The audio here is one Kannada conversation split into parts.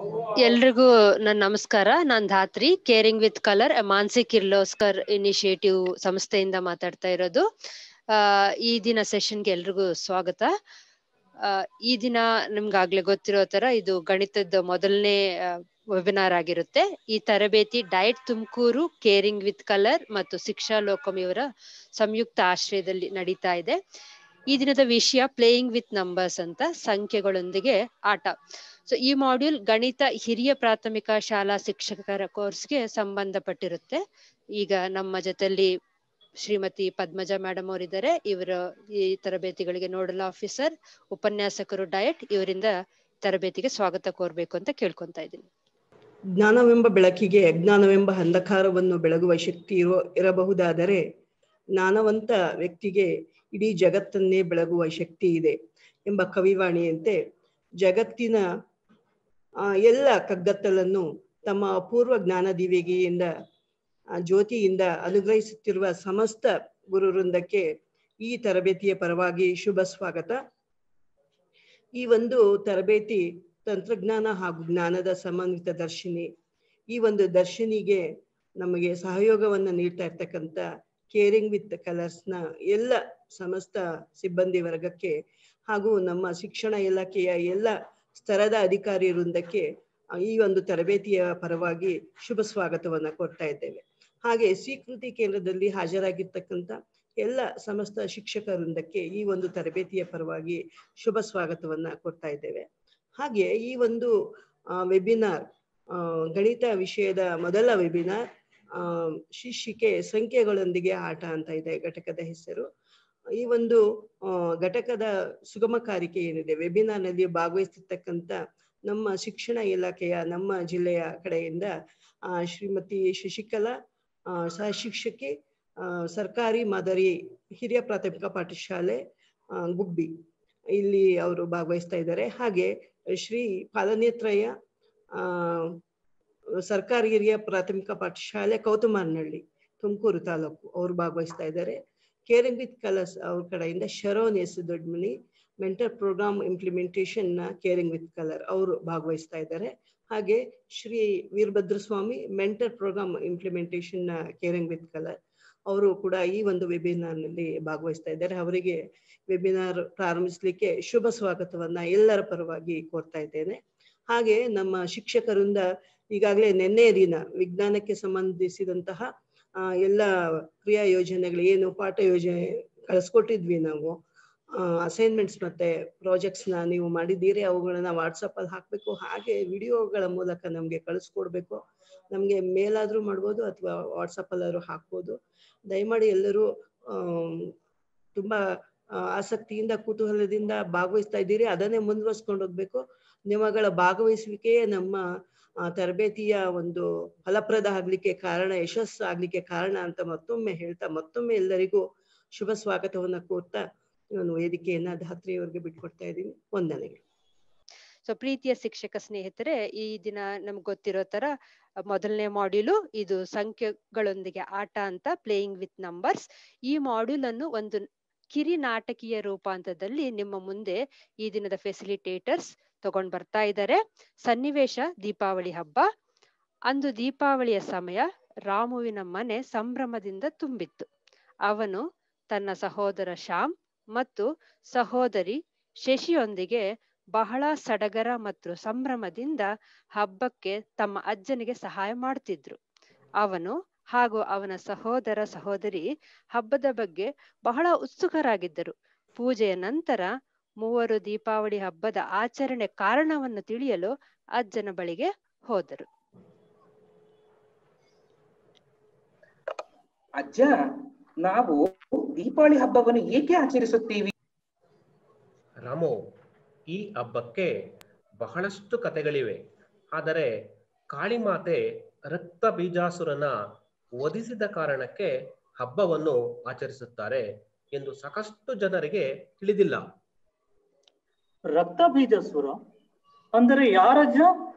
ಎಲ್ರಿಗೂ ನನ್ನ ನಮಸ್ಕಾರ ನಾನ್ Dhatri caring with colour Mansi Kirloskar initiative ಸಂಸ್ಥೆಯಿಂದ ಮಾತಾಡ್ತಾ ಇರೋದು ಆ ಈ ದಿನ ಸೆಷನ್ಗೆ ಎಲ್ರಿಗೂ ಸ್ವಾಗತ ಆ ಈ ದಿನ ನಿಮ್ಗಾಗ್ಲೇ ಗೊತ್ತಿರೋ ತರ ಇದು ಗಣಿತದ ಮೊದಲನೇ ವೆಬಿನಾರ್ ಆಗಿರುತ್ತೆ ಈ ತರಬೇತಿ DIET Tumakuru caring with colour ಮತ್ತು ಶಿಕ್ಷಾ ಲೋಕಂ ಇವರ ಸಂಯುಕ್ತ ಆಶ್ರಯದಲ್ಲಿ ನಡೀತಾ ಇದೆ ಈ ದಿನದ ವಿಷಯ ಪ್ಲೇಯಿಂಗ್ ವಿತ್ ನಂಬರ್ಸ್ ಅಂತ ಸಂಖ್ಯೆಗಳೊಂದಿಗೆ ಆಟ ಸೊ ಈ ಮಾಡ್ಯೂಲ್ ಗಣಿತ ಹಿರಿಯ ಪ್ರಾಥಮಿಕ ಶಾಲಾ ಶಿಕ್ಷಕರ ಕೋರ್ಸ್ಗೆ ಸಂಬಂಧಪಟ್ಟಿರುತ್ತೆ ಈಗ ನಮ್ಮ ಜೊತೆಲಿ ಶ್ರೀಮತಿ ಪದ್ಮಜಾ ಮೇಡಮ್ ಅವರಿದ್ದಾರೆ ಇವರ ಈ ತರಬೇತಿಗಳಿಗೆ ನೋಡಲ್ ಆಫೀಸರ್ ಉಪನ್ಯಾಸಕರು ಡಯಟ್ ಇವರಿಂದ ತರಬೇತಿಗೆ ಸ್ವಾಗತ ಕೋರ್ಬೇಕು ಅಂತ ಕೇಳ್ಕೊಂತಾ ಇದ್ದೀನಿ ಜ್ಞಾನವೆಂಬ ಬೆಳಕಿಗೆ ಅಜ್ಞಾನವೆಂಬ ಅಂಧಕಾರವನ್ನು ಬೆಳಗುವ ಶಕ್ತಿ ಇರೋ ಇರಬಹುದಾದರೆ ಜ್ಞಾನವಂತ ವ್ಯಕ್ತಿಗೆ ಇಡೀ ಜಗತ್ತನ್ನೇ ಬೆಳಗುವ ಶಕ್ತಿ ಇದೆ ಎಂಬ ಕವಿವಾಣಿಯಂತೆ ಜಗತ್ತಿನ ಎಲ್ಲ ಕಗ್ಗತ್ತಲನ್ನು ತಮ್ಮ ಅಪೂರ್ವ ಜ್ಞಾನ ದಿವಿಗೆಯಿಂದ ಜ್ಯೋತಿಯಿಂದ ಅನುಗ್ರಹಿಸುತ್ತಿರುವ ಸಮಸ್ತ ಗುರು ವೃಂದಕ್ಕೆ ಈ ತರಬೇತಿಯ ಪರವಾಗಿ ಶುಭ ಸ್ವಾಗತ ಈ ಒಂದು ತರಬೇತಿ ತಂತ್ರಜ್ಞಾನ ಹಾಗೂ ಜ್ಞಾನದ ಸಮನ್ವಿತ ದರ್ಶಿನಿ ಈ ಒಂದು ದರ್ಶಿನಿಗೆ ನಮಗೆ ಸಹಯೋಗವನ್ನು ನೀಡ್ತಾ ಇರ್ತಕ್ಕಂಥ ಕೇರಿಂಗ್ ವಿತ್ ಕಲರ್ಸ್ನ ಎಲ್ಲ ಸಮಸ್ತ ಸಿಬ್ಬಂದಿ ವರ್ಗಕ್ಕೆ ಹಾಗೂ ನಮ್ಮ ಶಿಕ್ಷಣ ಇಲಾಖೆಯ ಎಲ್ಲ ಸ್ತರದ ಅಧಿಕಾರಿ ವೃಂದಕ್ಕೆ ಈ ಒಂದು ತರಬೇತಿಯ ಪರವಾಗಿ ಶುಭ ಸ್ವಾಗತವನ್ನ ಕೊಡ್ತಾ ಇದ್ದೇವೆ ಹಾಗೆ ಸ್ವೀಕೃತಿ ಕೇಂದ್ರದಲ್ಲಿ ಹಾಜರಾಗಿರ್ತಕ್ಕಂಥ ಎಲ್ಲ ಸಮಸ್ತ ಶಿಕ್ಷಕ ವೃಂದಕ್ಕೆ ಈ ಒಂದು ತರಬೇತಿಯ ಪರವಾಗಿ ಶುಭ ಸ್ವಾಗತವನ್ನ ಕೊಡ್ತಾ ಇದ್ದೇವೆ ಹಾಗೆ ಈ ಒಂದು ವೆಬಿನಾರ್ ಗಣಿತ ವಿಷಯದ ಮೊದಲ ವೆಬಿನಾರ್ ಶೀರ್ಷಿಕೆ ಸಂಖ್ಯೆಗಳೊಂದಿಗೆ ಆಟ ಅಂತ ಇದೆ ಘಟಕದ ಹೆಸರು ಈ ಒಂದು ಘಟಕದ ಸುಗಮಕಾರಿಕೆ ಏನಿದೆ ವೆಬಿನಾರ್ನಲ್ಲಿ ಭಾಗವಹಿಸ್ತಿರ್ತಕ್ಕಂಥ ನಮ್ಮ ಶಿಕ್ಷಣ ಇಲಾಖೆಯ ನಮ್ಮ ಜಿಲ್ಲೆಯ ಕಡೆಯಿಂದ ಶ್ರೀಮತಿ ಶಶಿಕಲಾ ಸಹ ಶಿಕ್ಷಕಿ ಸರ್ಕಾರಿ ಮಾದರಿ ಹಿರಿಯ ಪ್ರಾಥಮಿಕ ಪಾಠಶಾಲೆ ಗುಬ್ಬಿ ಇಲ್ಲಿ ಅವರು ಭಾಗವಹಿಸ್ತಾ ಇದ್ದಾರೆ ಹಾಗೆ ಶ್ರೀ ಪಾಲನೇತ್ರಯ್ಯ ಸರ್ಕಾರಿ ಹಿರಿಯ ಪ್ರಾಥಮಿಕ ಪಾಠಶಾಲೆ ಕೌತುಮಾರ್ನಹಳ್ಳಿ ತುಮಕೂರು ತಾಲೂಕು ಅವರು ಭಾಗವಹಿಸ್ತಾ ಇದ್ದಾರೆ ಕೇರಿಂಗ್ ವಿತ್ ಕಲರ್ಸ್ ಅವ್ರ ಕಡೆಯಿಂದ Sharon S Dodmani mentor programme implementation ನ ಕೇರಿಂಗ್ ವಿತ್ ಕಲರ್ ಅವರು ಭಾಗವಹಿಸ್ತಾ ಇದ್ದಾರೆ ಹಾಗೆ Shri Veerabhadra Swamy mentor programme implementation ನ ಕೇರಿಂಗ್ ವಿತ್ ಕಲರ್ ಅವರು ಕೂಡ ಈ ಒಂದು ವೆಬಿನಾರ್ ನಲ್ಲಿ ಭಾಗವಹಿಸ್ತಾ ಇದ್ದಾರೆ ಅವರಿಗೆ ವೆಬಿನಾರ್ ಪ್ರಾರಂಭಿಸಲಿಕ್ಕೆ ಶುಭ ಸ್ವಾಗತವನ್ನ ಎಲ್ಲರ ಪರವಾಗಿ ಕೋರ್ತಾ ಇದ್ದೇನೆ ಹಾಗೆ ನಮ್ಮ ಶಿಕ್ಷಕರಿಂದ ಈಗಾಗಲೇ ನಿನ್ನೆಯ ದಿನ ವಿಜ್ಞಾನಕ್ಕೆ ಸಂಬಂಧಿಸಿದಂತಹ ಎಲ್ಲ ಕ್ರಿಯಾ ಯೋಜನೆಗಳು ಏನು ಪಾಠ ಯೋಜನೆ ಕಳಿಸ್ಕೊಟ್ಟಿದ್ವಿ ನಾವು ಅಸೈನ್ಮೆಂಟ್ಸ್ ಮತ್ತೆ ಪ್ರಾಜೆಕ್ಟ್ಸ್ ನ ನೀವು ಮಾಡಿದ್ದೀರಿ ಅವುಗಳನ್ನ ವಾಟ್ಸಪ್ ಅಲ್ಲಿ ಹಾಕ್ಬೇಕು ಹಾಗೆ ವಿಡಿಯೋಗಳ ಮೂಲಕ ನಮ್ಗೆ ಕಳಿಸ್ಕೊಡ್ಬೇಕು ನಮ್ಗೆ ಮೇಲ್ ಆದ್ರೂ ಮಾಡ್ಬೋದು ಅಥವಾ ವಾಟ್ಸಪ್ ಅಲ್ಲಾದ್ರೂ ಹಾಕ್ಬೋದು ದಯಮಾಡಿ ಎಲ್ಲರೂ ತುಂಬಾ ಆಸಕ್ತಿಯಿಂದ ಕುತೂಹಲದಿಂದ ಭಾಗವಹಿಸ್ತಾ ಇದ್ದೀರಿ ಅದನ್ನೇ ಮುಂದುವರ್ಸ್ಕೊಂಡು ಹೋಗ್ಬೇಕು ನಿಮ್ಮಗಳ ಭಾಗವಹಿಸುವಿಕೆಯೇ ನಮ್ಮ ತರಬೇತಿಯ ಒಂದು ಫಲಪ್ರದ ಆಗ್ಲಿಕ್ಕೆ ಕಾರಣ ಯಶಸ್ಸು ಆಗ್ಲಿಕ್ಕೆ ಕಾರಣ ಅಂತ ಮತ್ತೊಮ್ಮೆ ಹೇಳ್ತಾ ಮತ್ತೊಮ್ಮೆ ಎಲ್ಲರಿಗೂ ಶುಭ ಸ್ವಾಗತವನ್ನ ಕೋರ್ತಾ ನಾನು ವೇದಿಕೆಯನ್ನ ಧಾತ್ರಿಯವರಿಗೆ ಬಿಟ್ಕೊಡ್ತಾ ಇದ್ದೀನಿ ವಂದನೆಗಳು ಸೊ ಪ್ರೀತಿಯ ಶಿಕ್ಷಕ ಸ್ನೇಹಿತರೆ ಈ ದಿನ ನಮ್ಗೆ ಗೊತ್ತಿರೋ ತರ ಮೊದಲನೇ ಮಾಡ್ಯೂಲು ಇದು ಸಂಖ್ಯೆಗಳೊಂದಿಗೆ ಆಟ ಅಂತ ಪ್ಲೇಯಿಂಗ್ ವಿತ್ ನಂಬರ್ಸ್ ಈ ಮಾಡ್ಯೂಲ್ ಅನ್ನು ಒಂದು ಕಿರಿ ನಾಟಕೀಯ ರೂಪಾಂತರದಲ್ಲಿ ನಿಮ್ಮ ಮುಂದೆ ಈ ದಿನದ ಫೆಸಿಲಿಟೇಟರ್ಸ್ ತಗೊಂಡ್ ಬರ್ತಾ ಇದ್ದಾರೆ ಸನ್ನಿವೇಶ ದೀಪಾವಳಿ ಹಬ್ಬ ಅಂದು ದೀಪಾವಳಿಯ ಸಮಯ ರಾಮುವಿನ ಮನೆ ಸಂಭ್ರಮದಿಂದ ತುಂಬಿತ್ತು ಅವನು ತನ್ನ ಸಹೋದರ ಶ್ಯಾಮ್ ಮತ್ತು ಸಹೋದರಿ ಶಶಿಯೊಂದಿಗೆ ಬಹಳ ಸಡಗರ ಮತ್ತು ಸಂಭ್ರಮದಿಂದ ಹಬ್ಬಕ್ಕೆ ತಮ್ಮ ಅಜ್ಜನಿಗೆ ಸಹಾಯ ಮಾಡ್ತಿದ್ರು ಅವನು ಹಾಗೂ ಅವನ ಸಹೋದರ ಸಹೋದರಿ ಹಬ್ಬದ ಬಗ್ಗೆ ಬಹಳ ಉತ್ಸುಕರಾಗಿದ್ದರು ಪೂಜೆಯ ನಂತರ ಮೂವರು ದೀಪಾವಳಿ ಹಬ್ಬದ ಆಚರಣೆ ಕಾರಣವನ್ನು ತಿಳಿಯಲು ಅಜ್ಜನ ಬಳಿಗೆ ಹೋದರು ಅಜ್ಜ ನಾವು ದೀಪಾವಳಿ ಹಬ್ಬವನ್ನು ಏಕೆ ಆಚರಿಸುತ್ತೀವಿ ರಾಮು ಈ ಹಬ್ಬಕ್ಕೆ ಬಹಳಷ್ಟು ಕಥೆಗಳಿವೆ ಆದರೆ ಕಾಳಿಮಾತೆ ರಕ್ತ ಬೀಜಾಸುರನ ವಧಿಸಿದ ಕಾರಣಕ್ಕೆ ಹಬ್ಬವನ್ನು ಆಚರಿಸುತ್ತಾರೆ ಎಂದು ಸಾಕಷ್ಟು ಜನರಿಗೆ ತಿಳಿದಿಲ್ಲ ರಕ್ತ ಬೀಜಾಸುರ ಅಂದರೆ ಯಾರಜ್ಜ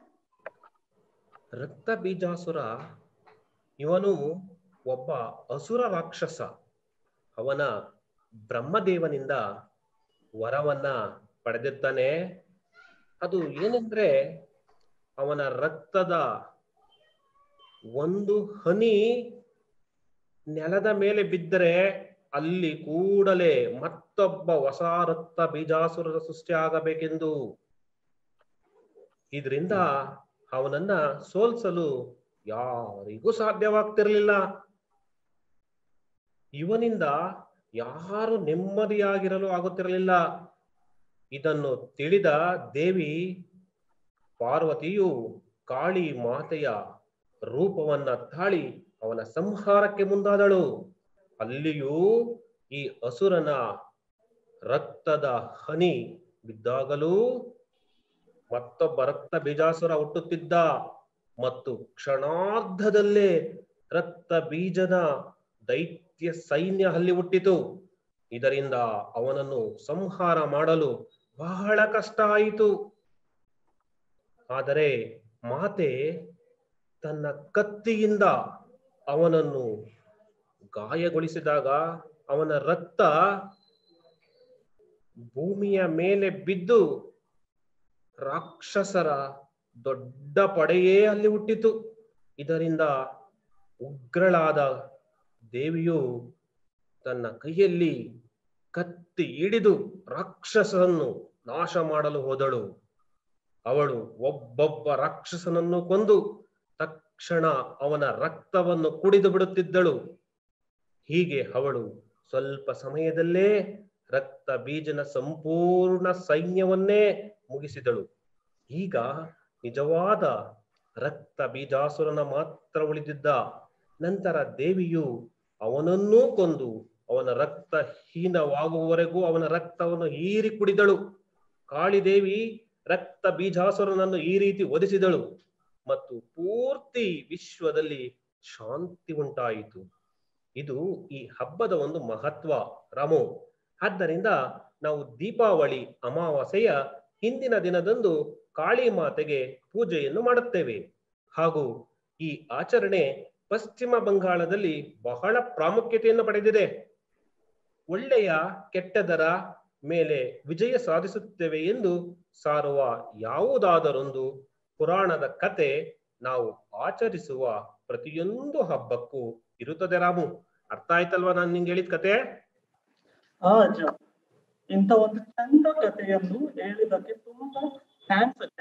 ರಕ್ತ ಬೀಜಾಸುರ ಇವನು ಒಬ್ಬ ಅಸುರ ರಾಕ್ಷಸ ಅವನ ಬ್ರಹ್ಮದೇವನಿಂದ ವರವನ್ನ ಪಡೆದಿರ್ತಾನೆ ಅದು ಏನಂದ್ರೆ ಅವನ ರಕ್ತದ ಒಂದು ಹನಿ ನೆಲದ ಮೇಲೆ ಬಿದ್ದರೆ ಅಲ್ಲಿ ಕೂಡಲೇ ಮತ್ತೊಬ್ಬ ಹೊಸ ರಕ್ತ ಬೀಜಾಸುರದ ಸೃಷ್ಟಿ ಆಗಬೇಕೆಂದು ಇದರಿಂದ ಅವನನ್ನ ಸೋಲ್ಸಲು ಯಾರಿಗೂ ಸಾಧ್ಯವಾಗ್ತಿರ್ಲಿಲ್ಲ ಇವನಿಂದ ಯಾರು ನೆಮ್ಮದಿಯಾಗಿರಲು ಆಗುತ್ತಿರಲಿಲ್ಲ ಇದನ್ನು ತಿಳಿದ ದೇವಿ ಪಾರ್ವತಿಯು ಕಾಳಿ ಮಾತೆಯ ರೂಪವನ್ನ ತಾಳಿ ಅವನ ಸಂಹಾರಕ್ಕೆ ಮುಂದಾದಳು ಅಲ್ಲಿಯೂ ಈ ಅಸುರನ ರಕ್ತದ ಹನಿ ಬಿದ್ದಾಗಲೂ ಮತ್ತೊಬ್ಬ ರಕ್ತ ಬೀಜಾಸುರ ಹುಟ್ಟುತ್ತಿದ್ದ ಮತ್ತು ಕ್ಷಣಾರ್ಧದಲ್ಲೇ ರಕ್ತ ಬೀಜದ ದೈತ್ಯ ಸೈನ್ಯ ಅಲ್ಲಿ ಹುಟ್ಟಿತು ಇದರಿಂದ ಅವನನ್ನು ಸಂಹಾರ ಮಾಡಲು ಬಹಳ ಕಷ್ಟ ಆಯಿತು ಆದರೆ ಮಾತೆ ತನ್ನ ಕತ್ತಿಯಿಂದ ಅವನನ್ನು ಗಾಯಗೊಳಿಸಿದಾಗ ಅವನ ರಕ್ತ ಭೂಮಿಯ ಮೇಲೆ ಬಿದ್ದು ರಾಕ್ಷಸರ ದೊಡ್ಡ ಪಡೆಯೇ ಅಲ್ಲಿ ಹುಟ್ಟಿತು ಇದರಿಂದ ಉಗ್ರಳಾದ ದೇವಿಯು ತನ್ನ ಕೈಯಲ್ಲಿ ಕತ್ತಿ ಹಿಡಿದು ರಾಕ್ಷಸನನ್ನು ನಾಶ ಮಾಡಲು ಹೋದಳು ಅವಳು ಒಬ್ಬೊಬ್ಬ ರಾಕ್ಷಸನನ್ನು ಕೊಂದು ತಕ್ಷಣ ಅವನ ರಕ್ತವನ್ನು ಕುಡಿದು ಬಿಡುತ್ತಿದ್ದಳು ಹೀಗೆ ಅವಳು ಸ್ವಲ್ಪ ಸಮಯದಲ್ಲೇ ರಕ್ತ ಬೀಜನ ಸಂಪೂರ್ಣ ಸೈನ್ಯವನ್ನೇ ಮುಗಿಸಿದಳು ಈಗ ನಿಜವಾದ ರಕ್ತ ಬೀಜಾಸುರನ ಮಾತ್ರ ಉಳಿದಿದ್ದ ನಂತರ ದೇವಿಯು ಅವನನ್ನೂ ಕೊಂದು ಅವನ ರಕ್ತ ಹೀನವಾಗುವವರೆಗೂ ಅವನ ರಕ್ತವನ್ನು ಹೀರಿ ಕುಡಿದಳು ಕಾಳಿದೇವಿ ರಕ್ತ ಬೀಜಾಸುರನನ್ನು ಈ ರೀತಿ ಒದಿಸಿದಳು ಮತ್ತು ಪೂರ್ತಿ ವಿಶ್ವದಲ್ಲಿ ಶಾಂತಿ ಉಂಟಾಯಿತು ಇದು ಈ ಹಬ್ಬದ ಒಂದು ಮಹತ್ವ ರಾಮು ಆದ್ದರಿಂದ ನಾವು ದೀಪಾವಳಿ ಅಮಾವಾಸ್ಯೆಯ ಹಿಂದಿನ ದಿನದಂದು ಕಾಳಿ ಮಾತೆಗೆ ಪೂಜೆಯನ್ನು ಮಾಡುತ್ತೇವೆ ಹಾಗೂ ಈ ಆಚರಣೆ ಪಶ್ಚಿಮ ಬಂಗಾಳದಲ್ಲಿ ಬಹಳ ಪ್ರಾಮುಖ್ಯತೆಯನ್ನು ಪಡೆದಿದೆ ಒಳ್ಳೆಯ ಕೆಟ್ಟದರ ಮೇಲೆ ವಿಜಯ ಸಾಧಿಸುತ್ತೇವೆ ಎಂದು ಸಾರುವ ಯಾವುದಾದರೊಂದು ಪುರಾಣದ ಕತೆ ನಾವು ಆಚರಿಸುವ ಪ್ರತಿಯೊಂದು ಹಬ್ಬಕ್ಕೂ ಇರುತ್ತದೆ ರಾಮು ಅರ್ಥ ಆಯ್ತಲ್ವಾ ನಾನು ನಿಂಗೆ ಹೇಳಿದ ಕತೆ ಆ ಅಜ್ಜ ಇಂಥ ಒಂದು ಚಂದ ಕಥೆಯನ್ನು ಹೇಳಿದಕ್ಕೆ ತುಂಬಾ ಥ್ಯಾಂಕ್ಸ್ ಅಜ್ಜ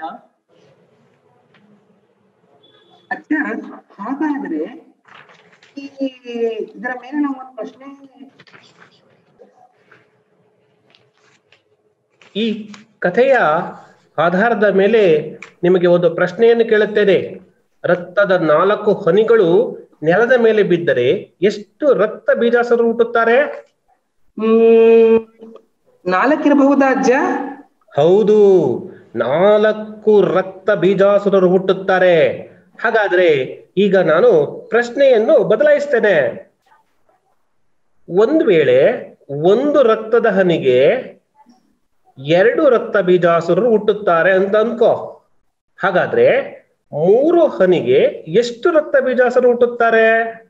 ಅಜ್ಜ ಹಾಗಾದ್ರೆ ಈ ಇದರ ಮೇಲೆ ನಾವು ಒಂದು ಪ್ರಶ್ನೆ ಈ ಕಥೆಯ ಆಧಾರದ ಮೇಲೆ ನಿಮಗೆ ಒಂದು ಪ್ರಶ್ನೆಯನ್ನು ಕೇಳುತ್ತೇನೆ ರಕ್ತದ ನಾಲ್ಕು ಹನಿಗಳು ನೆಲದ ಮೇಲೆ ಬಿದ್ದರೆ ಎಷ್ಟು ರಕ್ತ ಬೀಜಾಸುರರು ಹುಟ್ಟುತ್ತಾರೆ ಹ್ಮ್ ನಾಲ್ಕಿರಬಹುದಾ ಅಜ್ಜ ಹೌದು ನಾಲ್ಕು ರಕ್ತ ಬೀಜಾಸುರರು ಹುಟ್ಟುತ್ತಾರೆ ಹಾಗಾದ್ರೆ ಈಗ ನಾನು ಪ್ರಶ್ನೆಯನ್ನು ಬದಲಾಯಿಸ್ತೇನೆ ಒಂದ್ ವೇಳೆ ಒಂದು ರಕ್ತದ ಹನಿಗೆ ಎರಡು ರಕ್ತ ಬೀಜಾಸುರರು ಹುಟ್ಟುತ್ತಾರೆ ಅಂತ ಅನ್ಕೋ ಹಾಗಾದ್ರೆ ಮೂರು ಹನಿಗೆ ಎಷ್ಟು ರಕ್ತ ಬೀಜಾಸುರರು ಹುಟ್ಟುತ್ತಾರೆ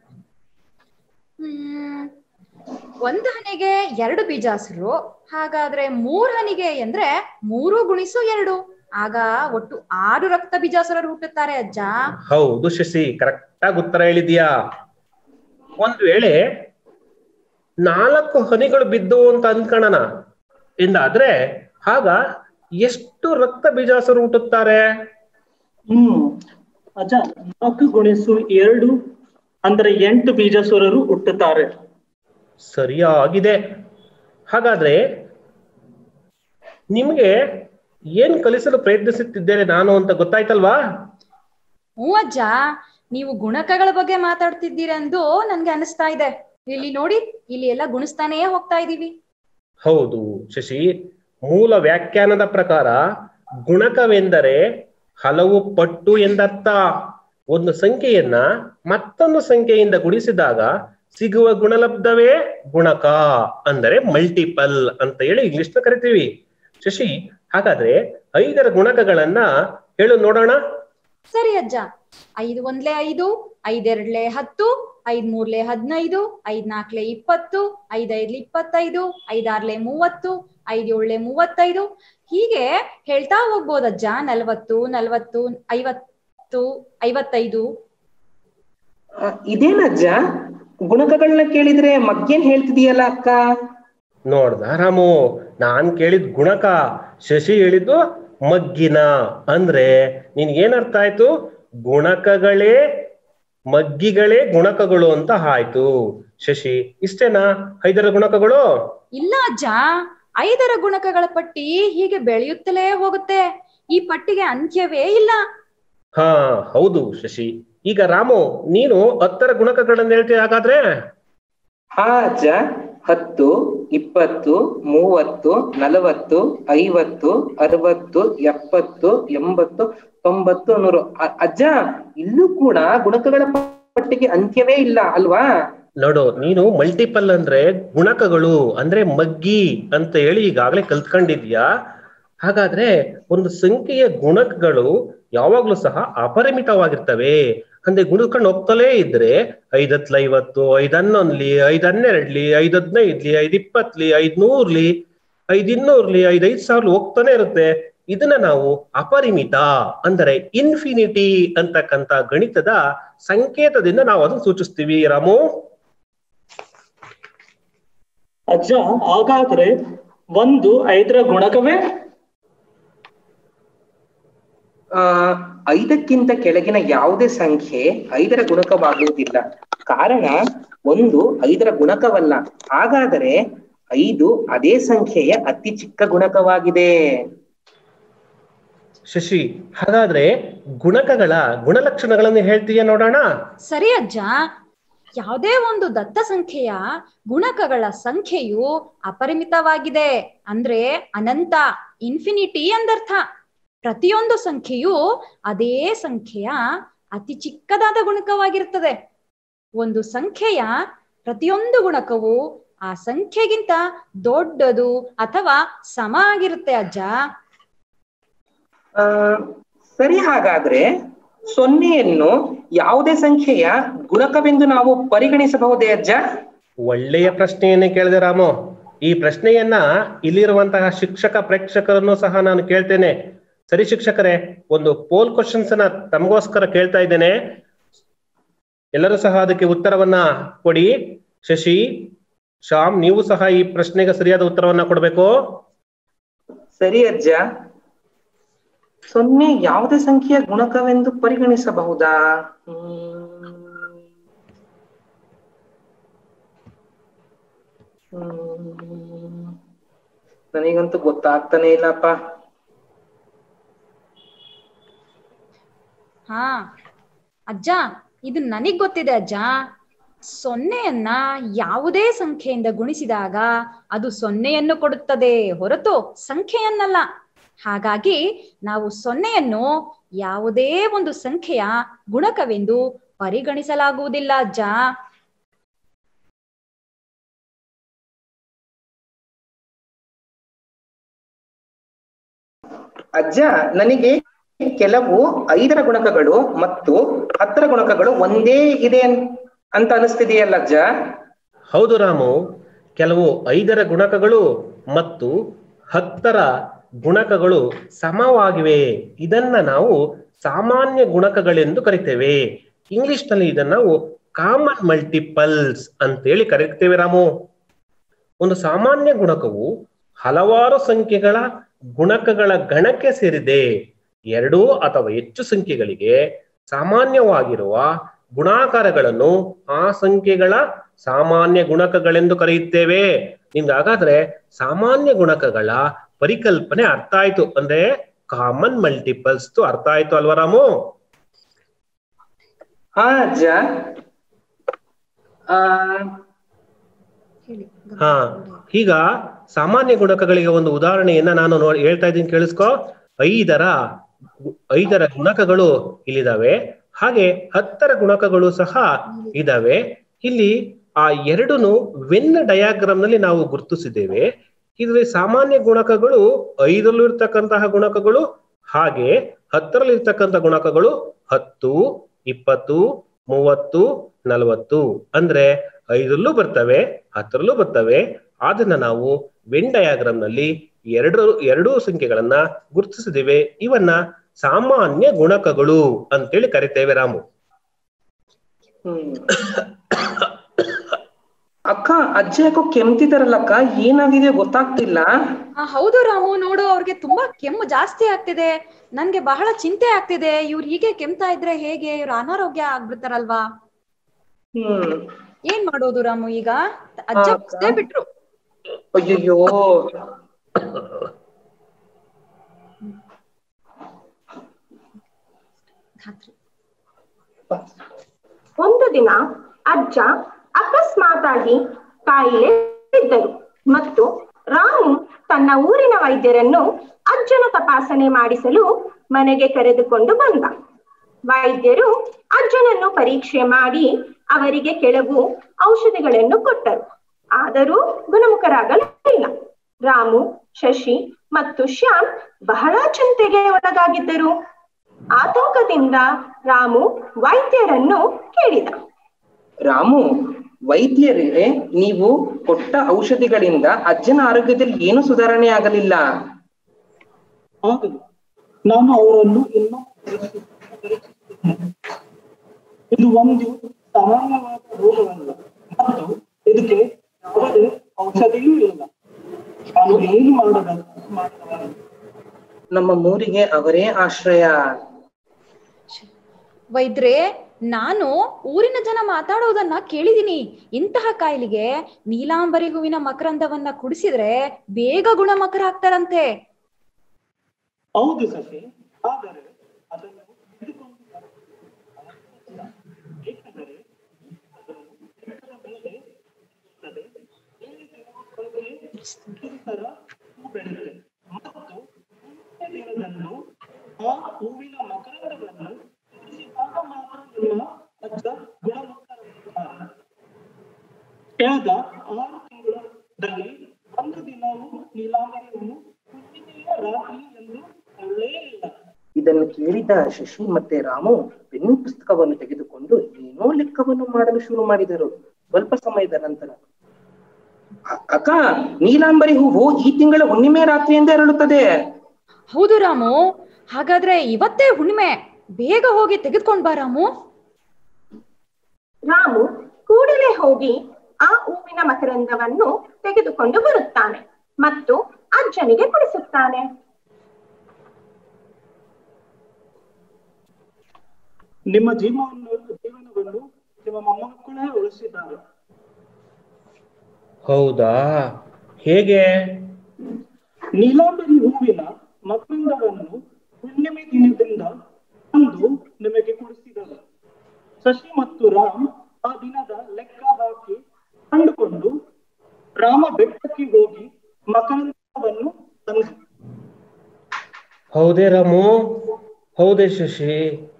ಹ್ಮ್ ಒಂದು ಹನಿಗೆ ಎರಡು ಬೀಜಾಸರು ಹಾಗಾದ್ರೆ ಮೂರ್ ಹನಿಗೆ ಅಂದ್ರೆ ಮೂರು ಗುಣಿಸು ಎರಡು ಆಗ ಒಟ್ಟು ಆರು ರಕ್ತ ಬೀಜಾಸುರರು ಹುಟ್ಟುತ್ತಾರೆ ಅಜ್ಜ ಹೌದು ಶಶಿ ಕರೆಕ್ಟ್ ಆಗಿ ಉತ್ತರ ಹೇಳಿದ್ಯಾ ಒಂದ್ ವೇಳೆ ನಾಲ್ಕು ಹನಿಗಳು ಬಿದ್ದವು ಅಂತ ಅನ್ಕೊಳ್ಳೋಣ ಎಂದಾದ್ರೆ ಆಗ ಎಷ್ಟು ರಕ್ತ ಬೀಜಾಸುರರು ಹುಟ್ಟುತ್ತಾರೆ ಹ್ಮ್ ಅಜ್ಜ ನಾಲ್ಕು ಗುಣಿಸು ಎರಡು ಅಂದ್ರೆ ಎಂಟು ಬೀಜಸುರರು ಹುಟ್ಟುತ್ತಾರೆ ಸರಿಯಾಗಿದೆ ಹಾಗಾದ್ರೆ ನಿಮ್ಗೆ ಏನ್ ಕಲಿಸಲು ಪ್ರಯತ್ನಿಸುತ್ತಿದ್ದೇನೆ ನಾನು ಅಂತ ಗೊತ್ತಾಯ್ತಲ್ವಾ ಹ್ಞೂ ಅಜ್ಜ ನೀವು ಗುಣಕಗಳ ಬಗ್ಗೆ ಮಾತಾಡ್ತಿದ್ದೀರೆಂದು ನನ್ಗೆ ಅನಿಸ್ತಾ ಇದೆ ಇಲ್ಲಿ ನೋಡಿ ಇಲ್ಲಿ ಎಲ್ಲ ಗುಣಿಸ್ತಾನೇ ಹೋಗ್ತಾ ಇದೀವಿ ಹೌದು ಶಶಿ ಮೂಲ ವ್ಯಾಖ್ಯಾನದ ಪ್ರಕಾರ ಗುಣಕವೆಂದರೆ ಹಲವು ಪಟ್ಟು ಎಂದರ್ಥ ಒಂದು ಸಂಖ್ಯೆಯನ್ನ ಮತ್ತೊಂದು ಸಂಖ್ಯೆಯಿಂದ ಗುಣಿಸಿದಾಗ ಸಿಗುವ ಗುಣಲಬ್ಧವೇ ಗುಣಕ ಅಂದರೆ ಮಲ್ಟಿಪಲ್ ಅಂತ ಹೇಳಿ ಇಂಗ್ಲಿಷ್ ನ ಕರಿತೀವಿ ಶಶಿ ಹಾಗಾದ್ರೆ ಐದರ ಗುಣಕಗಳನ್ನ ಹೇಳು ನೋಡೋಣ ಸರಿ ಅಜ್ಜ ಐದು ಒಂದ್ಲೆ ಐದು ಐದೆರಡ್ಲೆ ಹತ್ತು ಐದ್ ಮೂರ್ಲೆ ಹದಿನೈದು ಐದ್ ನಾಲ್ಕ್ಲೆ ಇಪ್ಪತ್ತು ಐದೈದ್ಲೆ ಇಪ್ಪತ್ತೈದು ಐದಾರ್ಲೆ ಮೂವತ್ತು ಐದು ಏಳೆ ಮೂವತ್ತೈದು ಹೀಗೆ ಹೇಳ್ತಾ ಹೋಗ್ಬೋದಜ್ಜ ನಲ್ವತ್ತು ನಲ್ವತ್ತು ಐವತ್ತು ಐವತ್ತೈದು ಆ, ಇದೇನಜ್ಜ ಗುಣಕಗಳನ್ನ ಕೇಳಿದ್ರೆ ಮಗ್ಗೇನ್ ಹೇಳ್ತಿದೀಯಲ್ಲ ಅಕ್ಕ ನೋಡ್ದ ರಾಮು ನಾನ್ ಕೇಳಿದ್ ಗುಣಕ ಶಶಿ ಹೇಳಿದ್ದು ಮಗ್ಗಿನ ಅಂದ್ರೆ ನಿನ್ಗೇನ್ ಅರ್ಥ ಆಯ್ತು ಗುಣಕಗಳೇ ಮಗ್ಗಿಗಳೇ ಗುಣಕಗಳು ಅಂತ ಆಯ್ತು ಶಶಿ ಇಷ್ಟೇನಾ ಐದರ ಗುಣಕಗಳು ಇಲ್ಲ ಅಜ್ಜ ಐದರ ಗುಣಕಗಳ ಪಟ್ಟಿ ಹೀಗೆ ಬೆಳೆಯುತ್ತಲೇ ಹೋಗುತ್ತೆ ಈ ಪಟ್ಟಿಗೆ ಅಂತ್ಯವೇ ಇಲ್ಲ ಹಾ ಹೌದು ಶಶಿ ಈಗ ರಾಮು ನೀನು ಹತ್ತರ ಗುಣಕಗಳನ್ನ ಹೇಳ್ತೀಯ ಹಾಗಾದ್ರೆ ಹಾ ಅಜ್ಜ ಹತ್ತು ಇಪ್ಪತ್ತು ಮೂವತ್ತು ನಲವತ್ತು ಐವತ್ತು ಅರವತ್ತು ಎಪ್ಪತ್ತು ಎಂಬತ್ತು ತೊಂಬತ್ತು ನೂರು ಅ- ಅಜ್ಜ ಇಲ್ಲೂ ಕೂಡ ಗುಣಕಗಳ ಪಟ್ಟಿಗೆ ಅಂತ್ಯವೇ ಇಲ್ಲ ಅಲ್ವಾ ನೋಡು ನೀನು ಮಲ್ಟಿಪಲ್ ಅಂದ್ರೆ ಗುಣಕಗಳು ಅಂದ್ರೆ ಮಗ್ಗಿ ಅಂತ ಹೇಳಿ ಈಗಾಗಲೇ ಕಲ್ತ್ಕೊಂಡಿದ್ಯಾ ಹಾಗಾದ್ರೆ ಒಂದು ಸಂಖ್ಯೆಯ ಗುಣಕಗಳು ಯಾವಾಗ್ಲೂ ಸಹ ಅಪರಿಮಿತವಾಗಿರ್ತವೆ ಅಂದ್ರೆ ಗುಣಕೊಂಡು ಹೋಗ್ತಲೇ ಇದ್ರೆ ಐದತ್ಲ ಐವತ್ತು ಐದ್ ಹನ್ನೊಂದ್ಲಿ ಐದ್ ಹನ್ನೆರಡ್ಲಿ ಐದ್ ಹದಿನೈದ್ಲಿ ಐದ್ ಇಪ್ಪತ್ಲಿ ಐದ್ ನೂರ್ಲಿ ಐದ್ ಇನ್ನೂರ್ಲಿ ಐದ್ ಐದ್ ಸಾವಿರ ಹೋಗ್ತಾನೆ ಇರುತ್ತೆ ಇದನ್ನ ನಾವು ಅಪರಿಮಿತ ಅಂದರೆ ಇನ್ಫಿನಿಟಿ ಅಂತಕ್ಕಂತ ಗಣಿತದ ಸಂಕೇತದಿಂದ ನಾವು ಅದನ್ನ ಸೂಚಿಸ್ತೀವಿ ರಾಮು ಅಜ್ಜ ಹಾಗಾದ್ರೆ ಒಂದು ಐದರ ಗುಣಕವೇ ಆ ಐದಕ್ಕಿಂತ ಕೆಳಗಿನ ಯಾವುದೇ ಸಂಖ್ಯೆ ಐದರ ಗುಣಕವಾಗುವುದಿಲ್ಲ ಕಾರಣ ಒಂದು ಐದರ ಗುಣಕವಲ್ಲ ಹಾಗಾದರೆ ಐದು ಅದೇ ಸಂಖ್ಯೆಯ ಅತಿ ಚಿಕ್ಕ ಗುಣಕವಾಗಿದೆ ಶಶಿ ಹಾಗಾದ್ರೆ ಗುಣಕಗಳ ಗುಣಲಕ್ಷಣಗಳನ್ನು ಹೇಳ್ತೀಯ ನೋಡೋಣ ಸರಿ ಅಜ್ಜ ಯಾವುದೇ ಒಂದು ದತ್ತ ಸಂಖ್ಯೆಯ ಗುಣಕಗಳ ಸಂಖ್ಯೆಯು ಅಪರಿಮಿತವಾಗಿದೆ ಅಂದ್ರೆ ಅನಂತ ಇನ್ಫಿನಿಟಿ ಎಂದರ್ಥ ಪ್ರತಿಯೊಂದು ಸಂಖ್ಯೆಯು ಅದೇ ಸಂಖ್ಯೆಯ ಅತಿ ಚಿಕ್ಕದಾದ ಗುಣಕವಾಗಿರುತ್ತದೆ ಒಂದು ಸಂಖ್ಯೆಯ ಪ್ರತಿಯೊಂದು ಗುಣಕವು ಆ ಸಂಖ್ಯೆಗಿಂತ ದೊಡ್ಡದು ಅಥವಾ ಸಮ ಆಗಿರುತ್ತೆ ಅಜ್ಜ ಆ ಸರಿ ಹಾಗಾದ್ರೆ ಸೊನ್ನೆಯನ್ನು ಯಾವುದೇ ಸಂಖ್ಯೆಯ ಗುಣಕವೆಂದು ನಾವು ಪರಿಗಣಿಸಬಹುದೇ ಅಜ್ಜ ಒಳ್ಳೆಯ ಪ್ರಶ್ನೆಯನ್ನೇ ಕೇಳಿದೆ ರಾಮು ಈ ಪ್ರಶ್ನೆಯನ್ನ ಇಲ್ಲಿರುವಂತಹ ಶಿಕ್ಷಕ ಪ್ರೇಕ್ಷಕರನ್ನು ಸಹ ನಾನು ಕೇಳ್ತೇನೆ ಸರಿ ಶಿಕ್ಷಕರೇ ಒಂದು ಪೋಲ್ ಕ್ವಶನ್ಸ್ ಅನ್ನ ತಮಗೋಸ್ಕರ ಕೇಳ್ತಾ ಇದ್ದೇನೆ ಎಲ್ಲರೂ ಸಹ ಅದಕ್ಕೆ ಉತ್ತರವನ್ನ ಕೊಡಿ ಶಶಿ ಶ್ಯಾಮ್ ನೀವು ಸಹ ಈ ಪ್ರಶ್ನೆಗೆ ಸರಿಯಾದ ಉತ್ತರವನ್ನ ಕೊಡ್ಬೇಕು ಸರಿ ಅಜ್ಜ ಸೊನ್ನೆ ಯಾವುದೇ ಸಂಖ್ಯೆಯ ಗುಣಕವೆಂದು ಪರಿಗಣಿಸಬಹುದಾ ಹ್ಮ್. ಹ್ಮ್. ನನಗಂತೂ ಗೊತ್ತಾಗ್ತಾನೆ ಇಲ್ಲಪ್ಪ ಹಾ ಅಜ್ಜ ಇದು ನನಗ್ ಗೊತ್ತಿದೆ ಅಜ್ಜ ಸೊನ್ನೆಯನ್ನ ಯಾವುದೇ ಸಂಖ್ಯೆಯಿಂದ ಗುಣಿಸಿದಾಗ ಅದು ಸೊನ್ನೆಯನ್ನು ಕೊಡುತ್ತದೆ ಹೊರತು ಸಂಖ್ಯೆಯನ್ನಲ್ಲ ಹಾಗಾಗಿ ನಾವು ಸೊನ್ನೆಯನ್ನು ಯಾವುದೇ ಒಂದು ಸಂಖ್ಯೆಯ ಗುಣಕವೆಂದು ಪರಿಗಣಿಸಲಾಗುವುದಿಲ್ಲ ಅಜ್ಜ ಅಜ್ಜ ನನಗೆ ಕೆಲವು ಐದರ ಗುಣಕಗಳು ಮತ್ತು ಹತ್ತರ ಗುಣಕಗಳು ಒಂದೇ ಇದೆ ಅನ್- ಅಂತ ಅನಿಸ್ತಿದೆಯಲ್ಲ ಅಜ್ಜ ಹೌದು ರಾಮು ಕೆಲವು ಐದರ ಗುಣಕಗಳು ಮತ್ತು ಹತ್ತರ ಗುಣಕಗಳು ಸಮವಾಗಿವೆ ಇದನ್ನ ನಾವು ಸಾಮಾನ್ಯ ಗುಣಕಗಳೆಂದು ಕರಿತೇವೆ ಇಂಗ್ಲಿಷ್ ನಲ್ಲಿ ಇದನ್ನ ನಾವು ಕಾಮನ್ ಮಲ್ಟಿಪಲ್ಸ್ ಅಂತೇಳಿ ಕರೀತೇವೆ ರಾಮು ಒಂದು ಸಾಮಾನ್ಯ ಗುಣಕವು ಹಲವಾರು ಸಂಖ್ಯೆಗಳ ಗುಣಕಗಳ ಗಣಕ್ಕೆ ಸೇರಿದೆ ಎರಡು ಅಥವಾ ಹೆಚ್ಚು ಸಂಖ್ಯೆಗಳಿಗೆ ಸಾಮಾನ್ಯವಾಗಿರುವ ಗುಣಾಕಾರಗಳನ್ನು ಆ ಸಂಖ್ಯೆಗಳ ಸಾಮಾನ್ಯ ಗುಣಕಗಳೆಂದು ಕರೆಯುತ್ತೇವೆ ನಿಮ್ಗೆ ಹಾಗಾದ್ರೆ ಸಾಮಾನ್ಯ ಗುಣಕಗಳ ಪರಿಕಲ್ಪನೆ ಅರ್ಥ ಆಯ್ತು ಅಂದ್ರೆ ಕಾಮನ್ ಮಲ್ಟಿಪಲ್ಸ್ ಅರ್ಥ ಆಯ್ತು ಅಲ್ವಾ ರಾಮು ಹಾ ಅಜ್ಜ ಆ ಹೇಳಿ ಹಾ ಈಗ ಸಾಮಾನ್ಯ ಗುಣಕಗಳಿಗೆ ಒಂದು ಉದಾಹರಣೆಯನ್ನ ನಾನು ನೋಡಿ ಹೇಳ್ತಾ ಇದ್ದೀನಿ ಕೇಳಿಸ್ಕೊ ಐದರ ಐದರ ಗುಣಕಗಳು ಇಲ್ಲಿದಾವೆ ಹಾಗೆ ಹತ್ತರ ಗುಣಕಗಳು ಸಹ ಇದಾವೆ ಇಲ್ಲಿ ಆ ಎರಡನ್ನು ವೆನ್ ಡಯಾಗ್ರಾಮ್ ನಲ್ಲಿ ನಾವು ಗುರುತಿಸಿದ್ದೇವೆ ಇದರಲ್ಲಿ ಸಾಮಾನ್ಯ ಗುಣಕಗಳು ಐದರಲ್ಲೂ ಇರ್ತಕ್ಕಂತಹ ಗುಣಕಗಳು ಹಾಗೆ ಹತ್ತರಲ್ಲಿ ಇರ್ತಕ್ಕಂಥ ಗುಣಕಗಳು ಹತ್ತು ಇಪ್ಪತ್ತು ಮೂವತ್ತು ನಲವತ್ತು ಅಂದ್ರೆ ಐದರಲ್ಲೂ ಬರ್ತವೆ ಹತ್ತರಲ್ಲೂ ಬರ್ತವೆ ಅದನ್ನ ನಾವು ವೆನ್ ಡಯಾಗ್ರಾಮ್ ನಲ್ಲಿ ಎರಡು ಎರಡೂ ಸಂಖ್ಯೆಗಳನ್ನ ಗುರುತಿಸಿದ್ದೇವೆ ಇವನ್ನ ಸಾಮಾನ್ಯ ಗುಣಕಗಳು ಅಂತೇಳಿ ಕರಿತೇವೆ ರಾಮು ಹ್ಮ್ ಅಕ್ಕ ಅಜ್ಜ ಯಾಕೋ ಕೆಮ್ತಿದಾರಲ್ಲಕ್ಕ ಏನಾಗಿದೆ ಗೊತ್ತಾಗ್ತಿಲ್ಲ ಆ, ಹೌದು ರಾಮು ನೋಡು ಅವ್ರಿಗೆ ತುಂಬಾ ಕೆಮ್ಮು ಜಾಸ್ತಿ ಆಗ್ತಿದೆ ನನ್ಗೆ ಬಹಳ ಚಿಂತೆ ಆಗ್ತಿದೆ ಇವ್ರು ಹೀಗೆ ಕೆಮ್ತಾ ಇದ್ರೆ ಹೇಗೆ ಇವ್ರು ಅನಾರೋಗ್ಯ ಆಗ್ಬಿಡ್ತಾರಲ್ವಾ ಹ್ಮ್ ಏನ್ ಮಾಡೋದು ರಾಮು ಈಗ ಅಜ್ಜ ಹಾ, ಮುಗ್ದೇ ಬಿಟ್ರು ಅಯ್ಯಯ್ಯೋ ಧಾತ್ರಿ. ಒಂದು ದಿನ ಅಜ್ಜ ಅಕಸ್ಮಾತಾಗಿ ಕಾಯಿಲೆ ಇದ್ದರು ಮತ್ತು ರಾಮು ತನ್ನ ಊರಿನ ವೈದ್ಯರನ್ನು ಅಜ್ಜನ ತಪಾಸಣೆ ಮಾಡಿಸಲು ಮನೆಗೆ ಕರೆದುಕೊಂಡು ಬಂದ ವೈದ್ಯರು ಅಜ್ಜನನ್ನು ಪರೀಕ್ಷೆ ಮಾಡಿ ಅವರಿಗೆ ಕೆಲವು ಔಷಧಿಗಳನ್ನು ಕೊಟ್ಟರು ಆದರೂ ಗುಣಮುಖರಾಗಲಿಲ್ಲ ರಾಮು ಶಶಿ ಮತ್ತು ಶ್ಯಾಮ್ ಬಹಳ ಚಿಂತೆಗೆ ಒಳಗಾಗಿದ್ದರು ಆತಂಕದಿಂದ ರಾಮು ವೈದ್ಯರನ್ನು ಕೇಳಿದ ರಾಮು ವೈದ್ಯರೇ ನೀವು ಕೊಟ್ಟ ಔಷಧಿಗಳಿಂದ ಅಜ್ಜನ ಆರೋಗ್ಯದಲ್ಲಿ ಏನು ಸುಧಾರಣೆ ಆಗಲಿಲ್ಲ ಆಗಲಿ ನಾನು ಅವರನ್ನು ಇನ್ನೂ ಪರೀಕ್ಷಿಸುತ್ತೇನೆ. ಇದು ಒಂದು ಸಾಮಾನ್ಯವಾದ ರೋಗವಲ್ಲ ಮತ್ತು ಇದಕ್ಕೆ ಯಾವುದೇ ಔಷಧಿಯೂ ಇಲ್ಲ ನಾನು ಏನು ಮಾಡಬೇಕು ಮಾಡಬಾರದು ನಮ್ಮ ಮೂರಿಗೆ ಅವರೇ ಆಶ್ರಯ ವೈದ್ರೆ ನಾನು ಊರಿನ ಜನ ಮಾತಾಡೋದನ್ನ ಕೇಳಿದೀನಿ ಇಂತಹ ಕಾಯಿಲೆಗೆ ನೀಲಾಂಬರಿ ಹೂವಿನ ಮಕರಂದವನ್ನ ಕುಡಿಸಿದ್ರೆ ಬೇಗ ಗುಣಮುಖರಾಗ್ತಾರಂತೆ ಹೌದು ಸಸಿ ಆದರೆ ಅದನ್ನು ಹಿಡಿದುಕೊಂಡು ಬರುವುದು ಏಕೆಂದರೆ ಅದನ್ನು ಇದರ ಮೇಲೆ ಇರುತ್ತದೆ. ಏಳು ದಿನಗಳಿಗೆ ಕಿರಿತರ ಹೂ ಬೆಳೆಯುತ್ತೆ ಮತ್ತು ಮುಂದಿನ ದಿನದಂದು ಆ ಹೂವಿನ ಮಕರಂದವನ್ನು ಕುಡಿಸಿದಾಗ ಮಾತ್ರ ನಿಮ್ಮ ಅಜ್ಜ ಗುಣಮುಖರಾಗುತ್ತಾರೆ ಕಳೆದ ಆರು ತಿಂಗಳಲ್ಲಿ ಒಂದು ದಿನವೂ ನೀಲಾಂಬರಿಯನ್ನು ಹುಣ್ಣಿಮೆಯ ರಾತ್ರಿ ಎಂದು ಹೇಳಲೇ ಇಲ್ಲ ಇದನ್ನು ಕೇಳಿದ ಶಶಿ ಮತ್ತೆ ರಾಮು ಪೆನ್ನು ಪುಸ್ತಕವನ್ನು ತೆಗೆದುಕೊಂಡು ಏನೋ ಲೆಕ್ಕವನ್ನು ಮಾಡಲು ಶುರು ಮಾಡಿದರು ಸ್ವಲ್ಪ ಸಮಯದ ನಂತರ ಅ- ಅಕ್ಕ ನೀಲಾಂಬರಿ ಹೂವು ಈ ತಿಂಗಳ ಹುಣ್ಣಿಮೆ ರಾತ್ರಿಯಿಂದ ಅರಳುತ್ತದೆ ಹೌದು ರಾಮು ಹಾಗಾದ್ರೆ ಇವತ್ತೇ ಹುಣ್ಣಿಮೆ ಬೇಗ ಹೋಗಿ ತೆಗೆದುಕೊಂಡ್ ಬಾ ರಾಮು ರಾಮು ಕೂಡಲೇ ಹೋಗಿ ಆ ಹೂವಿನ ಮಕರಂದವನ್ನು ತೆಗೆದುಕೊಂಡು ಬರುತ್ತಾನೆ ಮತ್ತು ಅಜ್ಜನಿಗೆ ಕುಡಿಸುತ್ತಾನೆ ನಿಮ್ಮ ಜೀವನವನ್ನು ಜೀವನವನ್ನು ನಿಮ್ಮ ಮೊಮ್ಮಕ್ಕಳೇ ಉಳಿಸಿದ್ದಾರೆ ಹೌದಾ ಹೇಗೆ ನೀಲಾಂಬರಿ ಹೂವಿನ ಮಕರಂದವನ್ನು ಹುಣ್ಣಿಮೆ ದಿನದಿಂದ ಅಂದು ನಿಮಗೆ ಕೊಡಿಸಿದರು ಶಶಿ ಮತ್ತು ರಾಮ್ ಆ ದಿನದ ಲೆಕ್ಕ ಹಾಕಿ ಕಂಡುಕೊಂಡು ರಾಮ ಬೆಟ್ಟಕ್ಕೆ ಹೋಗಿ ಮಕರಂದವನ್ನು ತಂದರು ಹೌದೇ ರಾಮು ಹೌದೇ ಶಶಿ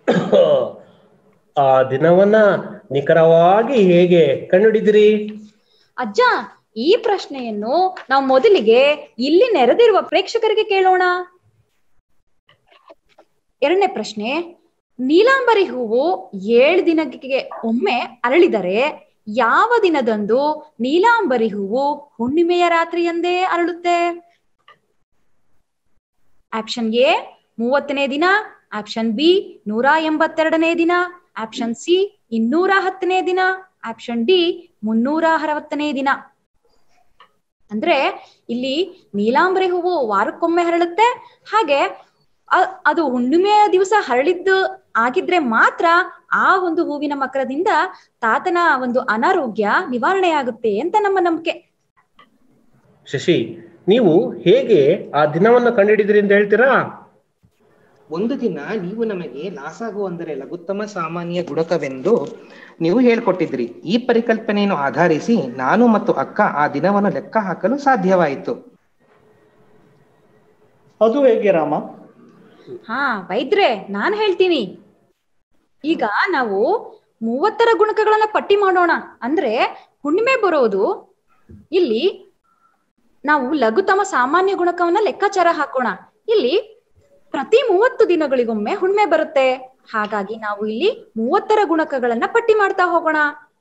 ಆ ದಿನವನ್ನ ನಿಖರವಾಗಿ ಹೇಗೆ ಕಂಡುಹಿಡಿದಿರಿ ಅಜ್ಜ ಈ ಪ್ರಶ್ನೆಯನ್ನು ನಾವು ಮೊದಲಿಗೆ ಇಲ್ಲಿ ನೆರೆದಿರುವ ಪ್ರೇಕ್ಷಕರಿಗೆ ಕೇಳೋಣ ಎರಡನೇ ಪ್ರಶ್ನೆ ನೀಲಾಂಬರಿ ಹೂವು ಏಳು ದಿನಕ್ಕೆ ಒಮ್ಮೆ ಅರಳಿದರೆ ಯಾವ ದಿನದಂದು ನೀಲಾಂಬರಿ ಹೂವು ಹುಣ್ಣಿಮೆಯ ರಾತ್ರಿಯಂದೇ ಅರಳುತ್ತೆ ಆಪ್ಷನ್ ಎ ಮೂವತ್ತನೇ ದಿನ ಆಪ್ಷನ್ ಬಿ ನೂರ ಎಂಬತ್ತೆರಡನೇ ದಿನ ಆಪ್ಷನ್ ಸಿ ಇನ್ನೂರ ಹತ್ತನೇ ದಿನ ಆಪ್ಷನ್ ಡಿ ಮುನ್ನೂರ ಅರವತ್ತನೇ ದಿನ ಅಂದ್ರೆ ಇಲ್ಲಿ ನೀಲಾಂಬರಿ ಹೂವು ವಾರಕ್ಕೊಮ್ಮೆ ಹರಳುತ್ತೆ ಹಾಗೆ ಅ- ಅದು ಹುಣ್ಣಿಮೆಯ ದಿವಸ ಹರಳಿದ್ದು ಆಗಿದ್ರೆ ಮಾತ್ರ ಆ ಒಂದು ಹೂವಿನ ಮಕರದಿಂದ ತಾತನ ಒಂದು ಅನಾರೋಗ್ಯ ನಿವಾರಣೆಯಾಗುತ್ತೆ ಅಂತ ನಮ್ಮ ನಂಬಿಕೆ ಶಶಿ ನೀವು ಹೇಗೆ ಆ ದಿನವನ್ನ ಕಂಡುಹಿಡಿದಿರಿ ಅಂತ ಹೇಳ್ತೀರಾ ಒಂದು ದಿನ ನೀವು ನಮಗೆ ಲಾಸಾಗು ಅಂದರೆ ಲಘುತ್ತಮ ಸಾಮಾನ್ಯ ಗುಣಕವೆಂದು ನೀವು ಹೇಳ್ಕೊಟ್ಟಿದ್ರಿ ಈ ಪರಿಕಲ್ಪನೆಯನ್ನು ಆಧರಿಸಿ ನಾನು ಮತ್ತು ಅಕ್ಕ ಆ ದಿನವನ್ನು ಲೆಕ್ಕ ಹಾಕಲು ಸಾಧ್ಯವಾಯಿತು ಅದು ಹೇಗೆ ರಾಮ ಹಾ ವೈದ್ರೆ ನಾನ್ ಹೇಳ್ತೀನಿ ಈಗ ನಾವು ಮೂವತ್ತರ ಗುಣಕಗಳನ್ನ ಪಟ್ಟಿ ಮಾಡೋಣ ಅಂದ್ರೆ ಹುಣ್ಣಿಮೆ ಬರೋದು ಇಲ್ಲಿ ನಾವು ಲಘುತಮ ಸಾಮಾನ್ಯ ಗುಣಕವನ್ನ ಲೆಕ್ಕಾಚಾರ ಹಾಕೋಣ ಇಲ್ಲಿ ಪ್ರತಿ ಮೂವತ್ತು ದಿನಗಳಿಗೊಮ್ಮೆ ಹುಣ್ಣಿಮೆ ಬರುತ್ತೆ ಹಾಗಾಗಿ ನಾವು ಇಲ್ಲಿ ಮೂವತ್ತರ ಗುಣಕಗಳನ್ನ ಪಟ್ಟಿ ಮಾಡ್ತಾ ಹೋಗೋಣ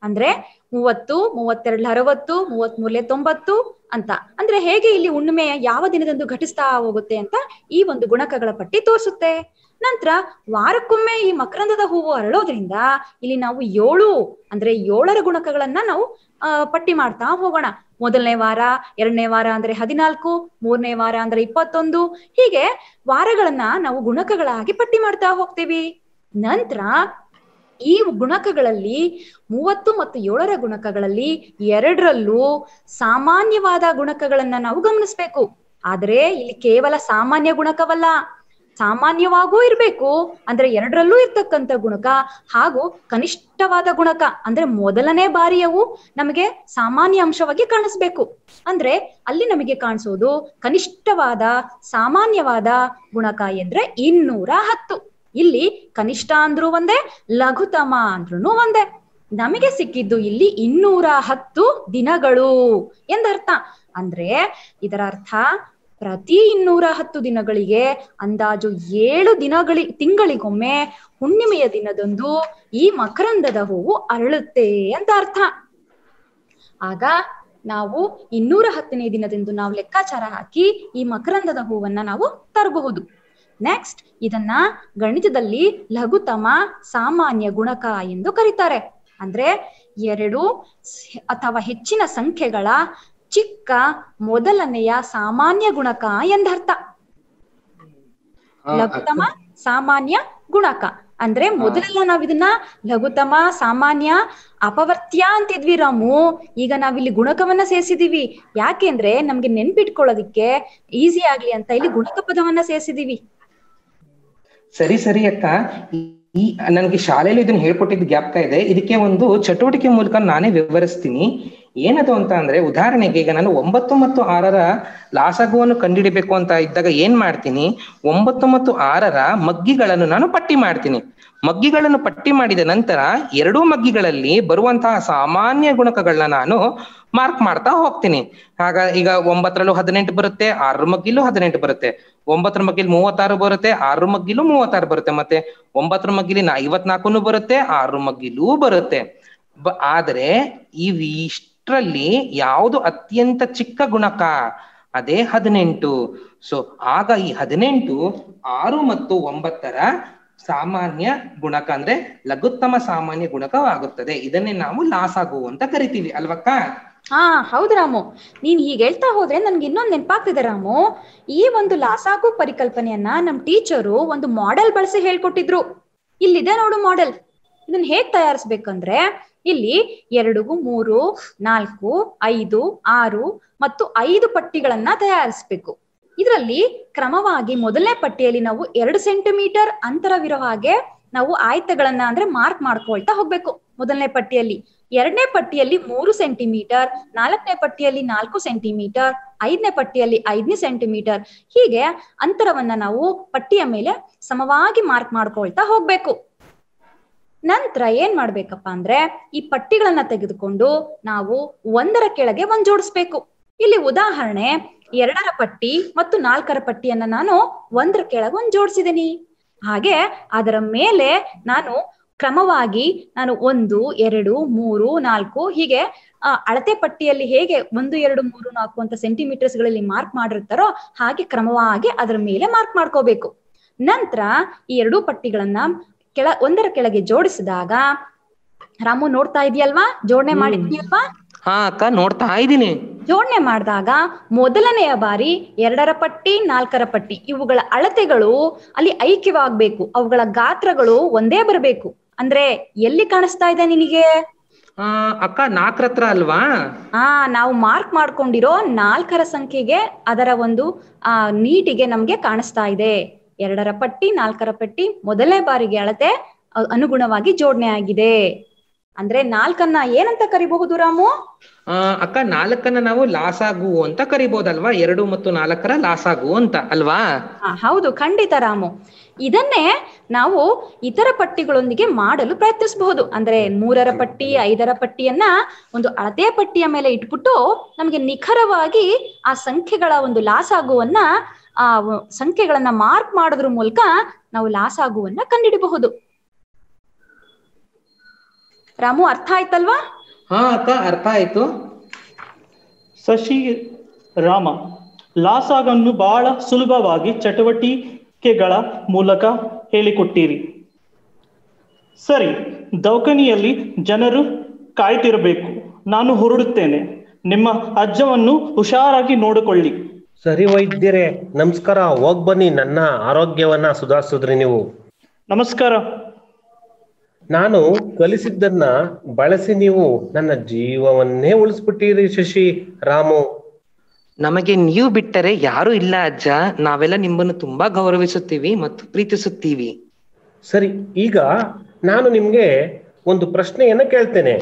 ಅಂದ್ರೆ ಮೂವತ್ತು ಮೂವತ್ತೆರಡು ಅರವತ್ತು ಮೂವತ್ತ್ ಮೂರಲೆ ತೊಂಬತ್ತು ಅಂತ ಅಂದ್ರೆ ಹೇಗೆ ಇಲ್ಲಿ ಹುಣ್ಣಿಮೆ ಯಾವ ದಿನದಂದು ಘಟಿಸ್ತಾ ಹೋಗುತ್ತೆ ಅಂತ ಈ ಒಂದು ಗುಣಕಗಳ ಪಟ್ಟಿ ತೋರಿಸುತ್ತೆ ನಂತರ ವಾರಕ್ಕೊಮ್ಮೆ ಈ ಮಕರಂದದ ಹೂವು ಅರಳೋದ್ರಿಂದ ಇಲ್ಲಿ ನಾವು ಏಳು ಅಂದ್ರೆ ಏಳರ ಗುಣಕಗಳನ್ನ ನಾವು ಆ ಪಟ್ಟಿ ಮಾಡ್ತಾ ಹೋಗೋಣ ಮೊದಲನೇ ವಾರ ಎರಡನೇ ವಾರ ಅಂದ್ರೆ ಹದಿನಾಲ್ಕು ಮೂರನೇ ವಾರ ಅಂದ್ರೆ ಇಪ್ಪತ್ತೊಂದು ಹೀಗೆ ವಾರಗಳನ್ನ ನಾವು ಗುಣಕಗಳಾಗಿ ಪಟ್ಟಿ ಮಾಡ್ತಾ ಹೋಗ್ತೀವಿ ನಂತರ ಈ ಗುಣಕಗಳಲ್ಲಿ ಮೂವತ್ತು ಮತ್ತು ಏಳರ ಗುಣಕಗಳಲ್ಲಿ ಎರಡರಲ್ಲೂ ಸಾಮಾನ್ಯವಾದ ಗುಣಕಗಳನ್ನ ನಾವು ಗಮನಿಸ್ಬೇಕು ಆದ್ರೆ ಇಲ್ಲಿ ಕೇವಲ ಸಾಮಾನ್ಯ ಗುಣಕವಲ್ಲ ಸಾಮಾನ್ಯವಾಗೂ ಇರ್ಬೇಕು ಅಂದ್ರೆ ಎರಡರಲ್ಲೂ ಇರ್ತಕ್ಕಂಥ ಗುಣಕ ಹಾಗೂ ಕನಿಷ್ಠವಾದ ಗುಣಕ ಅಂದ್ರೆ ಮೊದಲನೇ ಬಾರಿಯವು ನಮಗೆ ಸಾಮಾನ್ಯ ಅಂಶವಾಗಿ ಕಾಣಿಸ್ಬೇಕು ಅಂದ್ರೆ ಅಲ್ಲಿ ನಮಗೆ ಕಾಣಿಸೋದು ಕನಿಷ್ಠವಾದ ಸಾಮಾನ್ಯವಾದ ಗುಣಕ ಎಂದ್ರೆ ಇನ್ನೂರ ಹತ್ತು ಇಲ್ಲಿ ಕನಿಷ್ಠ ಅಂದ್ರೂ ಒಂದೇ ಲಘುತಮ ಅಂದ್ರೂ ಒಂದೇ ನಮಗೆ ಸಿಕ್ಕಿದ್ದು ಇಲ್ಲಿ ಇನ್ನೂರ ಹತ್ತು ದಿನಗಳು ಎಂದರ್ಥ ಅಂದ್ರೆ ಇದರ ಅರ್ಥ ಪ್ರತಿ ಇನ್ನೂರ ಹತ್ತು ದಿನಗಳಿಗೆ ಅಂದಾಜು ಏಳು ದಿನಗಳಿ ತಿಂಗಳಿಗೊಮ್ಮೆ ಹುಣ್ಣಿಮೆಯ ದಿನದಂದು ಈ ಮಕರಂದದ ಹೂವು ಅರಳುತ್ತೆ ಅಂತ ಅರ್ಥ ಆಗ ನಾವು ಇನ್ನೂರ ಹತ್ತನೇ ದಿನದಂದು ನಾವು ಲೆಕ್ಕಾಚಾರ ಹಾಕಿ ಈ ಮಕರಂದದ ಹೂವನ್ನ ನಾವು ತರಬಹುದು ನೆಕ್ಸ್ಟ್ ಇದನ್ನ ಗಣಿತದಲ್ಲಿ ಲಘುತಮ ಸಾಮಾನ್ಯ ಗುಣಕ ಎಂದು ಕರೀತಾರೆ ಅಂದ್ರೆ ಎರಡು ಅಥವಾ ಹೆಚ್ಚಿನ ಸಂಖ್ಯೆಗಳ ಚಿಕ್ಕ ಮೊದಲನೆಯ ಸಾಮಾನ್ಯ ಗುಣಕ ಎಂದರ್ಥ ಲಘುತಮ ಸಾಮಾನ್ಯ ಗುಣಕ ಅಂದ್ರೆ ಮೊದಲೆಲ್ಲ ನಾವ್ ಇದನ್ನ ಲಘುತಮ ಸಾಮಾನ್ಯ ಅಪವರ್ತ್ಯ ಅಂತಿದ್ವಿ ರಾಮು ಈಗ ನಾವಿಲ್ಲಿ ಗುಣಕವನ್ನ ಸೇರಿಸಿದೀವಿ ಯಾಕೆಂದ್ರೆ ನಮ್ಗೆ ನೆನ್ಪಿಟ್ಕೊಳ್ಳೋದಿಕ್ಕೆ ಈಸಿ ಆಗ್ಲಿ ಅಂತ ಇಲ್ಲಿ ಗುಣಕ ಪದವನ್ನ ಸೇರಿಸಿದೀವಿ ಸರಿ ಸರಿ ಅಕ್ಕ ಈ ನನಗೆ ಶಾಲೆಯಲ್ಲಿ ಇದನ್ನ ಹೇಳ್ಕೊಟ್ಟಿದ್ದು ಜ್ಞಾಪಕ ಇದೆ ಇದಕ್ಕೆ ಒಂದು ಚಟುವಟಿಕೆ ಮೂಲಕ ನಾನೇ ವಿವರಿಸ್ತೀನಿ ಏನದು ಅಂತ ಅಂದ್ರೆ ಉದಾಹರಣೆಗೆ ಈಗ ನಾನು ಒಂಬತ್ತು ಮತ್ತು ಆರರ ಲಾಸಗುವನ್ನು ಕಂಡುಹಿಡಿಬೇಕು ಅಂತ ಇದ್ದಾಗ ಏನ್ ಮಾಡ್ತೀನಿ ಒಂಬತ್ತು ಮತ್ತು ಆರರ ಮಗ್ಗಿಗಳನ್ನು ನಾನು ಪಟ್ಟಿ ಮಾಡ್ತೀನಿ ಮಗ್ಗಿಗಳನ್ನು ಪಟ್ಟಿ ಮಾಡಿದ ನಂತರ ಎರಡೂ ಮಗ್ಗಿಗಳಲ್ಲಿ ಬರುವಂತಹ ಸಾಮಾನ್ಯ ಗುಣಕಗಳನ್ನ ನಾನು ಮಾರ್ಕ್ ಮಾಡ್ತಾ ಹೋಗ್ತೀನಿ ಆಗ ಈಗ ಒಂಬತ್ತರಲ್ಲೂ ಹದಿನೆಂಟು ಬರುತ್ತೆ ಆರು ಮಗ್ಗಿಲೂ ಹದಿನೆಂಟು ಬರುತ್ತೆ ಒಂಬತ್ತರ ಮಗ್ಗಿಲಿ ಮೂವತ್ತಾರು ಬರುತ್ತೆ ಆರು ಮಗ್ಗಿಲೂ ಮೂವತ್ತಾರು ಬರುತ್ತೆ ಮತ್ತೆ ಒಂಬತ್ತರ ಮಗ್ಗಿಲಿ ನಾ ಐವತ್ನಾಲ್ಕು ಬರುತ್ತೆ ಆರು ಮಗ್ಗಿಲೂ ಬರುತ್ತೆ ಬ ಆದ್ರೆ ಇವಿಷ್ಟರಲ್ಲಿ ಯಾವುದು ಅತ್ಯಂತ ಚಿಕ್ಕ ಗುಣಕ ಅದೇ ಹದಿನೆಂಟು ಸೊ ಆಗ ಈ ಹದಿನೆಂಟು ಆರು ಮತ್ತು ಒಂಬತ್ತರ ಸಾಮಾನ್ಯ ಗುಣಕ ಅಂದ್ರೆ ಲಘುತ್ತಮ ಸಾಮಾನ್ಯ ಗುಣಕವಾಗುತ್ತದೆ ಇದನ್ನೇ ನಾವು ಲಾಸಾಗು ಅಂತ ಕರಿತೀವಿ ಅಲ್ವಕ್ಕ ಹಾ ಹೌದು ರಾಮು ನೀನ್ ಹೀಗೆ ಹೇಳ್ತಾ ಹೋದ್ರೆ ನನ್ಗೆ ಇನ್ನೊಂದ್ ನೆನಪಾಗ್ತಿದೆ ರಾಮು ಈ ಒಂದು ಲಾಸಾಗು ಪರಿಕಲ್ಪನೆಯನ್ನ ನಮ್ ಟೀಚರು ಒಂದು ಮಾಡೆಲ್ ಬಳಸಿ ಹೇಳ್ಕೊಟ್ಟಿದ್ರು ಇಲ್ಲಿದೆ ನೋಡು ಮಾಡೆಲ್ ಇದನ್ನ ಹೇಗ್ ತಯಾರಿಸ್ಬೇಕಂದ್ರೆ ಇಲ್ಲಿ ಎರಡು ಮೂರು ನಾಲ್ಕು ಐದು ಆರು ಮತ್ತು ಐದು ಪಟ್ಟಿಗಳನ್ನ ತಯಾರಿಸ್ಬೇಕು ಇದರಲ್ಲಿ ಕ್ರಮವಾಗಿ ಮೊದಲನೇ ಪಟ್ಟಿಯಲ್ಲಿ ನಾವು ಎರಡು ಸೆಂಟಿಮೀಟರ್ ಅಂತರವಿರೋ ಹಾಗೆ ನಾವು ಆಯ್ತಗಳನ್ನ ಅಂದ್ರೆ ಮಾರ್ಕ್ ಮಾಡ್ಕೊಳ್ತಾ ಹೋಗ್ಬೇಕು ಮೊದಲನೇ ಪಟ್ಟಿಯಲ್ಲಿ ಎರಡನೇ ಪಟ್ಟಿಯಲ್ಲಿ ಮೂರು ಸೆಂಟಿಮೀಟರ್ ನಾಲ್ಕನೇ ಪಟ್ಟಿಯಲ್ಲಿ ನಾಲ್ಕು ಸೆಂಟಿಮೀಟರ್ ಐದನೇ ಪಟ್ಟಿಯಲ್ಲಿ ಐದನೇ ಸೆಂಟಿಮೀಟರ್ ಹೀಗೆ ಅಂತರವನ್ನ ನಾವು ಪಟ್ಟಿಯ ಮೇಲೆ ಸಮವಾಗಿ ಮಾರ್ಕ್ ಮಾಡ್ಕೊಳ್ತಾ ಹೋಗ್ಬೇಕು ನಂತರ ಏನ್ ಮಾಡ್ಬೇಕಪ್ಪ ಅಂದ್ರೆ ಈ ಪಟ್ಟಿಗಳನ್ನ ತೆಗೆದುಕೊಂಡು ನಾವು ಒಂದರ ಕೆಳಗೆ ಒಂದ್ ಜೋಡಿಸ್ಬೇಕು ಇಲ್ಲಿ ಉದಾಹರಣೆ ಎರಡರ ಪಟ್ಟಿ ಮತ್ತು ನಾಲ್ಕರ ಪಟ್ಟಿಯನ್ನ ನಾನು ಒಂದರ ಕೆಳಗೆ ಒಂದ್ ಜೋಡಿಸಿದ್ದೀನಿ ಹಾಗೆ ಅದರ ಮೇಲೆ ನಾನು ಕ್ರಮವಾಗಿ ನಾನು ಒಂದು ಎರಡು ಮೂರು ನಾಲ್ಕು ಹೀಗೆ ಆ ಅಳತೆ ಪಟ್ಟಿಯಲ್ಲಿ ಹೇಗೆ ಒಂದು ಎರಡು ಮೂರು ನಾಲ್ಕು ಅಂತ ಸೆಂಟಿಮೀಟರ್ಸ್ ಗಳಲ್ಲಿ ಮಾರ್ಕ್ ಮಾಡಿರ್ತಾರೋ ಹಾಗೆ ಕ್ರಮವಾಗಿ ಅದರ ಮೇಲೆ ಮಾರ್ಕ್ ಮಾಡ್ಕೋಬೇಕು ನಂತರ ಈ ಎರಡೂ ಪಟ್ಟಿಗಳನ್ನ ಕೆಳ ಒಂದರ ಕೆಳಗೆ ಜೋಡಿಸಿದಾಗ ರಾಮು ನೋಡ್ತಾ ಇದೆಯಲ್ವಾ ಜೋಡಣೆ ಮಾಡಿದ್ಯಲ್ವಾ ಹಾ ಅಕ್ಕ ನೋಡ್ತಾ ಇದ್ದೀನಿ ಜೋಡಣೆ ಮಾಡಿದಾಗ ಮೊದಲನೆಯ ಬಾರಿ ಎರಡರ ಪಟ್ಟಿ ನಾಲ್ಕರ ಪಟ್ಟಿ ಇವುಗಳ ಅಳತೆಗಳು ಅಲ್ಲಿ ಐಕ್ಯವಾಗ್ಬೇಕು ಅವುಗಳ ಗಾತ್ರಗಳು ಒಂದೇ ಬರಬೇಕು ಅಂದ್ರೆ ಎಲ್ಲಿ ಕಾಣಿಸ್ತಾ ಇದೆ ನಿನಗೆ ಆ ಅಕ್ಕ ನಾಲ್ಕರ ಹತ್ರ ಅಲ್ವಾ ಆ ನಾವು ಮಾರ್ಕ್ ಮಾಡ್ಕೊಂಡಿರೋ ನಾಲ್ಕರ ಸಂಖ್ಯೆಗೆ ಅದರ ಒಂದು ಆ ನೀಟಿಗೆ ನಮ್ಗೆ ಕಾಣಿಸ್ತಾ ಇದೆ ಎರಡರ ಪಟ್ಟಿ ನಾಲ್ಕರ ಪಟ್ಟಿ ಮೊದಲನೇ ಬಾರಿಗೆ ಅಳತೆ ಅ- ಅನುಗುಣವಾಗಿ ಜೋಡಣೆ ಆಗಿದೆ ಅಂದ್ರೆ ನಾಲ್ಕನ್ನ ಏನಂತ ಕರಿಬಹುದು ರಾಮು ಆ ಅಕ್ಕ ನಾಲ್ಕನ್ನ ನಾವು ಲಾಸಾಗು ಅಂತ ಕರಿಬಹುದಲ್ವಾ ಎರಡು ಮತ್ತು ನಾಲ್ಕರ ಲಾಸಾಗು ಅಂತ ಅಲ್ವಾ ಆ, ಹೌದು ಖಂಡಿತ ರಾಮು ಇದನ್ನೇ ನಾವು ಇತರ ಪಟ್ಟಿಗಳೊಂದಿಗೆ ಮಾಡಲು ಪ್ರಯತ್ನಿಸಬಹುದು ಅಂದ್ರೆ ಮೂರರ ಪಟ್ಟಿ ಐದರ ಪಟ್ಟಿಯನ್ನ ಒಂದು ಅಳತೆ ಪಟ್ಟಿಯ ಮೇಲೆ ಇಟ್ಬಿಟ್ಟು ನಮಗೆ ನಿಖರವಾಗಿ ಆ ಸಂಖ್ಯೆಗಳ ಒಂದು ಲಾಸಾಗುವನ್ನ ಆ ವ- ಸಂಖ್ಯೆಗಳನ್ನ ಮಾರ್ಕ್ ಮಾಡೋದ್ರ ಮೂಲಕ ನಾವು ಲಾಸಾಗುವನ್ನ ಕಂಡಿಡಬಹುದು ರಾಮು ಅರ್ಥ ಆಯ್ತಲ್ವಾ ಹಾ ಅಕ್ಕ ಅರ್ಥ ಆಯ್ತು ಶಶಿ ರಾಮ ಲಾಸಾಗನ್ನು ಬಹಳ ಸುಲಭವಾಗಿ ಚಟುವಟಿಕೆಗಳ ಮೂಲಕ ಹೇಳಿಕೊಟ್ಟಿರಿ ಸರಿ ದೌಖಾನಿಯಲ್ಲಿ ಜನರು ಕಾಯ್ತಿರಬೇಕು ನಾನು ಹೊರಡುತ್ತೇನೆ ನಿಮ್ಮ ಅಜ್ಜವನ್ನು ಹುಷಾರಾಗಿ ನೋಡಿಕೊಳ್ಳಿ ಸರಿ ವೈದ್ಯರೇ ನಮಸ್ಕಾರ ಹೋಗ್ ಬನ್ನಿ ನನ್ನ ಆರೋಗ್ಯವನ್ನ ಸುಧಾರಿಸಿದ್ರಿ ನೀವು ನಮಸ್ಕಾರ ನಾನು ಕಲಿಸಿದ್ದನ್ನ ಬಳಸಿ ನೀವು ನನ್ನ ಜೀವವನ್ನೇ ಉಳಿಸ್ಬಿಟ್ಟಿರಿ ಶಶಿ ರಾಮು ನಮಗೆ ನೀವು ಬಿಟ್ಟರೆ ಯಾರು ಇಲ್ಲ ಅಜ್ಜ ನಾವೆಲ್ಲ ನಿಮ್ಮನ್ನು ತುಂಬಾ ಗೌರವಿಸುತ್ತೀವಿ ಮತ್ತು ಪ್ರೀತಿಸುತ್ತೀವಿ ಸರಿ ಈಗ ನಾನು ನಿಮ್ಗೆ ಒಂದು ಪ್ರಶ್ನೆಯನ್ನ ಕೇಳ್ತೇನೆ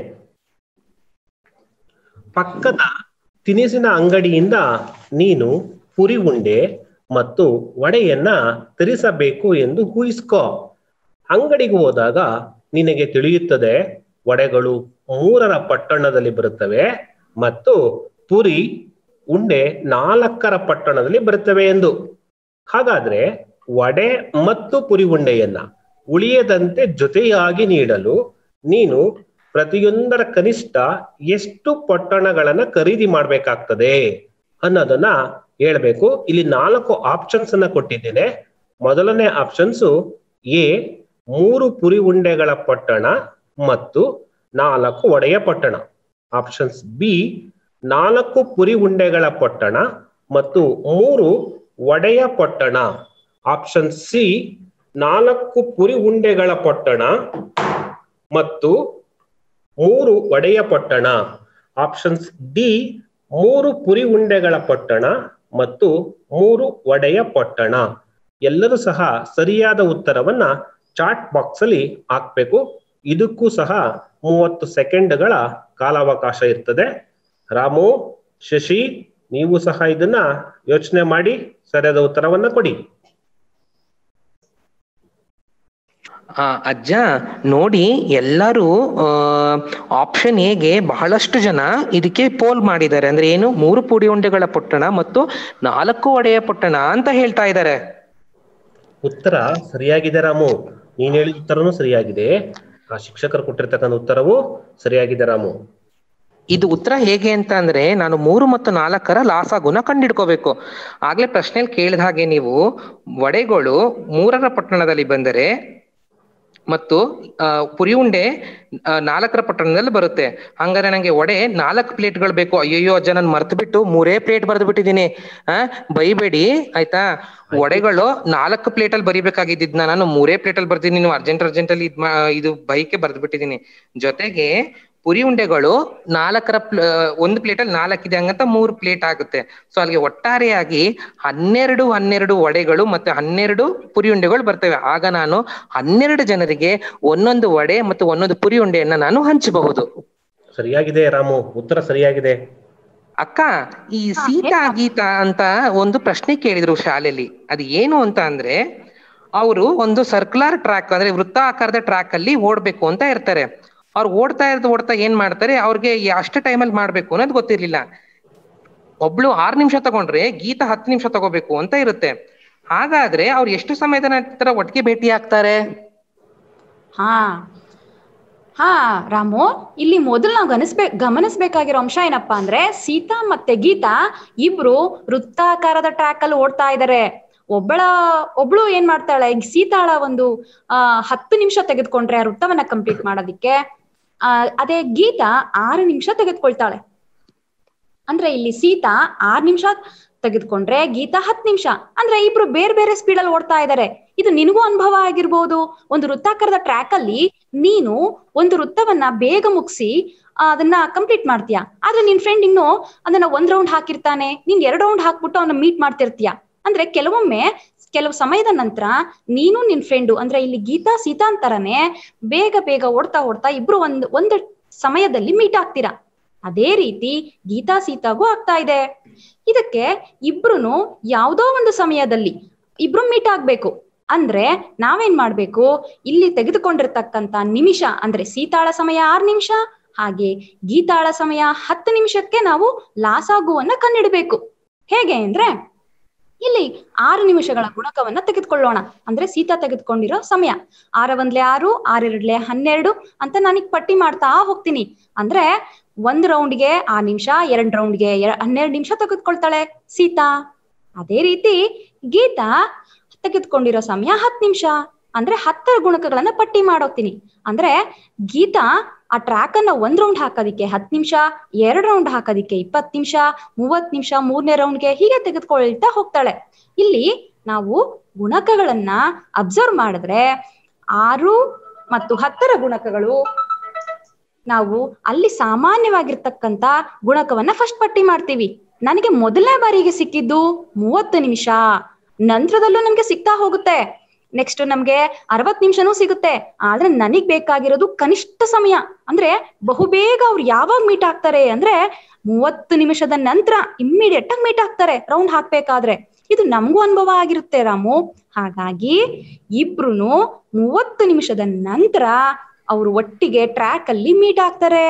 ಪಕ್ಕದ ತಿನಿಸಿನ ಅಂಗಡಿಯಿಂದ ನೀನು ಪುರಿ ಉಂಡೆ ಮತ್ತು ವಡೆಯನ್ನ ತರಿಸಬೇಕು ಎಂದು ಊಹಿಸ್ಕೋ ಅಂಗಡಿಗೆ ಹೋದಾಗ ನಿನಗೆ ತಿಳಿಯುತ್ತದೆ ವಡೆಗಳು ಮೂರರ ಪಟ್ಟಣದಲ್ಲಿ ಬರುತ್ತವೆ ಮತ್ತು ಪುರಿ ಉಂಡೆ ನಾಲ್ಕರ ಪಟ್ಟಣದಲ್ಲಿ ಬರುತ್ತವೆ ಎಂದು ಹಾಗಾದ್ರೆ ವಡೆ ಮತ್ತು ಪುರಿ ಉಂಡೆಯನ್ನ ಉಳಿಯದಂತೆ ಜೊತೆಯಾಗಿ ನೀಡಲು ನೀನು ಪ್ರತಿಯೊಂದರ ಕನಿಷ್ಠ ಎಷ್ಟು ಪೊಟ್ಟಣಗಳನ್ನ ಖರೀದಿ ಮಾಡ್ಬೇಕಾಗ್ತದೆ ಅನ್ನೋದನ್ನ ಹೇಳ್ಬೇಕು ಇಲ್ಲಿ ನಾಲ್ಕು ಆಪ್ಷನ್ಸ್ ಅನ್ನ ಕೊಟ್ಟಿದ್ದೇನೆ ಮೊದಲನೇ ಆಪ್ಷನ್ಸ್ ಎ ಮೂರು ಪುರಿ ಉಂಡೆಗಳ ಪಟ್ಟಣ ಮತ್ತು ನಾಲ್ಕು ಒಡೆಯ ಪಟ್ಟಣ ಆಪ್ಷನ್ಸ್ ಬಿ ನಾಲ್ಕು ಪುರಿ ಉಂಡೆಗಳ ಪಟ್ಟಣ ಮತ್ತು ಮೂರು ಒಡೆಯ ಪಟ್ಟಣ ಆಪ್ಷನ್ ಸಿ ನಾಲ್ಕು ಪುರಿ ಉಂಡೆಗಳ ಪಟ್ಟಣ ಮತ್ತು ಮೂರು ಒಡೆಯ ಪಟ್ಟಣ ಆಪ್ಷನ್ಸ್ ಡಿ ಮೂರು ಪುರಿ ಉಂಡೆಗಳ ಪಟ್ಟಣ ಮತ್ತು ಮೂರು ಒಡೆಯ ಪಟ್ಟಣ ಎಲ್ಲರೂ ಸಹ ಸರಿಯಾದ ಉತ್ತರವನ್ನ ಚಾಟ್ ಬಾಕ್ಸ್ ಅಲ್ಲಿ ಹಾಕ್ಬೇಕು ಇದಕ್ಕೂ ಸಹ ಮೂವತ್ತು ಸೆಕೆಂಡ್ಗಳ ಕಾಲಾವಕಾಶ ಇರ್ತದೆ ರಾಮು ಶಶಿ ನೀವು ಸಹ ಇದನ್ನ ಯೋಚನೆ ಮಾಡಿ ಸರಿಯಾದ ಉತ್ತರವನ್ನ ಕೊಡಿ ಆ ಅಜ್ಜ ನೋಡಿ ಎಲ್ಲರೂ ಆಪ್ಷನ್ ಎಗೆ ಬಹಳಷ್ಟು ಜನ ಇದಕ್ಕೆ ಪೋಲ್ ಮಾಡಿದ್ದಾರೆ ಅಂದ್ರೆ ಏನು ಮೂರು ಪುಡಿ ಉಂಡೆಗಳ ಪೊಟ್ಟಣ ಮತ್ತು ನಾಲ್ಕು ಒಡೆಯ ಪೊಟ್ಟಣ ಅಂತ ಹೇಳ್ತಾ ಇದ್ದಾರೆ ಉತ್ತರ ಸರಿಯಾಗಿದೆ ರಾಮು ನೀನ್ ಹೇಳಿದ ಉತ್ತರನೂ ಸರಿಯಾಗಿದೆ ಆ ಶಿಕ್ಷಕರು ಕೊಟ್ಟಿರ್ತಕ್ಕಂಥ ಉತ್ತರವು ಸರಿಯಾಗಿದೆ ರಾಮು ಇದು ಉತ್ತರ ಹೇಗೆ ಅಂತ ಅಂದ್ರೆ ನಾನು ಮೂರು ಮತ್ತು ನಾಲ್ಕರ ಲಾಸಾಗುನ ಕಂಡಿಡ್ಕೋಬೇಕು ಆಗ್ಲೇ ಪ್ರಶ್ನೆಯಲ್ಲಿ ಕೇಳಿದ ಹಾಗೆ ನೀವು ವಡೆಗಳು ಮೂರರ ಪಟ್ಟಣದಲ್ಲಿ ಬಂದರೆ ಮತ್ತು ಆ, ಪುರಿ ಉಂಡೆ ಆ, ನಾಲ್ಕರ ಪಟ್ಟಣದಲ್ಲಿ ಬರುತ್ತೆ ಹಂಗಾರೆ ನಂಗೆ ವಡೆ ನಾಲ್ಕು ಪ್ಲೇಟ್ಗಳು ಬೇಕು ಅಯ್ಯಯ್ಯೋ ಅಜ್ಜ ನಾನು ಮರ್ತು ಬಿಟ್ಟು ಮೂರೇ ಪ್ಲೇಟ್ ಬರೆದು ಬಿಟ್ಟಿದ್ದೀನಿ ಆ ಬೈಬೇಡಿ ಆಯ್ತಾ ವಡೆಗಳು ನಾಲ್ಕು ಪ್ಲೇಟ್ ಅಲ್ಲಿ ಬರಿಬೇಕಾಗಿದ್ದಿದ್ನ ನಾನು ಮೂರೇ ಪ್ಲೇಟ್ ಅಲ್ಲಿ ಬರ್ತೀನಿ ನೀವು ಅರ್ಜೆಂಟ್ ಅರ್ಜೆಂಟ್ ಅಲ್ಲಿ ಇದ್ ಮಾ- ಇದು ಬೈಕೆ ಬರೆದು ಬಿಟ್ಟಿದ್ದೀನಿ ಜೊತೆಗೆ ಪುರಿ ಉಂಡೆಗಳು ನಾಲ್ಕರ ಪ್ಲ- ಒಂದು ಪ್ಲೇಟ್ ಅಲ್ಲಿ ನಾಲ್ಕಿದೆ ಹಂಗಂತ ಮೂರು ಪ್ಲೇಟ್ ಆಗುತ್ತೆ ಸೊ ಅಲ್ಲಿಗೆ ಒಟ್ಟಾರೆಯಾಗಿ ಹನ್ನೆರಡು ಹನ್ನೆರಡು ವಡೆಗಳು ಮತ್ತೆ ಹನ್ನೆರಡು ಪುರಿ ಉಂಡೆಗಳು ಬರ್ತವೆ ಆಗ ನಾನು ಹನ್ನೆರಡು ಜನರಿಗೆ ಒಂದೊಂದು ವಡೆ ಮತ್ತು ಒಂದೊಂದು ಪುರಿ ಉಂಡೆಯನ್ನ ನಾನು ಹಂಚಬಹುದು ಸರಿಯಾಗಿದೆ ರಾಮು ಉತ್ತರ ಸರಿಯಾಗಿದೆ ಅಕ್ಕ ಈ ಸೀತಾ ಗೀತಾ ಅಂತ ಒಂದು ಪ್ರಶ್ನೆ ಕೇಳಿದ್ರು ಶಾಲೆಯಲ್ಲಿ ಅದು ಏನು ಅಂತ ಅಂದ್ರೆ ಅವರು ಒಂದು ಸರ್ಕ್ಯುಲರ್ ಟ್ರ್ಯಾಕ್ ಅಂದ್ರೆ ವೃತ್ತಾಕಾರದ ಟ್ರ್ಯಾಕ್ ಅಲ್ಲಿ ಓಡ್ಬೇಕು ಅಂತ ಇರ್ತಾರೆ ಅವ್ರು ಓಡ್ತಾ ಇರೋದು ಓಡ್ತಾ ಏನ್ ಮಾಡ್ತಾರೆ ಅವ್ರಿಗೆ ಅಷ್ಟು ಟೈಮಲ್ಲಿ ಮಾಡ್ಬೇಕು ಅನ್ನೋದು ಗೊತ್ತಿರ್ಲಿಲ್ಲ ಒಬ್ಳು ಆರ್ ನಿಮಿಷ ತಗೊಂಡ್ರೆ ಗೀತಾ ಹತ್ತು ನಿಮಿಷ ತಗೋಬೇಕು ಅಂತ ಇರುತ್ತೆ ಹಾಗಾದ್ರೆ ಅವ್ರು ಎಷ್ಟು ಸಮಯದ ನಂತರ ಒಟ್ಟಿಗೆ ಭೇಟಿ ಆಗ್ತಾರೆ ಹಾ ಹಾ ರಾಮು ಇಲ್ಲಿ ಮೊದಲು ನಾವು ಗಮನಿಸ್ಬೇ ಗಮನಿಸ್ಬೇಕಾಗಿರೋ ಅಂಶ ಏನಪ್ಪಾ ಅಂದ್ರೆ ಸೀತಾ ಮತ್ತೆ ಗೀತಾ ಇಬ್ರು ವೃತ್ತಾಕಾರದ ಟ್ರ್ಯಾಕ್ ಅಲ್ಲಿ ಓಡ್ತಾ ಇದಾರೆ ಒಬ್ಬಳ ಒಬ್ಳು ಏನ್ ಮಾಡ್ತಾಳೆ ಈಗ ಸೀತಾಳ ಒಂದು ಆ ಹತ್ತು ನಿಮಿಷ ತೆಗೆದುಕೊಂಡ್ರೆ ಆ ವೃತ್ತವನ್ನ ಕಂಪ್ಲೀಟ್ ಮಾಡೋದಿಕ್ಕೆ ಆ ಅದೇ ಗೀತಾ ಆರು ನಿಮಿಷ ತೆಗೆದುಕೊಳ್ತಾಳೆ ಅಂದ್ರೆ ಇಲ್ಲಿ ಸೀತಾ ಆರ್ ನಿಮಿಷ ತೆಗೆದುಕೊಂಡ್ರೆ ಗೀತಾ ಹತ್ತು ನಿಮಿಷ ಅಂದ್ರೆ ಇಬ್ರು ಬೇರೆ ಬೇರೆ ಸ್ಪೀಡ್ ಅಲ್ಲಿ ಓಡ್ತಾ ಇದಾರೆ ಇದು ನಿನಗೂ ಅನುಭವ ಆಗಿರ್ಬೋದು ಒಂದು ವೃತ್ತಾಕಾರದ ಟ್ರ್ಯಾಕ್ ಅಲ್ಲಿ ನೀನು ಒಂದು ವೃತ್ತವನ್ನ ಬೇಗ ಮುಗಿಸಿ ಅದನ್ನ ಕಂಪ್ಲೀಟ್ ಮಾಡ್ತೀಯ ಆದ್ರೆ ನಿನ್ ಫ್ರೆಂಡ್ ಇನ್ನು ಅದನ್ನ ಒಂದ್ ರೌಂಡ್ ಹಾಕಿರ್ತಾನೆ ನೀನ್ ಎರಡ್ ರೌಂಡ್ ಹಾಕ್ಬಿಟ್ಟು ಅವನ್ನ ಮೀಟ್ ಮಾಡ್ತಿರ್ತೀಯ ಅಂದ್ರೆ ಕೆಲವೊಮ್ಮೆ ಕೆಲವು ಸಮಯದ ನಂತರ ನೀನು ನಿನ್ ಫ್ರೆಂಡು ಅಂದ್ರೆ ಇಲ್ಲಿ ಗೀತಾ ಸೀತಾ ಅಂತಾರನೆ ಬೇಗ ಬೇಗ ಓಡ್ತಾ ಓಡ್ತಾ ಇಬ್ರು ಒಂದ್ ಒಂದು ಸಮಯದಲ್ಲಿ ಮೀಟ್ ಆಗ್ತೀರಾ ಅದೇ ರೀತಿ ಗೀತಾ ಸೀತಾಗೂ ಆಗ್ತಾ ಇದೆ ಇದಕ್ಕೆ ಇಬ್ರುನು ಯಾವ್ದೋ ಒಂದು ಸಮಯದಲ್ಲಿ ಇಬ್ರು ಮೀಟ್ ಆಗ್ಬೇಕು ಅಂದ್ರೆ ನಾವೇನ್ ಮಾಡ್ಬೇಕು ಇಲ್ಲಿ ತೆಗೆದುಕೊಂಡಿರ್ತಕ್ಕಂತ ನಿಮಿಷ ಅಂದ್ರೆ ಸೀತಾಳ ಸಮಯ ಆರ್ ನಿಮಿಷ ಹಾಗೆ ಗೀತಾಳ ಸಮಯ ಹತ್ತು ನಿಮಿಷಕ್ಕೆ ನಾವು ಲಾಸಾಗುವನ್ನ ಕಂಡಿಡ್ಬೇಕು ಹೇಗೆ ಅಂದ್ರೆ ಇಲ್ಲಿ ಆರು ನಿಮಿಷಗಳ ಗುಣಕವನ್ನ ತೆಗೆದುಕೊಳ್ಳೋಣ ಅಂದ್ರೆ ಸೀತಾ ತೆಗೆದುಕೊಂಡಿರೋ ಸಮಯ ಆರ ಒಂದ್ಲೆ ಆರು ಆರೆರಡ್ಲೆ ಹನ್ನೆರಡು ಅಂತ ನಾನೀಗ ಪಟ್ಟಿ ಮಾಡ್ತಾ ಹೋಗ್ತೀನಿ ಅಂದ್ರೆ ಒಂದ್ ರೌಂಡ್ಗೆ ಆರ್ ನಿಮಿಷ ಎರಡ್ ರೌಂಡ್ಗೆ ಹನ್ನೆರಡು ನಿಮಿಷ ತೆಗೆದುಕೊಳ್ತಾಳೆ ಸೀತಾ ಅದೇ ರೀತಿ ಗೀತಾ ತೆಗೆದುಕೊಂಡಿರೋ ಸಮಯ ಹತ್ತು ನಿಮಿಷ ಅಂದ್ರೆ ಹತ್ತರ ಗುಣಕಗಳನ್ನ ಪಟ್ಟಿ ಮಾಡೋಗ್ತೀನಿ ಅಂದ್ರೆ ಗೀತಾ ಆ ಟ್ರ್ಯಾಕ್ ಅನ್ನ ಒಂದ್ ರೌಂಡ್ ಹಾಕೋದಿಕ್ಕೆ ಹತ್ತು ನಿಮಿಷ ಎರಡ್ ರೌಂಡ್ ಹಾಕೋದಿಕ್ಕೆ ಇಪ್ಪತ್ ನಿಮಿಷ ಮೂವತ್ ನಿಮಿಷ ಮೂರನೇ ರೌಂಡ್ಗೆ ಹೀಗೆ ತೆಗೆದುಕೊಳ್ತಾ ಹೋಗ್ತಾಳೆ ಇಲ್ಲಿ ನಾವು ಗುಣಕಗಳನ್ನ ಅಬ್ಸರ್ವ್ ಮಾಡಿದ್ರೆ ಆರು ಮತ್ತು ಹತ್ತರ ಗುಣಕಗಳು ನಾವು ಅಲ್ಲಿ ಸಾಮಾನ್ಯವಾಗಿರ್ತಕ್ಕಂತ ಗುಣಕವನ್ನ ಫಸ್ಟ್ ಪಟ್ಟಿ ಮಾಡ್ತೀವಿ ನನಗೆ ಮೊದಲನೇ ಬಾರಿಗೆ ಸಿಕ್ಕಿದ್ದು ಮೂವತ್ತು ನಿಮಿಷ ನಂತರದಲ್ಲೂ ನಮ್ಗೆ ಸಿಗ್ತಾ ಹೋಗುತ್ತೆ ನೆಕ್ಸ್ಟ್ ನಮ್ಗೆ ಅರವತ್ ನಿಮಿಷನೂ ಸಿಗುತ್ತೆ ಆದ್ರೆ ನನಗ್ ಬೇಕಾಗಿರೋದು ಕನಿಷ್ಠ ಸಮಯ ಅಂದ್ರೆ ಬಹುಬೇಗ ಅವ್ರು ಯಾವಾಗ ಮೀಟ್ ಆಗ್ತಾರೆ ಅಂದ್ರೆ ಮೂವತ್ತು ನಿಮಿಷದ ನಂತರ ಇಮ್ಮಿಡಿಯೇಟ್ ಆಗಿ ಮೀಟ್ ಆಗ್ತಾರೆ ರೌಂಡ್ ಹಾಕ್ಬೇಕಾದ್ರೆ ಇದು ನಮಗೂ ಅನುಭವ ಆಗಿರುತ್ತೆ ರಾಮು ಹಾಗಾಗಿ ಇಬ್ರುನು ಮೂವತ್ತು ನಿಮಿಷದ ನಂತರ ಅವರು ಒಟ್ಟಿಗೆ ಟ್ರ್ಯಾಕ್ ಅಲ್ಲಿ ಮೀಟ್ ಆಗ್ತಾರೆ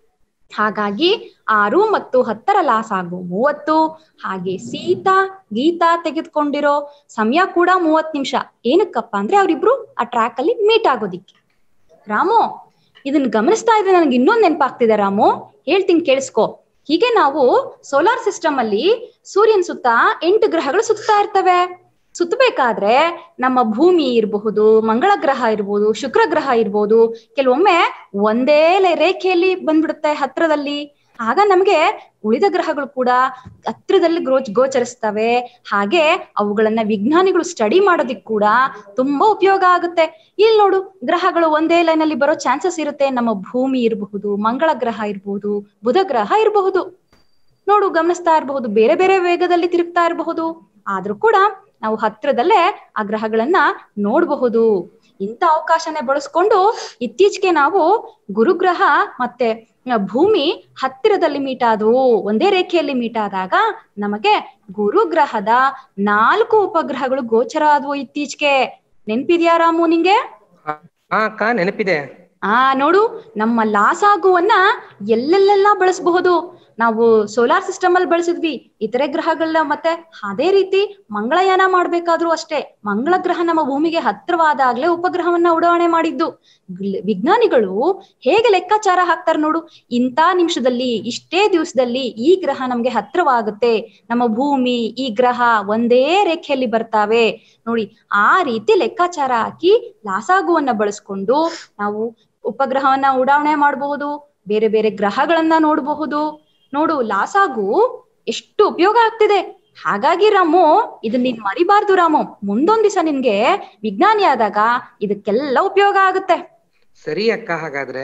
ಹಾಗಾಗಿ ಆರು ಮತ್ತು ಹತ್ತರ ಲಾಸ್ ಆಗು ಮೂವತ್ತು ಹಾಗೆ ಸೀತಾ ಗೀತಾ ತೆಗೆದುಕೊಂಡಿರೋ ಸಮಯ ಕೂಡ ಮೂವತ್ ನಿಮಿಷ ಏನಕ್ಕಪ್ಪ ಅಂದ್ರೆ ಅವರಿಬ್ರು ಆ ಟ್ರ್ಯಾಕ್ ಅಲ್ಲಿ ಮೀಟ್ ಆಗೋದಿಕ್ಕೆ ರಾಮು ಇದನ್ನ ಗಮನಿಸ್ತಾ ಇದ್ರೆ ನನಗೆ ಇನ್ನೊಂದ್ ನೆನಪಾಗ್ತಿದೆ ರಾಮು ಹೇಳ್ತೀನಿ ಕೇಳಿಸ್ಕೊ ಹೀಗೆ ನಾವು ಸೋಲಾರ್ ಸಿಸ್ಟಮ್ ಅಲ್ಲಿ ಸೂರ್ಯನ್ ಸುತ್ತ ಎಂಟು ಗ್ರಹಗಳು ಸುತ್ತಾ ಇರ್ತವೆ ಸುತ್ತಬೇಕಾದ್ರೆ ನಮ್ಮ ಭೂಮಿ ಇರಬಹುದು ಮಂಗಳ ಗ್ರಹ ಇರ್ಬೋದು ಶುಕ್ರ ಗ್ರಹ ಇರ್ಬೋದು ಕೆಲವೊಮ್ಮೆ ಒಂದೇ ಲೆ- ರೇಖೆಯಲ್ಲಿ ಬಂದ್ಬಿಡುತ್ತೆ ಹತ್ರದಲ್ಲಿ ಆಗ ನಮ್ಗೆ ಉಳಿದ ಗ್ರಹಗಳು ಕೂಡ ಹತ್ರದಲ್ಲಿ ಗ್ರೋ ಗೋಚರಿಸ್ತವೆ ಹಾಗೆ ಅವುಗಳನ್ನ ವಿಜ್ಞಾನಿಗಳು ಸ್ಟಡಿ ಮಾಡೋದಿಕ್ ಕೂಡ ತುಂಬಾ ಉಪಯೋಗ ಆಗುತ್ತೆ ಇಲ್ಲಿ ನೋಡು ಗ್ರಹಗಳು ಒಂದೇ ಲೈನ್ ಅಲ್ಲಿ ಬರೋ ಚಾನ್ಸಸ್ ಇರುತ್ತೆ ನಮ್ಮ ಭೂಮಿ ಇರಬಹುದು ಮಂಗಳ ಗ್ರಹ ಇರಬಹುದು ಬುಧ ಗ್ರಹ ಇರಬಹುದು ನೋಡು ಗಮನಿಸ್ತಾ ಇರಬಹುದು ಬೇರೆ ಬೇರೆ ವೇಗದಲ್ಲಿ ತಿರುಗ್ತಾ ಇರಬಹುದು ಆದ್ರೂ ಕೂಡ ನಾವು ಹತ್ರದಲ್ಲೇ ಆ ಗ್ರಹಗಳನ್ನ ನೋಡಬಹುದು ಇಂಥ ಅವಕಾಶನೇ ಬಳಸ್ಕೊಂಡು ಇತ್ತೀಚೆಗೆ ನಾವು ಗುರುಗ್ರಹ ಮತ್ತೆ ಆ, ಭೂಮಿ ಹತ್ತಿರದಲ್ಲಿ ಮೀಟ್ ಆದವು ಒಂದೇ ರೇಖೆಯಲ್ಲಿ ಮೀಟ್ ಆದಾಗ ನಮಗೆ ಗುರುಗ್ರಹದ ನಾಲ್ಕು ಉಪಗ್ರಹಗಳು ಗೋಚರ ಆದವು ಇತ್ತೀಚೆಗೆ ನೆನ್ಪಿದ್ಯಾ ರಾಮು ನಿಂಗೆ ಹಾ ಅಕ್ಕ ನೆನಪಿದೆ ಆ ನೋಡು ನಮ್ಮ ಲಾಸಾಗುವನ್ನ ಎಲ್ಲೆಲ್ಲೆಲ್ಲ ಬಳಸಬಹುದು ನಾವು ಸೋಲಾರ್ ಸಿಸ್ಟಮ್ ಅಲ್ಲಿ ಬಳಸಿದ್ವಿ ಇತರೆ ಗ್ರಹಗಳನ್ನ ಮತ್ತೆ ಅದೇ ರೀತಿ ಮಂಗಳಯಾನ ಮಾಡ್ಬೇಕಾದ್ರೂ ಅಷ್ಟೇ ಮಂಗಳ ಗ್ರಹ ನಮ್ಮ ಭೂಮಿಗೆ ಹತ್ರವಾದಾಗ್ಲೇ ಉಪಗ್ರಹವನ್ನ ಉಡಾವಣೆ ಮಾಡಿದ್ದು ಗ್ಲ್- ವಿಜ್ಞಾನಿಗಳು ಹೇಗೆ ಲೆಕ್ಕಾಚಾರ ಹಾಕ್ತಾರೆ ನೋಡು ಇಂಥ ನಿಮಿಷದಲ್ಲಿ ಇಷ್ಟೇ ದಿವಸದಲ್ಲಿ ಈ ಗ್ರಹ ನಮ್ಗೆ ಹತ್ರವಾಗುತ್ತೆ ನಮ್ಮ ಭೂಮಿ ಈ ಗ್ರಹ ಒಂದೇ ರೇಖೆಯಲ್ಲಿ ಬರ್ತಾವೆ ನೋಡಿ ಆ ರೀತಿ ಲೆಕ್ಕಾಚಾರ ಹಾಕಿ ಲಾಸಾಗುವನ್ನ ಬಳಸ್ಕೊಂಡು ನಾವು ಉಪಗ್ರಹವನ್ನ ಉಡಾವಣೆ ಮಾಡಬಹುದು ಬೇರೆ ಬೇರೆ ಗ್ರಹಗಳನ್ನ ನೋಡಬಹುದು ನೋಡು ಲಾಸಾಗು ಎಷ್ಟು ಉಪಯೋಗ ಆಗ್ತಿದೆ ಹಾಗಾಗಿ ರಾಮು ಇದನ್ನ ನೀನ್ ಮರಿಬಾರ್ದು ರಾಮು ಮುಂದೊಂದ್ ದಿವಸ ನಿನ್ಗೆ ವಿಜ್ಞಾನಿ ಆದಾಗ ಇದಕ್ಕೆಲ್ಲ ಉಪಯೋಗ ಆಗುತ್ತೆ ಸರಿ ಅಕ್ಕ ಹಾಗಾದ್ರೆ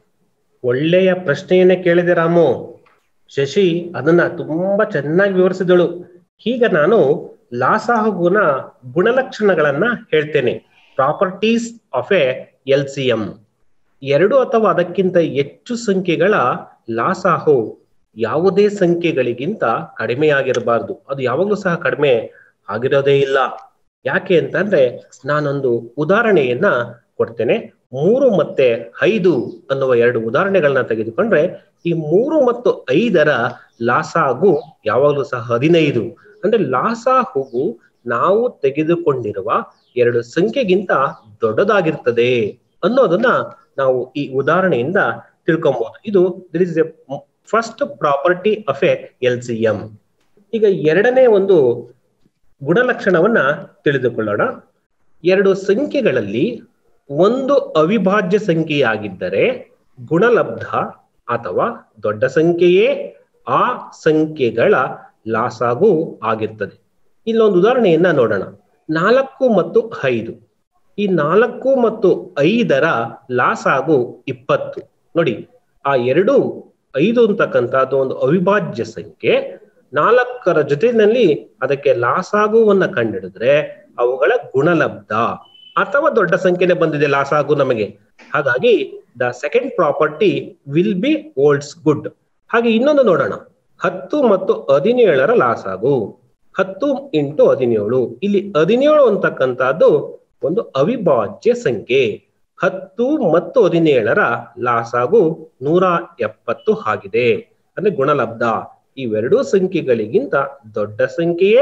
ಒಳ್ಳೆಯ ಪ್ರಶ್ನೆಯನ್ನೇ ಕೇಳಿದೆ ರಾಮು ಶಶಿ ಅದನ್ನ ತುಂಬಾ ಚೆನ್ನಾಗಿ ವಿವರಿಸಿದಳು ಈಗ ನಾನು ಲಾಸಾಹುಗುನ ಗುಣಲಕ್ಷಣಗಳನ್ನ ಹೇಳ್ತೇನೆ properties of a L C M ಎರಡು ಅಥವಾ ಅದಕ್ಕಿಂತ ಹೆಚ್ಚು ಸಂಖ್ಯೆಗಳ ಲಾಸಾಹು ಯಾವುದೇ ಸಂಖ್ಯೆಗಳಿಗಿಂತ ಕಡಿಮೆಯಾಗಿರಬಾರ್ದು ಅದು ಯಾವಾಗಲೂ ಸಹ ಕಡಿಮೆ ಆಗಿರೋದೇ ಇಲ್ಲ ಯಾಕೆ ಅಂತಂದ್ರೆ ನಾನೊಂದು ಉದಾಹರಣೆಯನ್ನ ಕೊಡ್ತೇನೆ ಮೂರು ಮತ್ತೆ ಐದು ಅನ್ನುವ ಎರಡು ಉದಾಹರಣೆಗಳನ್ನ ತೆಗೆದುಕೊಂಡ್ರೆ ಈ ಮೂರು ಮತ್ತು ಐದರ ಲಾಸಾಗು ಯಾವಾಗಲೂ ಸಹ ಹದಿನೈದು ಅಂದ್ರೆ ಲಾಸಾಹುಗು ನಾವು ತೆಗೆದುಕೊಂಡಿರುವ ಎರಡು ಸಂಖ್ಯೆಗಿಂತ ದೊಡ್ಡದಾಗಿರ್ತದೆ ಅನ್ನೋದನ್ನ ನಾವು ಈ ಉದಾಹರಣೆಯಿಂದ ತಿಳ್ಕೊಬಹುದು ಇದು there is a first property of a L C M ಈಗ ಎರಡನೇ ಒಂದು ಗುಣಲಕ್ಷಣವನ್ನ ತಿಳಿದುಕೊಳ್ಳೋಣ ಎರಡು ಸಂಖ್ಯೆಗಳಲ್ಲಿ ಒಂದು ಅವಿಭಾಜ್ಯ ಸಂಖ್ಯೆಯಾಗಿದ್ದರೆ ಗುಣಲಬ್ಧ ಅಥವಾ ದೊಡ್ಡ ಸಂಖ್ಯೆಯೇ ಆ ಸಂಖ್ಯೆಗಳ ಲಾಸಾಗು ಆಗಿರ್ತದೆ ಇಲ್ಲೊಂದು ಉದಾಹರಣೆಯನ್ನ ನೋಡೋಣ ನಾಲ್ಕು ಮತ್ತು ಐದು ಈ ನಾಲ್ಕು ಮತ್ತು ಐದರ ಲಾಸಾಗು ಇಪ್ಪತ್ತು ನೋಡಿ ಆ ಎರಡು ಐದು ಅಂತಕ್ಕಂಥದ್ದು ಒಂದು ಅವಿಭಾಜ್ಯ ಸಂಖ್ಯೆ ನಾಲ್ಕರ ಜೊತೆಯಲ್ಲಿ ಅದಕ್ಕೆ ಲಾಸಾಗುವನ್ನ ಕಂಡಿಡಿದ್ರೆ ಅವುಗಳ ಗುಣಲಬ್ಧ ಅಥವಾ ದೊಡ್ಡ ಸಂಖ್ಯೆನೆ ಬಂದಿದೆ ಲಾಸಾಗು ನಮಗೆ ಹಾಗಾಗಿ the second property will be holds good ಹಾಗೆ ಇನ್ನೊಂದು ನೋಡೋಣ ಹತ್ತು ಮತ್ತು ಹದಿನೇಳರ ಲಾಸಾಗು ಹತ್ತು ಇಂಟು ಹದಿನೇಳು ಇಲ್ಲಿ ಹದಿನೇಳು ಅಂತಕ್ಕಂಥದ್ದು ಒಂದು ಅವಿಭಾಜ್ಯ ಸಂಖ್ಯೆ ಹತ್ತು ಮತ್ತು ಹದಿನೇಳರ ಲಾಸಾಗು ನೂರ ಎಪ್ಪತ್ತು ಆಗಿದೆ ಅಂದ್ರೆ ಗುಣಲಬ್ಧ ಇವೆರಡೂ ಸಂಖ್ಯೆಗಳಿಗಿಂತ ದೊಡ್ಡ ಸಂಖ್ಯೆಯೇ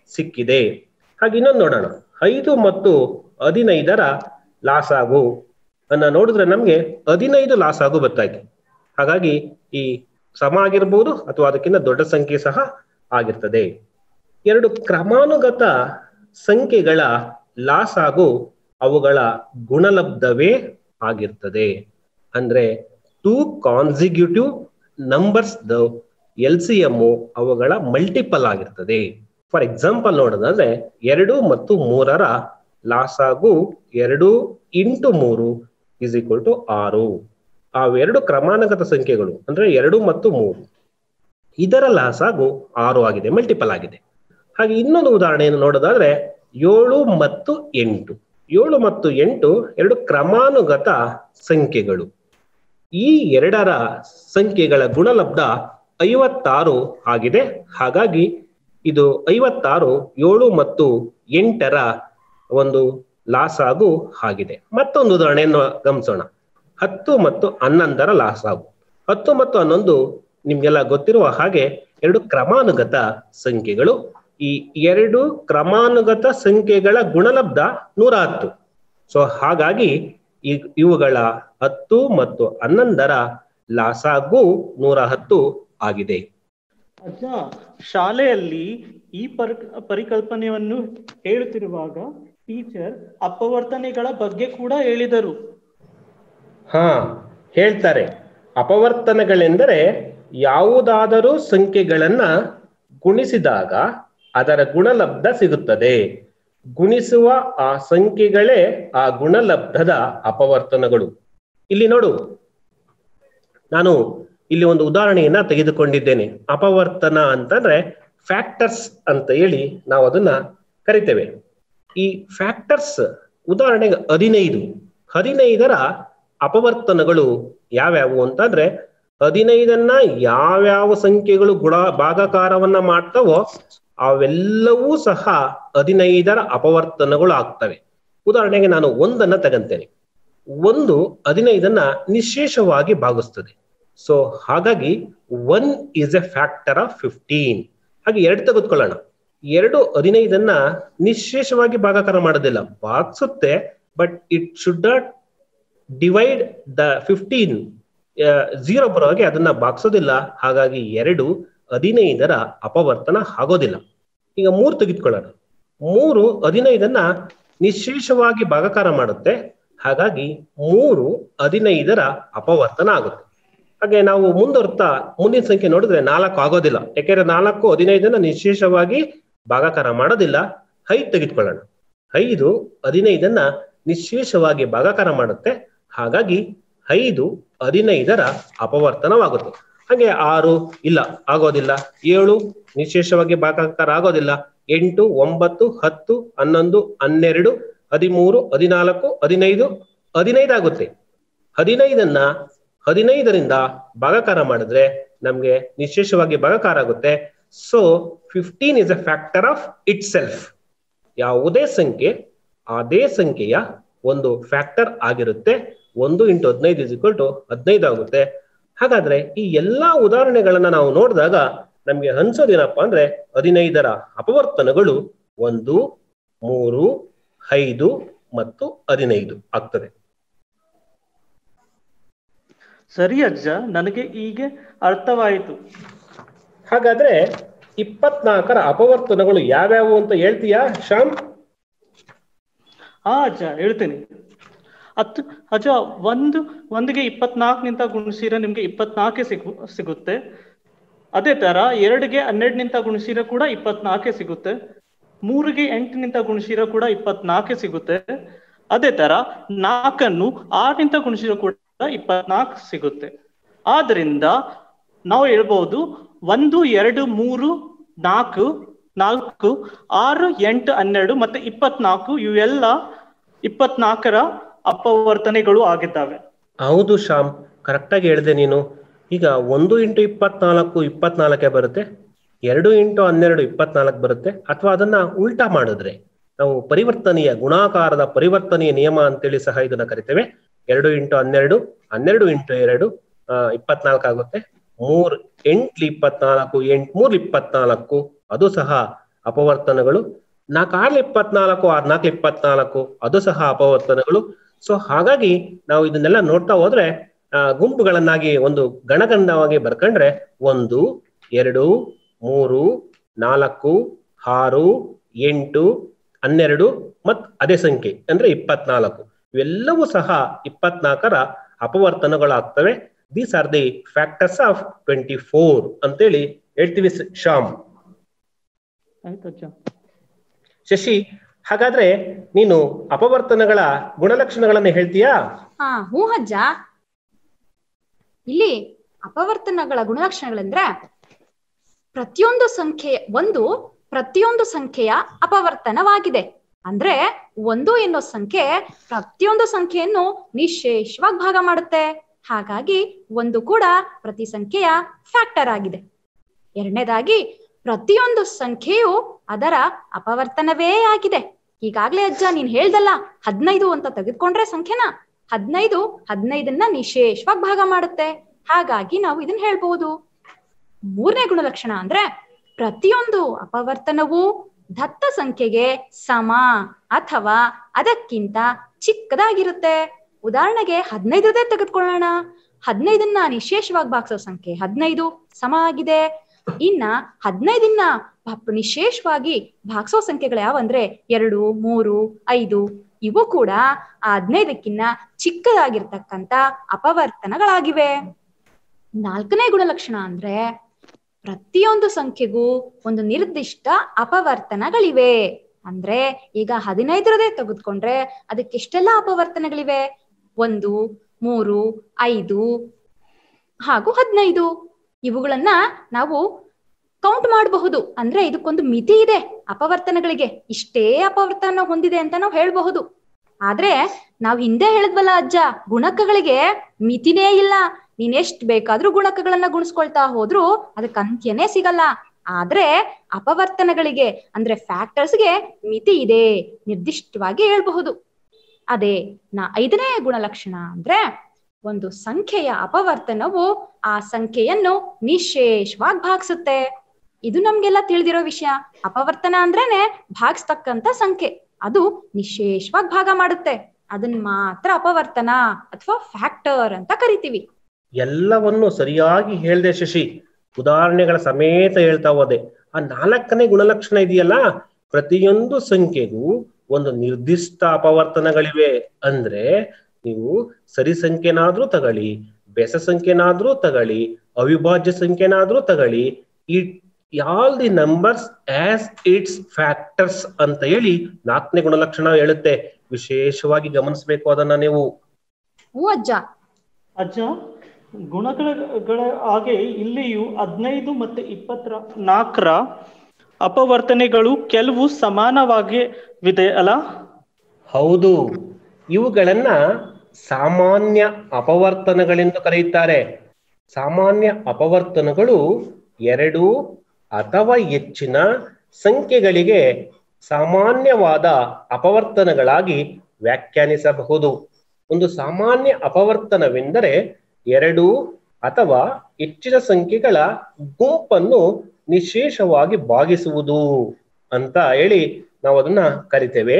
ಸಿಕ್ಕಿದೆ ಹಾಗೆ ಇನ್ನೊಂದು ನೋಡೋಣ ಐದು ಮತ್ತು ಹದಿನೈದರ ಲಾಸಾಗು ಅನ್ನ ನೋಡಿದ್ರೆ ನಮ್ಗೆ ಹದಿನೈದು ಲಾಸಾಗು ಬರ್ತಾಯ್ತು ಹಾಗಾಗಿ ಈ ಸಮ ಆಗಿರ್ಬೋದು ಅಥವಾ ಅದಕ್ಕಿಂತ ದೊಡ್ಡ ಸಂಖ್ಯೆ ಸಹ ಆಗಿರ್ತದೆ ಎರಡು ಕ್ರಮಾನುಗತ ಸಂಖ್ಯೆಗಳ ಲಾಸಾಗು ಅವುಗಳ ಗುಣಲಬ್ಧವೇ ಆಗಿರ್ತದೆ ಅಂದ್ರೆ two consecutive numbers the L C M ಅವುಗಳ ಮಲ್ಟಿಪಲ್ ಆಗಿರ್ತದೆ ಫಾರ್ ಎಕ್ಸಾಂಪಲ್ ನೋಡೋದಾದ್ರೆ ಎರಡು ಮತ್ತು ಮೂರರ ಲಾಸಾಗು ಎರಡು ಇಂಟು ಮೂರು ಇಸ್ ಈಕ್ವಲ್ ಟು ಆರು ಅವೆರಡು ಕ್ರಮಾನುಗತ ಸಂಖ್ಯೆಗಳು ಅಂದ್ರೆ ಎರಡು ಮತ್ತು ಮೂರು ಇದರ ಲಾಸಾಗು ಆರು ಆಗಿದೆ ಮಲ್ಟಿಪಲ್ ಆಗಿದೆ ಹಾಗೆ ಇನ್ನೊಂದು ಉದಾಹರಣೆಯನ್ನು ನೋಡೋದಾದ್ರೆ ಏಳು ಮತ್ತು ಎಂಟು ಏಳು ಮತ್ತು ಎಂಟು ಎರಡು ಕ್ರಮಾನುಗತ ಸಂಖ್ಯೆಗಳು ಈ ಎರಡರ ಸಂಖ್ಯೆಗಳ ಗುಣಲಬ್ಧ ಐವತ್ತಾರು ಆಗಿದೆ ಹಾಗಾಗಿ ಇದು ಐವತ್ತಾರು ಏಳು ಮತ್ತು ಎಂಟರ ಒಂದು ಲಾಸಾಗು ಆಗಿದೆ ಮತ್ತೊಂದು ಉದಾಹರಣೆಯನ್ನು ಗಮನಿಸೋಣ ಹತ್ತು ಮತ್ತು ಹನ್ನೊಂದರ ಲಾಸಾಗು ಹತ್ತು ಮತ್ತು ಹನ್ನೊಂದು ನಿಮ್ಗೆಲ್ಲ ಗೊತ್ತಿರುವ ಹಾಗೆ ಎರಡು ಕ್ರಮಾನುಗತ ಸಂಖ್ಯೆಗಳು ಈ ಎರಡು ಕ್ರಮಾನುಗತ ಸಂಖ್ಯೆಗಳ ಗುಣಲಬ್ಧ ನೂರ ಹತ್ತು ಸೊ ಹಾಗಾಗಿ ಈ ಇವುಗಳ ಹತ್ತು ಮತ್ತು ಹನ್ನೊಂದರ ಲಾಸಾಗು ನೂರ ಹತ್ತು ಆಗಿದೆ ಅಜ್ಜ ಶಾಲೆಯಲ್ಲಿ ಈ ಪರಿ ಪರಿಕಲ್ಪನೆಯನ್ನು ಹೇಳುತ್ತಿರುವಾಗ ಟೀಚರ್ ಅಪವರ್ತನೆಗಳ ಬಗ್ಗೆ ಕೂಡ ಹೇಳಿದರು ಹಾ ಹೇಳ್ತಾರೆ ಅಪವರ್ತನಗಳೆಂದರೆ ಯಾವುದಾದರೂ ಸಂಖ್ಯೆಗಳನ್ನ ಗುಣಿಸಿದಾಗ ಅದರ ಗುಣಲಬ್ಧ ಸಿಗುತ್ತದೆ ಗುಣಿಸುವ ಆ ಸಂಖ್ಯೆಗಳೇ ಆ ಗುಣಲಬ್ಧದ ಅಪವರ್ತನಗಳು ಇಲ್ಲಿ ನೋಡು ನಾನು ಇಲ್ಲಿ ಒಂದು ಉದಾಹರಣೆಯನ್ನ ತೆಗೆದುಕೊಂಡಿದ್ದೇನೆ ಅಪವರ್ತನ ಅಂತಂದ್ರೆ ಫ್ಯಾಕ್ಟರ್ಸ್ ಅಂತ ಹೇಳಿ ನಾವು ಅದನ್ನ ಕರಿತೇವೆ ಈ ಫ್ಯಾಕ್ಟರ್ಸ್ ಉದಾಹರಣೆಗೆ ಹದಿನೈದು ಹದಿನೈದರ ಅಪವರ್ತನಗಳು ಯಾವ್ಯಾವು ಅಂತಂದ್ರೆ ಹದಿನೈದನ್ನ ಯಾವ್ಯಾವ ಸಂಖ್ಯೆಗಳು ಗುಣ ಭಾಗಾಕಾರವನ್ನ ಮಾಡ್ತಾವೋ ಅವೆಲ್ಲವೂ ಸಹ ಹದಿನೈದರ ಅಪವರ್ತನಗಳು ಆಗ್ತವೆ ಉದಾಹರಣೆಗೆ ನಾನು ಒಂದನ್ನ ತಗಂತೇನೆ ಒಂದು ಹದಿನೈದನ್ನ ನಿಶೇಷವಾಗಿ ಭಾಗಿಸ್ತದೆ ಸೊ ಹಾಗಾಗಿ one is a factor of fifteen ಹಾಗೆ ಎರಡು ತೆಗೆದುಕೊಳ್ಳೋಣ ಎರಡು ಹದಿನೈದನ್ನ ನಿಶೇಷವಾಗಿ ಭಾಗಾಕಾರ ಮಾಡೋದಿಲ್ಲ ಭಾಗಿಸುತ್ತೆ but it should not divide the fifteen zero ಬರೋ ಹಾಗೆ ಅದನ್ನ ಭಾಗಿಸೋದಿಲ್ಲ ಹಾಗಾಗಿ ಎರಡು ಹದಿನೈದರ ಅಪವರ್ತನ ಆಗೋದಿಲ್ಲ ಈಗ ಮೂರು ತೆಗೆದುಕೊಳ್ಳೋಣ ಮೂರು ಹದಿನೈದನ್ನ ನಿಶೇಷವಾಗಿ ಭಾಗಾಕಾರ ಮಾಡುತ್ತೆ ಹಾಗಾಗಿ ಮೂರು ಹದಿನೈದರ ಅಪವರ್ತನ ಆಗುತ್ತೆ ಹಾಗೆ ನಾವು ಮುಂದುವರ್ತಾ ಮುಂದಿನ ಸಂಖ್ಯೆ ನೋಡಿದ್ರೆ ನಾಲ್ಕು ಆಗೋದಿಲ್ಲ ಯಾಕೆಂದ್ರೆ ನಾಲ್ಕು ಹದಿನೈದನ್ನ ನಿಶೇಷವಾಗಿ ಭಾಗಾಕಾರ ಮಾಡೋದಿಲ್ಲ ಐದು ತೆಗೆದುಕೊಳ್ಳೋಣ ಐದು ಹದಿನೈದನ್ನ ನಿಶೇಷವಾಗಿ ಭಾಗಾಕಾರ ಮಾಡುತ್ತೆ ಹಾಗಾಗಿ ಐದು ಹದಿನೈದರ ಅಪವರ್ತನವಾಗುತ್ತೆ ಹಾಗೆ ಆರು ಇಲ್ಲ ಆಗೋದಿಲ್ಲ ಏಳು ನಿಶೇಷವಾಗಿ ಭಾಗಾಕಾರ ಆಗೋದಿಲ್ಲ ಎಂಟು ಒಂಬತ್ತು ಹತ್ತು ಹನ್ನೊಂದು ಹನ್ನೆರಡು ಹದಿಮೂರು ಹದಿನಾಲ್ಕು ಹದಿನೈದು ಹದಿನೈದು ಆಗುತ್ತೆ ಹದಿನೈದನ್ನ ಹದಿನೈದರಿಂದ ಭಾಗಾಕಾರ ಮಾಡಿದ್ರೆ ನಮ್ಗೆ ನಿಶೇಷವಾಗಿ ಭಾಗಾಕಾರ ಆಗುತ್ತೆ so fifteen is a factor of itself ಯಾವುದೇ ಸಂಖ್ಯೆ ಅದೇ ಸಂಖ್ಯೆಯ ಒಂದು ಫ್ಯಾಕ್ಟರ್ ಆಗಿರುತ್ತೆ ಒಂದು ಇಂಟು ಹದಿನೈದು ಇಸ್ ಇಕ್ವಲ್ ಟು ಹದಿನೈದು ಆಗುತ್ತೆ ಹಾಗಾದ್ರೆ ಈ ಎಲ್ಲಾ ಉದಾಹರಣೆಗಳನ್ನ ನಾವು ನೋಡಿದಾಗ ನಮ್ಗೆ ಅನ್ಸೋದೇನಪ್ಪ ಅಂದ್ರೆ ಹದಿನೈದರ ಅಪವರ್ತನಗಳು ಒಂದು ಮೂರು ಐದು ಮತ್ತು ಹದಿನೈದು ಆಗ್ತದೆ ಸರಿ ಅಜ್ಜ ನನಗೆ ಈಗ ಅರ್ಥವಾಯಿತು ಹಾಗಾದ್ರೆ ಇಪ್ಪತ್ನಾಲ್ಕರ ಅಪವರ್ತನಗಳು ಯಾವ್ಯಾವು ಅಂತ ಹೇಳ್ತೀಯಾ ಶ್ಯಾಮ್ ಹಾ ಅಜ್ಜ ಹೇಳ್ತೀನಿ ಹತ್ತು ಅಜ್ಜ ಒಂದು ಒಂದಿಗೆ ಇಪ್ಪತ್ನಾಲ್ಕನಿಂದ ಗುಣಿಸಿದ್ರೆ ನಿಮ್ಗೆ ಇಪ್ಪತ್ನಾಲ್ಕೆ ಸಿಗು ಸಿಗುತ್ತೆ ಅದೇ ತರ ಎರಡಿಗೆ ಹನ್ನೆರಡನಿಂದ ಗುಣಿಸಿರೋ ಕೂಡ ಇಪ್ಪತ್ನಾಲ್ಕೆ ಸಿಗುತ್ತೆ ಮೂರಿಗೆ ಎಂಟನಿಂದ ಗುಣಿಸಿರೋ ಕೂಡ ಇಪ್ಪತ್ನಾಲ್ಕೆ ಸಿಗುತ್ತೆ ಅದೇ ತರ ನಾಲ್ಕನ್ನು ಆರನಿಂದ ಗುಣಿಸಿರೋ ಕೂಡ ಇಪ್ಪತ್ನಾಲ್ಕು ಸಿಗುತ್ತೆ ಆದ್ರಿಂದ ನಾವು ಹೇಳ್ಬಹುದು ಒಂದು ಎರಡು ಮೂರು ನಾಲ್ಕು ನಾಲ್ಕು ಆರು ಎಂಟು ಹನ್ನೆರಡು ಮತ್ತೆ ಇಪ್ಪತ್ನಾಲ್ಕು ಇವೆಲ್ಲ ಇಪ್ಪತ್ನಾಲ್ಕರ ಅಪವರ್ತನೆಗಳು ಆಗಿದ್ದಾವೆ ಹೌದು ಶ್ಯಾಮ್ ಕರೆಕ್ಟಾಗಿ ಹೇಳಿದೆ ನೀನು ಈಗ ಒಂದು ಇಂಟು ಇಪ್ಪತ್ನಾಲ್ಕು ಇಪ್ಪತ್ನಾಲ್ಕೆ ಬರುತ್ತೆ ಎರಡು ಇಂಟು ಹನ್ನೆರಡು ಇಪ್ಪತ್ನಾಲ್ಕು ಬರುತ್ತೆ ಅಥವಾ ಅದನ್ನ ಉಲ್ಟಾ ಮಾಡಿದ್ರೆ ನಾವು ಪರಿವರ್ತನೆಯ ಗುಣಾಕಾರದ ಪರಿವರ್ತನೆಯ ನಿಯಮ ಅಂತೇಳಿ ಸಹ ಇದನ್ನ ಕರಿತೇವೆ ಎರಡು ಇಂಟು ಹನ್ನೆರಡು ಹನ್ನೆರಡು ಇಂಟು ಎರಡು ಇಪ್ಪತ್ನಾಲ್ಕು ಆಗುತ್ತೆ ಮೂರ್ ಎಂಟ್ಲಿ ಇಪ್ಪತ್ನಾಲ್ಕು ಎಂಟ್ ಮೂರ್ ಇಪ್ಪತ್ನಾಲ್ಕು ಅದು ಸಹ ಅಪವರ್ತನಗಳು ನಾಲ್ಕಾರ್ಲಿ ಇಪ್ಪತ್ನಾಲ್ಕು ಆರ್ ನಾಲ್ಕು ಇಪ್ಪತ್ನಾಲ್ಕು ಅದು ಸಹ ಅಪವರ್ತನಗಳು ಸೊ ಹಾಗಾಗಿ ನಾವು ಇದನ್ನೆಲ್ಲ ನೋಡ್ತಾ ಹೋದ್ರೆ ಆ, ಗುಂಪುಗಳನ್ನಾಗಿ ಒಂದು ಗಣಗಂಡವಾಗಿ ಬರ್ಕೊಂಡ್ರೆ ಒಂದು ಎರಡು ಮೂರು ನಾಲ್ಕು ಆರು ಎಂಟು ಹನ್ನೆರಡು ಮತ್ ಅದೇ ಸಂಖ್ಯೆ ಅಂದ್ರೆ ಇಪ್ಪತ್ನಾಲ್ಕು ಇವೆಲ್ಲವೂ ಸಹ ಇಪ್ಪತ್ನಾಲ್ಕರ ಅಪವರ್ತನಗಳಾಗ್ತವೆ these are the factors of twenty four ಅಂತೇಳಿ ಹೇಳ್ತೀವಿ ಸ- ಶ್ಯಾಮ್ ಆಯ್ತು ಅಜ್ಜ ಶಶಿ ಹಾಗಾದ್ರೆ ನೀನು ಅಪವರ್ತನಗಳ ಗುಣಲಕ್ಷಣಗಳನ್ನ ಹೇಳ್ತೀಯಾ ಹಾ ಹ್ಞೂ ಅಜ್ಜ ಇಲ್ಲಿ ಅಪವರ್ತನಗಳ ಗುಣಲಕ್ಷಣಗಳಂದ್ರೆ ಪ್ರತಿಯೊಂದು ಸಂಖ್ಯೆ ಒಂದು ಪ್ರತಿಯೊಂದು ಸಂಖ್ಯೆಯ ಅಪವರ್ತನವಾಗಿದೆ ಅಂದ್ರೆ ಒಂದು ಎನ್ನೋ ಸಂಖ್ಯೆ ಪ್ರತಿಯೊಂದು ಸಂಖ್ಯೆಯನ್ನು ನಿಶೇಷವಾಗಿ ಭಾಗ ಮಾಡುತ್ತೆ ಹಾಗಾಗಿ ಒಂದು ಕೂಡ ಪ್ರತಿ ಸಂಖ್ಯೆಯ ಫ್ಯಾಕ್ಟರ್ ಆಗಿದೆ ಎರಡನೇದಾಗಿ ಪ್ರತಿಯೊಂದು ಸಂಖ್ಯೆಯು ಅದರ ಅಪವರ್ತನವೇ ಆಗಿದೆ ಈಗಾಗ್ಲೇ ಅಜ್ಜ ನೀನ್ ಹೇಳ್ದಲ್ಲ ಹದಿನೈದು ಅಂತ ತೆಗೆದುಕೊಂಡ್ರೆ ಸಂಖ್ಯೆನ ಹದಿನೈದು ಹದಿನೈದನ್ನ ನಿಶೇಷವಾಗಿ ಭಾಗ ಮಾಡುತ್ತೆ ಹಾಗಾಗಿ ನಾವು ಇದನ್ನ ಹೇಳ್ಬಹುದು ಮೂರನೇ ಗುಣಲಕ್ಷಣ ಅಂದ್ರೆ ಪ್ರತಿಯೊಂದು ಅಪವರ್ತನವು ದತ್ತ ಸಂಖ್ಯೆಗೆ ಸಮ ಅಥವಾ ಅದಕ್ಕಿಂತ ಚಿಕ್ಕದಾಗಿರುತ್ತೆ ಉದಾಹರಣೆಗೆ ಹದಿನೈದರದೇ ತೆಗೆದುಕೊಳ್ಳೋಣ ಹದಿನೈದನ್ನ ನಿಶೇಷವಾಗಿ ಭಾಗಿಸೋ ಸಂಖ್ಯೆ ಹದಿನೈದು ಸಮ ಆಗಿದೆ ಇನ್ನ ಹದಿನೈದನ್ನ ಪ- ನಿಶೇಷವಾಗಿ ಭಾಗಿಸೋ ಸಂಖ್ಯೆಗಳು ಯಾವಂದ್ರೆ ಎರಡು ಮೂರು ಐದು ಇವು ಕೂಡ ಆ ಹದಿನೈದಕ್ಕಿನ್ನ ಚಿಕ್ಕದಾಗಿರ್ತಕ್ಕಂತ ಅಪವರ್ತನಗಳಾಗಿವೆ ನಾಲ್ಕನೇ ಗುಣಲಕ್ಷಣ ಅಂದ್ರೆ ಪ್ರತಿಯೊಂದು ಸಂಖ್ಯೆಗೂ ಒಂದು ನಿರ್ದಿಷ್ಟ ಅಪವರ್ತನಗಳಿವೆ ಅಂದ್ರೆ ಈಗ ಹದಿನೈದರದೇ ತೆಗೆದುಕೊಂಡ್ರೆ ಅದಕ್ಕೆ ಎಷ್ಟೆಲ್ಲ ಅಪವರ್ತನಗಳಿವೆ ಒಂದು ಮೂರು ಐದು ಹಾಗೂ ಹದಿನೈದು ಇವುಗಳನ್ನ ನಾವು ಕೌಂಟ್ ಮಾಡಬಹುದು ಅಂದ್ರೆ ಇದಕ್ಕೊಂದು ಮಿತಿ ಇದೆ ಅಪವರ್ತನಗಳಿಗೆ ಇಷ್ಟೇ ಅಪವರ್ತನ ಹೊಂದಿದೆ ಅಂತ ನಾವು ಹೇಳಬಹುದು ಆದ್ರೆ ನಾವ್ ಹಿಂದೆ ಹೇಳಿದ್ವಲ್ಲ ಅಜ್ಜ ಗುಣಕಗಳಿಗೆ ಮಿತಿನೇ ಇಲ್ಲ ನೀನ್ ಎಷ್ಟ್ ಬೇಕಾದ್ರೂ ಗುಣಕಗಳನ್ನ ಗುಣಿಸ್ಕೊಳ್ತಾ ಹೋದ್ರು ಅದಕ್ಕೆ ಅಂತ್ಯನೇ ಸಿಗಲ್ಲ ಆದ್ರೆ ಅಪವರ್ತನಗಳಿಗೆ ಅಂದ್ರೆ ಫ್ಯಾಕ್ಟರ್ಸ್ಗೆ ಮಿತಿ ಇದೆ ನಿರ್ದಿಷ್ಟವಾಗಿ ಹೇಳ್ಬಹುದು ಅದೇ ನಾ ಐದನೇ ಗುಣಲಕ್ಷಣ ಅಂದ್ರೆ ಒಂದು ಸಂಖ್ಯೆಯ ಅಪವರ್ತನವು ಆ ಸಂಖ್ಯೆಯನ್ನು ನಿಶೇಷವಾಗಿ ಭಾಗಿಸುತ್ತೆ ಇದು ನಮ್ಗೆಲ್ಲ ತಿಳಿದಿರೋ ವಿಷಯ ಅಪವರ್ತನ ಅಂದ್ರೇನೆ ಭಾಗಿಸ್ತಕ್ಕಂತ ಸಂಖ್ಯೆ ಅದು ನಿಶೇಷವಾಗಿ ಭಾಗ ಮಾಡುತ್ತೆ ಅದನ್ನ ಮಾತ್ರ ಅಪವರ್ತನ ಅಥವಾ ಫ್ಯಾಕ್ಟರ್ ಅಂತ ಕರಿತೀವಿ ಎಲ್ಲವನ್ನು ಸರಿಯಾಗಿ ಹೇಳ್ದೆ ಶಶಿ ಉದಾಹರಣೆಗಳ ಸಮೇತ ಹೇಳ್ತಾ ಹೋದೆ ಆ ನಾಲ್ಕನೇ ಗುಣಲಕ್ಷಣ ಇದೆಯಲ್ಲ ಪ್ರತಿಯೊಂದು ಸಂಖ್ಯೆಗೂ ಒಂದು ನಿರ್ದಿಷ್ಟ ಅಪವರ್ತನಗಳಿವೆ ಅಂದ್ರೆ ನೀವು ಸರಿ ಸಂಖ್ಯೆನಾದ್ರೂ ತಗೊಳ್ಳಿ ಬೆಸ ಸಂಖ್ಯೆನಾದ್ರೂ ತಗೊಳ್ಳಿ ಅವಿಭಾಜ್ಯ ಸಂಖ್ಯೆನಾದ್ರೂ ತಗೊಳ್ಳಿ it all the numbers as its factors ಅಂತ ಹೇಳಿ ನಾಲ್ಕನೇ ಗುಣಲಕ್ಷಣ ಹೇಳುತ್ತೆ ವಿಶೇಷವಾಗಿ ಗಮನಿಸಬೇಕು ಅದನ್ನ ನೀವು ಹ್ಞೂ ಅಜ್ಜ ಅಜ್ಜ ಗುಣಗಳ ಹಾಗೆ ಇಲ್ಲಿಯೂ ಹದಿನೈದು ಮತ್ತೆ ಇಪ್ಪತ್ತರ ನಾಲ್ಕರ ಅಪವರ್ತನೆಗಳು ಕೆಲವು ಸಮಾನವಾಗಿ ವಿದೆ ಅಲ್ಲ ಹೌದು ಇವುಗಳನ್ನ ಸಾಮಾನ್ಯ ಅಪವರ್ತನಗಳೆಂದು ಕರೆಯುತ್ತಾರೆ ಸಾಮಾನ್ಯ ಅಪವರ್ತನಗಳು ಎರಡು ಅಥವಾ ಹೆಚ್ಚಿನ ಸಂಖ್ಯೆಗಳಿಗೆ ಸಾಮಾನ್ಯವಾದ ಅಪವರ್ತನಗಳಾಗಿ ವ್ಯಾಖ್ಯಾನಿಸಬಹುದು ಒಂದು ಸಾಮಾನ್ಯ ಅಪವರ್ತನವೆಂದರೆ ಎರಡು ಅಥವಾ ಹೆಚ್ಚಿನ ಸಂಖ್ಯೆಗಳ ಗುಂಪನ್ನು ನಿಶೇಷವಾಗಿ ಭಾಗಿಸುವುದು ಅಂತ ಹೇಳಿ ನಾವು ಅದನ್ನ ಕರಿತೇವೆ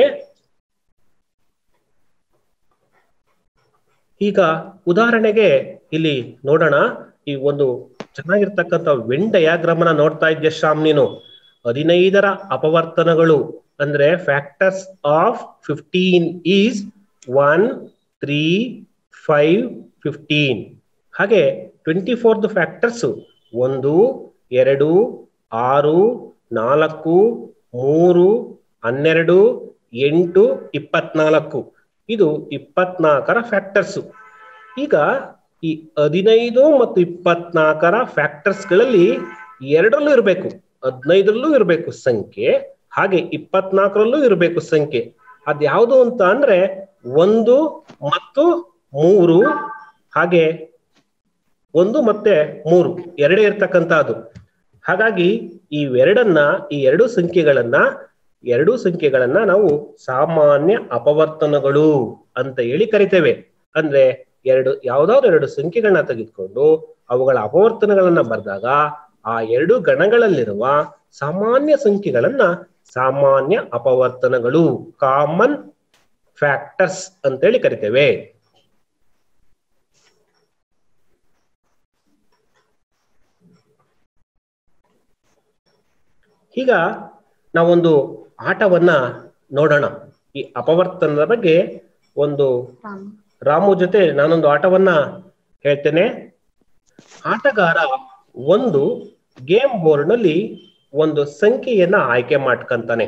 ಈಗ ಉದಾಹರಣೆಗೆ ಇಲ್ಲಿ ನೋಡೋಣ ಈ ಒಂದು ಚೆನ್ನಾಗಿರ್ತಕ್ಕಂಥ ವೆನ್ ಡಯಾಗ್ರಾಮ್ ಅನ್ನ ನೋಡ್ತಾ ಇದ್ದೆ ಶ್ಯಾಮ್ ನೀನು ಹದಿನೈದರ ಅಪವರ್ತನಗಳು ಅಂದ್ರೆ factors of fifteen is one three five fifteen ಹಾಗೆ ಟ್ವೆಂಟಿ ಫೋರ್ತ್ ಫ್ಯಾಕ್ಟರ್ಸ್ ಒಂದು ಎರಡು ಆರು ನಾಲ್ಕು ಮೂರು ಹನ್ನೆರಡು ಎಂಟು ಇಪ್ಪತ್ನಾಲ್ಕು ಇದು ಇಪ್ಪತ್ನಾಲ್ಕರ ಫ್ಯಾಕ್ಟರ್ಸ್ ಈಗ ಈ ಹದಿನೈದು ಮತ್ತು ಇಪ್ಪತ್ನಾಲ್ಕರ ಫ್ಯಾಕ್ಟರ್ಸ್ಗಳಲ್ಲಿ ಎರಡರಲ್ಲೂ ಇರಬೇಕು ಹದಿನೈದರಲ್ಲೂ ಇರಬೇಕು ಸಂಖ್ಯೆ ಹಾಗೆ ಇಪ್ಪತ್ನಾಲ್ಕರಲ್ಲೂ ಇರಬೇಕು ಸಂಖ್ಯೆ ಅದ್ಯಾವುದು ಅಂತ ಅಂದ್ರೆ ಒಂದು ಮತ್ತು ಮೂರು ಹಾಗೆ ಒಂದು ಮತ್ತೆ ಮೂರು ಎರಡೇ ಇರ್ತಕ್ಕಂಥದ್ದು ಹಾಗಾಗಿ ಇವೆರಡನ್ನ ಈ ಎರಡು ಸಂಖ್ಯೆಗಳನ್ನ ಎರಡು ಸಂಖ್ಯೆಗಳನ್ನ ನಾವು ಸಾಮಾನ್ಯ ಅಪವರ್ತನಗಳು ಅಂತ ಹೇಳಿ ಕರಿತೇವೆ ಅಂದ್ರೆ ಎರಡು ಯಾವ್ದಾದ್ರು ಎರಡು ಸಂಖ್ಯೆಗಳನ್ನ ತೆಗೆದುಕೊಂಡು ಅವುಗಳ ಅಪವರ್ತನಗಳನ್ನ ಬರೆದಾಗ ಆ ಎರಡು ಗಣಗಳಲ್ಲಿರುವ ಸಾಮಾನ್ಯ ಸಂಖ್ಯೆಗಳನ್ನ ಸಾಮಾನ್ಯ ಅಪವರ್ತನಗಳು ಕಾಮನ್ ಫ್ಯಾಕ್ಟರ್ಸ್ ಅಂತೇಳಿ ಕರಿತೇವೆ ಈಗ ನಾವೊಂದು ಆಟವನ್ನ ನೋಡೋಣ ಈ ಅಪವರ್ತನದ ಬಗ್ಗೆ ಒಂದು ರಾಮು ಜೊತೆ ನಾನೊಂದು ಆಟವನ್ನ ಹೇಳ್ತೇನೆ ಆಟಗಾರ ಒಂದು ಗೇಮ್ ಬೋರ್ಡ್ ನಲ್ಲಿ ಒಂದು ಸಂಖ್ಯೆಯನ್ನ ಆಯ್ಕೆ ಮಾಡ್ಕಂತಾನೆ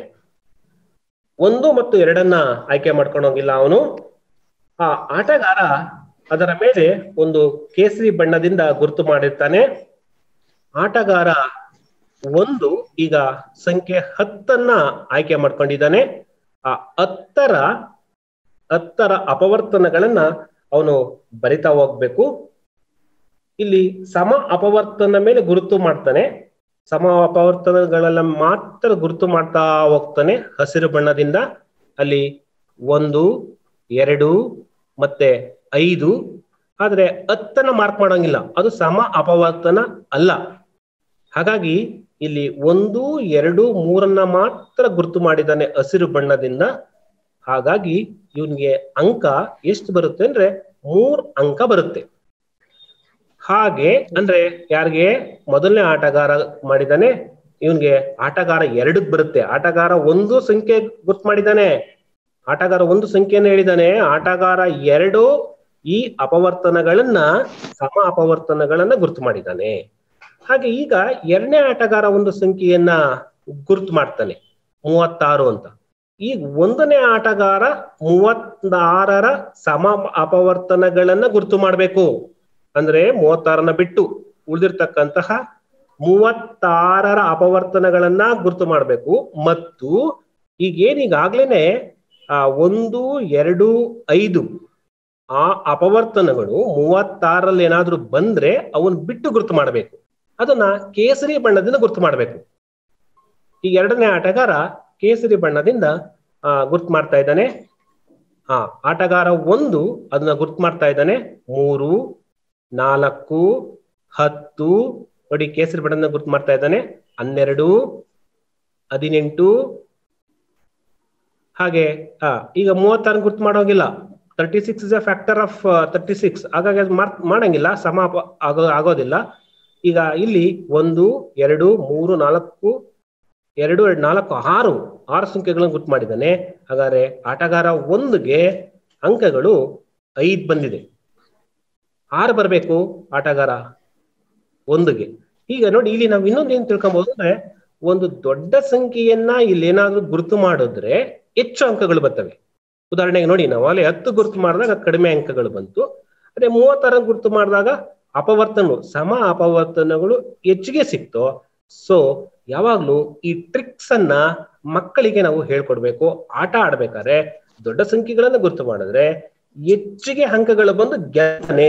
ಒಂದು ಮತ್ತು ಎರಡನ್ನ ಆಯ್ಕೆ ಮಾಡ್ಕೊಂಡೋಗಿಲ್ಲ ಅವನು ಆ ಆಟಗಾರ ಅದರ ಮೇಲೆ ಒಂದು ಕೇಸರಿ ಬಣ್ಣದಿಂದ ಗುರುತು ಮಾಡಿರ್ತಾನೆ ಆಟಗಾರ ಒಂದು ಈಗ ಸಂಖ್ಯೆ ಹತ್ತನ್ನ ಆಯ್ಕೆ ಮಾಡ್ಕೊಂಡಿದ್ದಾನೆ ಆ ಹತ್ತರ ಹತ್ತರ ಅಪವರ್ತನಗಳನ್ನ ಅವನು ಬರಿತಾ ಹೋಗ್ಬೇಕು ಇಲ್ಲಿ ಸಮ ಅಪವರ್ತನ ಮೇಲೆ ಗುರುತು ಮಾಡ್ತಾನೆ ಸಮ ಅಪವರ್ತನಗಳೆಲ್ಲ ಮಾತ್ರ ಗುರುತು ಮಾಡ್ತಾ ಹೋಗ್ತಾನೆ ಹಸಿರು ಬಣ್ಣದಿಂದ ಅಲ್ಲಿ ಒಂದು ಎರಡು ಮತ್ತೆ ಐದು ಆದ್ರೆ ಹತ್ತನ್ನ ಮಾರ್ಕ್ ಮಾಡಂಗಿಲ್ಲ ಅದು ಸಮ ಅಪವರ್ತನ ಅಲ್ಲ ಹಾಗಾಗಿ ಇಲ್ಲಿ ಒಂದು ಎರಡು ಮೂರನ್ನ ಮಾತ್ರ ಗುರುತು ಮಾಡಿದ್ದಾನೆ ಹಸಿರು ಬಣ್ಣದಿಂದ ಹಾಗಾಗಿ ಇವನಿಗೆ ಅಂಕ ಎಷ್ಟು ಬರುತ್ತೆ ಅಂದ್ರೆ ಮೂರ್ ಅಂಕ ಬರುತ್ತೆ ಹಾಗೆ ಅಂದ್ರೆ ಯಾರಿಗೆ ಮೊದಲನೇ ಆಟಗಾರ ಮಾಡಿದಾನೆ ಇವನ್ಗೆ ಆಟಗಾರ ಎರಡಕ್ ಬರುತ್ತೆ ಆಟಗಾರ ಒಂದು ಸಂಖ್ಯೆ ಗುರ್ತು ಮಾಡಿದ್ದಾನೆ ಆಟಗಾರ ಒಂದು ಸಂಖ್ಯೆಯನ್ನು ಹೇಳಿದಾನೆ ಆಟಗಾರ ಎರಡು ಈ ಅಪವರ್ತನಗಳನ್ನ ಸಮ ಅಪವರ್ತನಗಳನ್ನ ಗುರ್ತು ಮಾಡಿದ್ದಾನೆ ಹಾಗೆ ಈಗ ಎರಡನೇ ಆಟಗಾರ ಒಂದು ಸಂಖ್ಯೆಯನ್ನ ಗುರ್ತು ಮಾಡ್ತಾನೆ ಮೂವತ್ತಾರು ಅಂತ ಈಗ ಒಂದನೇ ಆಟಗಾರ ಮೂವತ್ತಾರರ ಸಮ ಅಪವರ್ತನಗಳನ್ನ ಗುರ್ತು ಮಾಡ್ಬೇಕು ಅಂದ್ರೆ ಮೂವತ್ತಾರನ ಬಿಟ್ಟು ಉಳಿದಿರ್ತಕ್ಕಂತಹ ಮೂವತ್ತಾರರ ಅಪವರ್ತನಗಳನ್ನ ಗುರ್ತು ಮಾಡ್ಬೇಕು ಮತ್ತು ಈಗ ಏನೀಗಾಗ್ಲೇನೆ ಆ ಒಂದು ಎರಡು ಐದು ಆ ಅಪವರ್ತನಗಳು ಮೂವತ್ತಾರಲ್ಲಿ ಏನಾದ್ರೂ ಬಂದ್ರೆ ಅವನ್ ಬಿಟ್ಟು ಗುರ್ತು ಮಾಡ್ಬೇಕು ಅದನ್ನ ಕೇಸರಿ ಬಣ್ಣದಿಂದ ಗುರ್ತು ಮಾಡ್ಬೇಕು ಈ ಎರಡನೇ ಆಟಗಾರ ಕೇಸರಿ ಬಣ್ಣದಿಂದ ಆ ಗುರ್ತು ಮಾಡ್ತಾ ಇದ್ದಾನೆ ಆ ಆಟಗಾರ ಒಂದು ಅದನ್ನ ಗುರ್ತು ಮಾಡ್ತಾ ಇದ್ದಾನೆ ಮೂರು ನಾಲ್ಕು ಹತ್ತು ನೋಡಿ ಕೇಸರಿ ಬಣ್ಣದಿಂದ ಗುರ್ತು ಮಾಡ್ತಾ ಇದ್ದಾನೆ ಹನ್ನೆರಡು ಹದಿನೆಂಟು ಹಾಗೆ ಆ ಈಗ ಮೂವತ್ತಾರು ಗುರ್ತು ಮಾಡೋಗಿಲ್ಲ thirty six is a factor of thirty six ಹಾಗಾಗಿ ಅದು ಮಾರ್ಕ್ ಮಾಡಂಗಿಲ್ಲ ಸಮ ಅಪ- ಆಗೋ ಆಗೋದಿಲ್ಲ ಈಗ ಇಲ್ಲಿ ಒಂದು ಎರಡು ಮೂರು ನಾಲ್ಕು ಎರಡು ಎರಡು ನಾಲ್ಕು ಆರು ಆರು ಸಂಖ್ಯೆಗಳನ್ನು ಗುರ್ತು ಮಾಡಿದ್ದಾನೆ ಹಾಗಾದ್ರೆ ಆಟಗಾರ ಒಂದುಗೆ ಅಂಕಗಳು ಐದ್ ಬಂದಿದೆ ಆರು ಬರಬೇಕು ಆಟಗಾರ ಒಂದುಗೆ ಈಗ ನೋಡಿ ಇಲ್ಲಿ ನಾವು ಇನ್ನೊಂದು ಏನ್ ತಿಳ್ಕೊಬಹುದು ಅಂದ್ರೆ ಒಂದು ದೊಡ್ಡ ಸಂಖ್ಯೆಯನ್ನ ಇಲ್ಲಿ ಏನಾದ್ರೂ ಗುರುತು ಮಾಡಿದ್ರೆ ಹೆಚ್ಚು ಅಂಕಗಳು ಬರ್ತವೆ ಉದಾಹರಣೆಗೆ ನೋಡಿ ನಾವು ಅಲ್ಲಿ ಹತ್ತು ಗುರುತು ಮಾಡಿದಾಗ ಕಡಿಮೆ ಅಂಕಗಳು ಬಂತು ಅದೇ ಮೂವತ್ತಾರ ಗುರುತು ಮಾಡಿದಾಗ ಅಪವರ್ತನಗಳು ಸಮ ಅಪವರ್ತನಗಳು ಹೆಚ್ಚಿಗೆ ಸಿಕ್ತು ಸೊ ಯಾವಾಗ್ಲೂ ಈ ಟ್ರಿಕ್ಸ್ ಅನ್ನ ಮಕ್ಕಳಿಗೆ ನಾವು ಹೇಳ್ಕೊಡ್ಬೇಕು ಆಟ ಆಡ್ಬೇಕಾದ್ರೆ ದೊಡ್ಡ ಸಂಖ್ಯೆಗಳನ್ನ ಗುರುತು ಮಾಡಿದ್ರೆ ಹೆಚ್ಚಿಗೆ ಅಂಕಗಳು ಬಂದು ಗೆಲ್ಲನೆ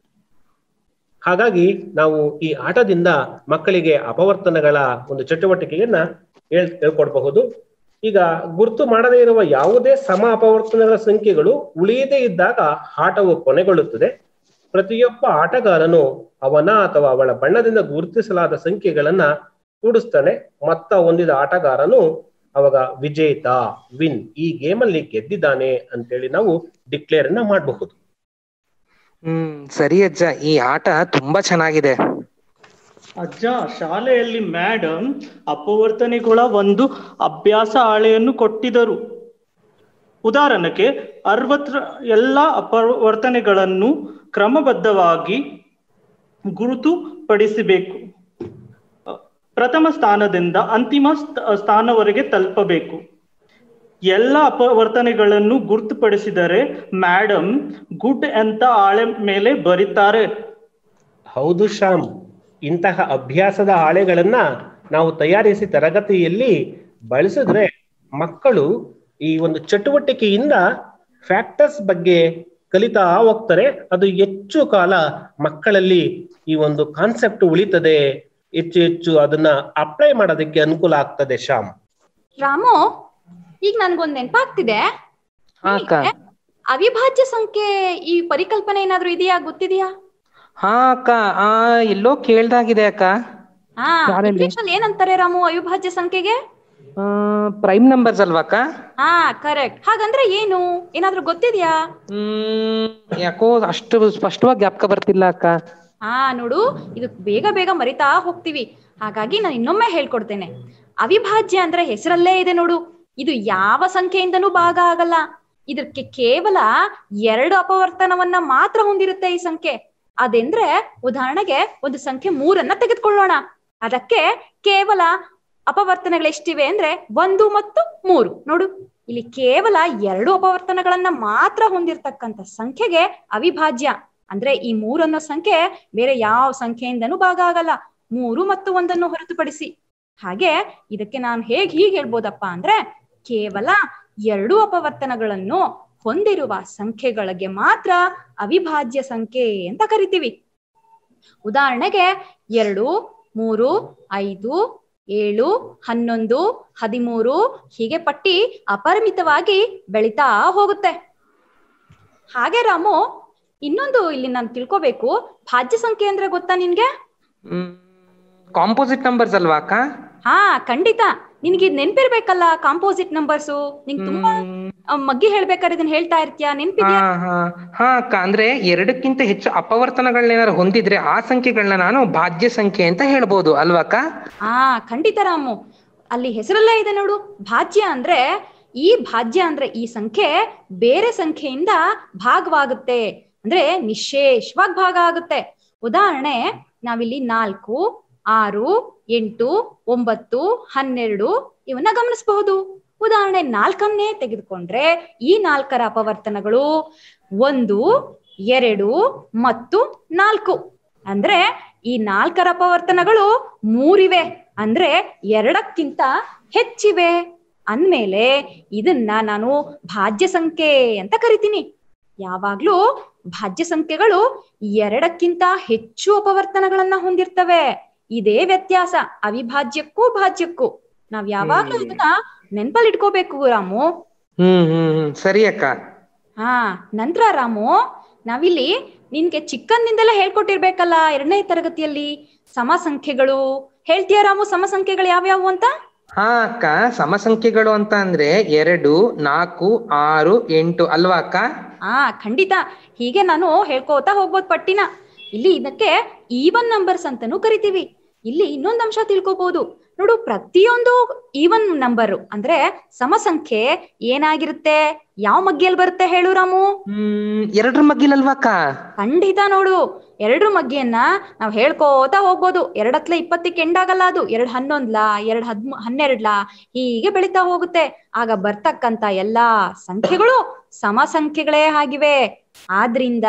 ಹಾಗಾಗಿ ನಾವು ಈ ಆಟದಿಂದ ಮಕ್ಕಳಿಗೆ ಅಪವರ್ತನಗಳ ಒಂದು ಚಟುವಟಿಕೆಯನ್ನ ಹೇಳ್ ಹೇಳ್ಕೊಡ್ಬಹುದು ಈಗ ಗುರುತು ಮಾಡದೇ ಇರುವ ಯಾವುದೇ ಸಮ ಅಪವರ್ತನಗಳ ಸಂಖ್ಯೆಗಳು ಉಳಿಯದೇ ಇದ್ದಾಗ ಆಟವು ಕೊನೆಗೊಳ್ಳುತ್ತದೆ ಪ್ರತಿಯೊಬ್ಬ ಆಟಗಾರನು ಅವನ ಅಥವಾ ಅವಳ ಬಣ್ಣದಿಂದ ಗುರುತಿಸಲಾದ ಸಂಖ್ಯೆಗಳನ್ನ ಕೂಡಿಸ್ತಾನೆ ಮತ್ತ ಹೊಂದಿದ ಆಟಗಾರನು ಅವಾಗ ವಿಜೇತ ವಿನ್ ಈ ಗೇಮಲ್ಲಿ ಗೆದ್ದಿದ್ದಾನೆ ಅಂತೇಳಿ ನಾವು ಡಿಕ್ಲೇರ್ ಅನ್ನ ಮಾಡಬಹುದು ಹ್ಮ್ ಸರಿ ಅಜ್ಜ ಈ ಆಟ ತುಂಬಾ ಚೆನ್ನಾಗಿದೆ ಅಜ್ಜ ಶಾಲೆಯಲ್ಲಿ ಮೇಡಮ್ ಅಪವರ್ತನೆಗಳ ಒಂದು ಅಭ್ಯಾಸ ಹಾಳೆಯನ್ನು ಕೊಟ್ಟಿದ್ದರು ಉದಾಹರಣೆಗೆ ಅರವತ್ತರ ಎಲ್ಲ ಅಪವರ್ತನೆಗಳನ್ನು ಕ್ರಮಬದ್ಧವಾಗಿ ಗುರುತುಪಡಿಸಬೇಕು ಪ್ರಥಮ ಸ್ಥಾನದಿಂದ ಅಂತಿಮ ಸ್ಥ- ಸ್ಥಾನವರೆಗೆ ತಲುಪಬೇಕು ಎಲ್ಲ ಅಪವರ್ತನೆಗಳನ್ನು ಗುರುತುಪಡಿಸಿದರೆ ಮೇಡಮ್ ಗುಡ್ ಅಂತ ಹಾಳೆ ಮೇಲೆ ಬರೀತಾರೆ ಹೌದು ಶ್ಯಾಮ್ ಇಂತಹ ಅಭ್ಯಾಸದ ಹಾಳೆಗಳನ್ನ ನಾವು ತಯಾರಿಸಿ ತರಗತಿಯಲ್ಲಿ ಬಳಸಿದ್ರೆ ಮಕ್ಕಳು ಈ ಒಂದು ಚಟುವಟಿಕೆಯಿಂದ ಫ್ಯಾಕ್ಟರ್ಸ್ ಬಗ್ಗೆ ಕಲಿತಾ ಹೋಗ್ತಾರೆ ಅದು ಹೆಚ್ಚು ಕಾಲ ಮಕ್ಕಳಲ್ಲಿ ಈ ಒಂದು ಕಾನ್ಸೆಪ್ಟ್ ಉಳಿತದೆ ಹೆಚ್ಚು ಹೆಚ್ಚು ಅದನ್ನ ಅಪ್ಲೈ ಮಾಡೋದಕ್ಕೆ ಅನುಕೂಲ ಆಗ್ತದೆ ಶ್ಯಾಮ್ ರಾಮು ಈಗ ನನ್ಗೊಂದ್ ನೆನಪಾಗ್ತಿದೆ ಹಾ ಅಕ್ಕ ಅವಿಭಾಜ್ಯ ಸಂಖ್ಯೆ ಈ ಪರಿಕಲ್ಪನೆ ಏನಾದ್ರೂ ಇದೆಯಾ ಗೊತ್ತಿದೆಯಾ ಹಾ ಅಕ್ಕ ಆ ಎಲ್ಲೋ ಕೇಳ್ದಾಗಿದೆ ಅಕ್ಕ ಹಾ ಯಾರಲ್ಲಿ? ಇಂಗ್ಲಿಷ್ ಅಲ್ಲಿ ಏನಂತಾರೆ ರಾಮು ಅವಿಭಾಜ್ಯ ಸಂಖ್ಯೆಗೆ ಪ್ರೈಮ್ ನಂಬರ್ಸ್ ಅಲ್ವಾಕ್ಕ ಹಾ ಕರೆಕ್ಟ್ ಹಾಗಂದ್ರೆ ಏನು ಏನಾದ್ರೂ ಗೊತ್ತಿದ್ಯಾ ಹ್ಮ್ ಯಾಕೋ ಅಷ್ಟು ಸ್ಪಷ್ಟವಾಗಿ ಜ್ಞಾಪಕ ಬರ್ತಿಲ್ಲ ಅಕ್ಕ ಹಾ ನೋಡು ಇದು ಬೇಗ ಬೇಗ ಮರಿತಾ ಹೋಗ್ತೀವಿ ಹಾಗಾಗಿ ನಾನು ಇನ್ನೊಮ್ಮೆ ಹೇಳ್ಕೊಡ್ತೇನೆ ಅವಿಭಾಜ್ಯ ಅಂದ್ರೆ ಹೆಸರಲ್ಲೇ ಇದೆ ನೋಡು ಇದು ಯಾವ ಸಂಖ್ಯೆಯಿಂದನೂ ಭಾಗ ಆಗಲ್ಲ ಇದಕ್ಕೆ ಕೇವಲ ಎರಡು ಅಪವರ್ತನವನ್ನ ಮಾತ್ರ ಹೊಂದಿರುತ್ತೆ ಈ ಸಂಖ್ಯೆ ಅದೆಂದ್ರೆ ಉದಾಹರಣೆಗೆ ಒಂದು ಸಂಖ್ಯೆ ಮೂರನ್ನ ತೆಗೆದುಕೊಳ್ಳೋಣ ಅದಕ್ಕೆ ಕೇವಲ ಅಪವರ್ತನಗಳು ಎಷ್ಟಿವೆ ಅಂದ್ರೆ ಒಂದು ಮತ್ತು ಮೂರು ನೋಡು ಇಲ್ಲಿ ಕೇವಲ ಎರಡು ಅಪವರ್ತನಗಳನ್ನ ಮಾತ್ರ ಹೊಂದಿರತಕ್ಕಂತ ಸಂಖ್ಯೆಗೆ ಅವಿಭಾಜ್ಯ ಅಂದ್ರೆ ಈ ಮೂರನ್ನೋ ಸಂಖ್ಯೆ ಬೇರೆ ಯಾವ ಸಂಖ್ಯೆಯಿಂದನೂ ಭಾಗ ಆಗಲ್ಲ ಮೂರು ಮತ್ತು ಒಂದನ್ನು ಹೊರತುಪಡಿಸಿ ಹಾಗೆ ಇದಕ್ಕೆ ನಾನು ಹೇಗ್ ಹೀಗೆ ಹೇಳ್ಬೋದಪ್ಪ ಅಂದ್ರೆ ಕೇವಲ ಎರಡು ಅಪವರ್ತನಗಳನ್ನು ಹೊಂದಿರುವ ಸಂಖ್ಯೆಗಳಿಗೆ ಮಾತ್ರ ಅವಿಭಾಜ್ಯ ಸಂಖ್ಯೆ ಅಂತ ಕರಿತೀವಿ ಉದಾಹರಣೆಗೆ ಎರಡು ಮೂರು ಐದು ಏಳು ಹನ್ನೊಂದು ಹದಿಮೂರು ಹೀಗೆ ಪಟ್ಟಿ ಅಪರಿಮಿತವಾಗಿ ಬೆಳಿತಾ ಹೋಗುತ್ತೆ ಹಾಗೆ ರಾಮು ಇನ್ನೊಂದು ಇಲ್ಲಿ ನಾನು ತಿಳ್ಕೊಬೇಕು ಭಾಜ್ಯ ಸಂಖ್ಯೆ ಅಂದ್ರೆ ಗೊತ್ತಾ ನಿನ್ಗೆ ಹ್ಮ್ ಕಾಂಪೋಸಿಟ್ ನಂಬರ್ಸ್ ಅಲ್ವಾ ಅಕ್ಕ ಹಾ ಖಂಡಿತ ನಿನ್ಗೆ ಇದ್ ನೆನ್ಪಿರ್ಬೇಕಲ್ಲ ಕಾಂಪೋಸಿಟ್ ನಂಬರ್ಸು ನಿಂಗ್ ತುಂಬಾ ಹ್ಮ್. ಆ, ಮಗ್ಗಿ ಹೇಳ್ಬೇಕಾದ್ರೆ ಇದನ್ನ ಹೇಳ್ತಾ ಇರ್ತೀಯ ಹಾ ನೆನ್ಪಿದ್ಯಾ ಹಾ ಹಾ ಅಕ್ಕ ಅಂದ್ರೆ ಎರಡಕ್ಕಿಂತ ಹೆಚ್ಚು ಅಪವರ್ತನಗಳನ್ನೇನಾದ್ರು ಹೊಂದಿದ್ರೆ ಆ ಸಂಖ್ಯೆಗಳನ್ನ ನಾನು ಭಾಜ್ಯ ಸಂಖ್ಯೆ ಅಂತ ಹೇಳ್ಬೋದು ಅಲ್ವಾ ಅಕ್ಕ ಹಾ ಖಂಡಿತ ರಾಮು ಅಲ್ಲಿ ಹೆಸರಲ್ಲೇ ಇದೆ ನೋಡು ಭಾಜ್ಯ ಅಂದ್ರೆ ಈ ಭಾಜ್ಯ ಅಂದ್ರೆ ಈ ಸಂಖ್ಯೆ ಬೇರೆ ಸಂಖ್ಯೆಯಿಂದ ಭಾಗವಾಗುತ್ತೆ ಅಂದ್ರೆ ನಿಶೇಷವಾಗಿ ಭಾಗ ಆಗುತ್ತೆ ಉದಾಹರಣೆ ನಾವಿಲ್ಲಿ ನಾಲ್ಕು ಆರು ಎಂಟು ಒಂಬತ್ತು ಹನ್ನೆರಡು ಇವನ್ನ ಗಮನಿಸಬಹುದು ಉದಾಹರಣೆ ನಾಲ್ಕನ್ನೇ ತೆಗೆದುಕೊಂಡ್ರೆ ಈ ನಾಲ್ಕರ ಅಪವರ್ತನಗಳು ಒಂದು ಎರಡು ಮತ್ತು ನಾಲ್ಕು ಅಂದ್ರೆ ಈ ನಾಲ್ಕರ ಅಪವರ್ತನಗಳು ಮೂರಿವೆ ಅಂದ್ರೆ ಎರಡಕ್ಕಿಂತ ಹೆಚ್ಚಿವೆ ಅಂದ್ಮೇಲೆ ಇದನ್ನ ನಾನು ಭಾಜ್ಯ ಸಂಖ್ಯೆ ಅಂತ ಕರಿತೀನಿ ಯಾವಾಗ್ಲೂ ಭಾಜ್ಯ ಸಂಖ್ಯೆಗಳು ಎರಡಕ್ಕಿಂತ ಹೆಚ್ಚು ಅಪವರ್ತನಗಳನ್ನ ಹೊಂದಿರ್ತವೆ ಇದೇ ವ್ಯತ್ಯಾಸ ಅವಿಭಾಜ್ಯಕ್ಕೂ ಭಾಜ್ಯಕ್ಕೂ ನಾವ್ ಯಾವಾಗ್ಲೂ ಹ್ಮ್. ಇದನ್ನ ನೆನ್ಪಲ್ಲಿ ಇಟ್ಕೋಬೇಕು ರಾಮು ಹ್ಮ್ ಹ್ಮ್ ಹ್ಮ್ ಸರಿ ಅಕ್ಕ ಹಾ ನಂತರ ರಾಮು ನಾವಿಲ್ಲಿ ನಿನ್ಗೆ ಚಿಕ್ಕಂದಿಂದಲೇ ಹೇಳ್ಕೊಟ್ಟಿರ್ಬೇಕಲ್ಲ ಎರಡನೇ ತರಗತಿಯಲ್ಲಿ ಸಮ ಸಂಖ್ಯೆಗಳು ಹೇಳ್ತೀಯ ರಾಮು ಸಮ ಸಂಖ್ಯೆಗಳು ಯಾವ್ಯಾವು ಅಂತ ಹಾ ಅಕ್ಕ ಸಮಸಂಖ್ಯೆಗಳು ಅಂತ ಅಂದ್ರೆ ಎರಡು ನಾಲ್ಕು ಆರು ಎಂಟು ಅಲ್ವಾ ಅಕ್ಕ ಹಾ ಖಂಡಿತ ಹೀಗೆ ನಾನು ಹೇಳ್ಕೋತಾ ಹೋಗ್ಬೋದು ಪಟ್ಟಿನ ಇಲ್ಲಿ ಇದಕ್ಕೆ ಈವನ್ ನಂಬರ್ಸ್ ಅಂತಾನೂ ಕರಿತೀವಿ ಇಲ್ಲಿ ಇನ್ನೊಂದು ಅಂಶ ತಿಳ್ಕೊಬಹುದು ನೋಡು ಪ್ರತಿಯೊಂದು ಈವನ್ ನಂಬರ್ ಅಂದ್ರೆ ಸಮಸಂಖ್ಯೆ ಏನಾಗಿರುತ್ತೆ ಯಾವ ಮಗ್ಗಿಯಲ್ಲಿ ಬರುತ್ತೆ ಹೇಳು ರಾಮು ಹ್ಮ್ ಎರಡ್ರ ಮಗ್ಗಿಲಲ್ವಾ ಅಕ್ಕ ಖಂಡಿತ ನೋಡು ಎರಡು ಮಗ್ಗಿಯನ್ನ ನಾವ್ ಹೇಳ್ಕೋತಾ ಹೋಗ್ಬೋದು ಎರಡತ್ಲೆ ಇಪ್ಪತ್ತಕ್ಕೆ ಎಂಡಾಗಲ್ಲ ಅದು ಎರಡ್ ಹನ್ನೊಂದ್ಲಾ ಎರಡ್ ಹದ್ ಹನ್ನೆರಡ್ಲಾ ಹೀಗೆ ಬೆಳಿತಾ ಹೋಗುತ್ತೆ ಆಗ ಬರ್ತಕ್ಕಂತ ಎಲ್ಲಾ ಸಂಖ್ಯೆಗಳು ಸಮ ಸಂಖ್ಯೆಗಳೇ ಆಗಿವೆ ಆದ್ರಿಂದ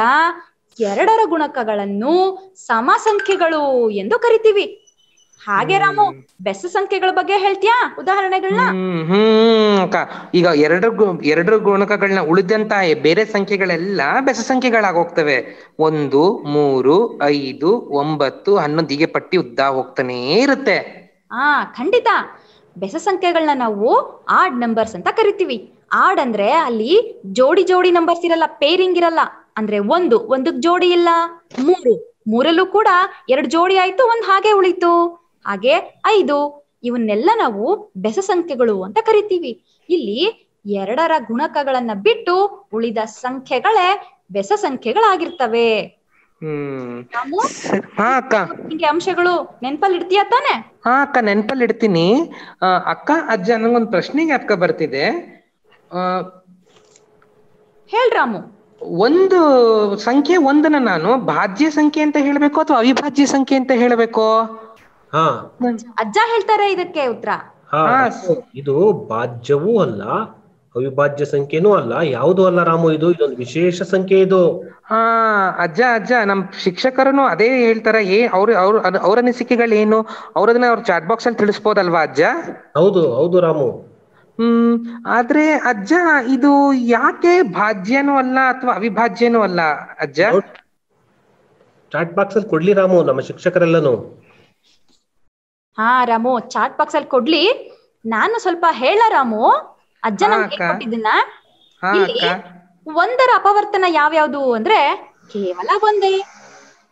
ಎರಡರ ಗುಣಕಗಳನ್ನು ಸಮ ಸಂಖ್ಯೆಗಳು ಎಂದು ಕರಿತೀವಿ ಹಾಗೆ ರಾಮು ಬೆಸ ಸಂಖ್ಯೆಗಳ ಬಗ್ಗೆ ಹೇಳ್ತೀಯಾ ಉದಾಹರಣೆಗಳನ್ನ ಹ್ಮ್ ಹ್ಮ್ ಅಕ್ಕ ಈಗ ಎರಡು ಗು- ಎರಡು ಗುಣಕಗಳನ್ನ ಉಳಿದಂತ ಬೇರೆ ಸಂಖ್ಯೆಗಳೆಲ್ಲ ಬೆಸ ಸಂಖ್ಯೆಗಳಾಗೋಗ್ತವೆ ಒಂದು ಮೂರು ಐದು ಒಂಬತ್ತು ಹನ್ನೊಂದು ಹೀಗೆ ಪಟ್ಟಿ ಉದ್ದ ಹೋಗ್ತಾನೆ ಇರುತ್ತೆ ಹಾ ಖಂಡಿತ ಬೆಸ ಸಂಖ್ಯೆಗಳನ್ನ ನಾವು ಆಡ್ ನಂಬರ್ಸ್ ಅಂತ ಕರಿತೀವಿ ಆಡ್ ಅಂದ್ರೆ ಅಲ್ಲಿ ಜೋಡಿ ಜೋಡಿ ನಂಬರ್ಸ್ ಇರಲ್ಲ ಪೇರಿಂಗ್ ಇರಲ್ಲ ಅಂದ್ರೆ ಒಂದು ಒಂದಕ್ ಜೋಡಿ ಇಲ್ಲ ಮೂರು ಮೂರಲ್ಲೂ ಕೂಡ ಎರಡು ಜೋಡಿ ಆಯ್ತು ಒಂದ್ ಹಾಗೆ ಉಳಿತು ಹಾಗೆ ಐದು ಇವನ್ನೆಲ್ಲ ನಾವು ಬೆಸ ಸಂಖ್ಯೆಗಳು ಅಂತ ಕರಿತೀವಿ ಇಲ್ಲಿ ಎರಡರ ಗುಣಕಗಳನ್ನ ಬಿಟ್ಟು ಉಳಿದ ಸಂಖ್ಯೆಗಳೇ ಬೆಸ ಸಂಖ್ಯೆಗಳಾಗಿರ್ತವೆ ಹ್ಮ್ ನಾವು ಸರಿ. ಹಾ ಅಕ್ಕ ನಿಂಗೆ ಅಂಶಗಳು ನೆನ್ಪಲ್ಲಿ ಇಡ್ತೀಯ ತಾನೆ ಹಾ ಅಕ್ಕ ನೆನ್ಪಲ್ಲಿ ಇಡ್ತೀನಿ ಆ, ಅಕ್ಕ ಅಜ್ಜ ನಂಗೊಂದು ಪ್ರಶ್ನೆ ಜ್ಞಾಪಕ ಬರ್ತಿದೆ ಆ, ಹೇಳ್ರಾಮು ಒಂದು ಸಂಖ್ಯೆ ಒಂದನ್ನ ನಾನು ಭಾಜ್ಯ ಸಂಖ್ಯೆ ಅಂತ ಹೇಳ್ಬೇಕು ಅಥವಾ ಅವಿಭಾಜ್ಯ ಸಂಖ್ಯೆ ಅಂತ ಹೇಳ್ಬೇಕು ಹಾ ಅಜ್ಜ ಹೇಳ್ತಾರೆ ಇದಕ್ಕೆ ಉತ್ತರ ಹಾ ಹಾ, ರಾಮು, ಇದು ಭಾಜ್ಯವೂ ಅಲ್ಲ ಅವಿಭಾಜ್ಯ ಸಂಖ್ಯೆನೂ ಅಲ್ಲ ಯಾವುದು ಅಲ್ಲ ರಾಮು ಇದು ಇದೊಂದು ವಿಶೇಷ ಸಂಖ್ಯೆ ಇದು ಹಾ ಅಜ್ಜ ಅಜ್ಜ ನಮ್ ಶಿಕ್ಷಕರನು ಅದೇ ಹೇಳ್ತಾರ ಏ ಅವ್ರ ಅವ್ರ ಅದ್- ಅವ್ರ ಅನಿಸಿಕೆಗಳು ಏನು ಅವ್ರದನ್ನ ಅವ್ರ ಚಾಟ್ ಬಾಕ್ಸ್ ಅಲ್ಲಿ ತಿಳಿಸ್ಬೋದಲ್ವಾ ಅಜ್ಜ ಹೌದು ಹೌದು ರಾಮು ಹ್ಮ್ ಆದ್ರೆ ಅಜ್ಜ ಇದು ಯಾಕೆ ಭಾಜ್ಯನೂ ಅಲ್ಲ ಅಥವಾ ಅವಿಭಾಜ್ಯನೂ ಅಲ್ಲ ಅಜ್ಜ ಚಾಟ್ ಬಾಕ್ಸ್ ಅಲ್ಲಿ ಕೊಡ್ಲಿ ರಾಮು ನಮ್ಮ ಶಿಕ್ಷಕರೆಲ್ಲನು ಹಾ ರಾಮು ಚಾಟ್ ಬಾಕ್ಸ್ ಅಲ್ಲಿ ಕೊಡ್ಲಿ ನಾನು ಸ್ವಲ್ಪ ಹೇಳ ರಾಮು ಅಜ್ಜ ಹಾ, ನಮ್ಗೆ ಅಕ್ಕ. ಹೇಳ್ಕೊಟ್ಟಿದ್ದನ್ನ ಹಾ ಇಲ್ಲಿ ಅಕ್ಕ ಒಂದರ ಅಪವರ್ತನ ಯಾವ್ಯಾವ್ದು ಅಂದ್ರೆ ಕೇವಲ ಒಂದೇ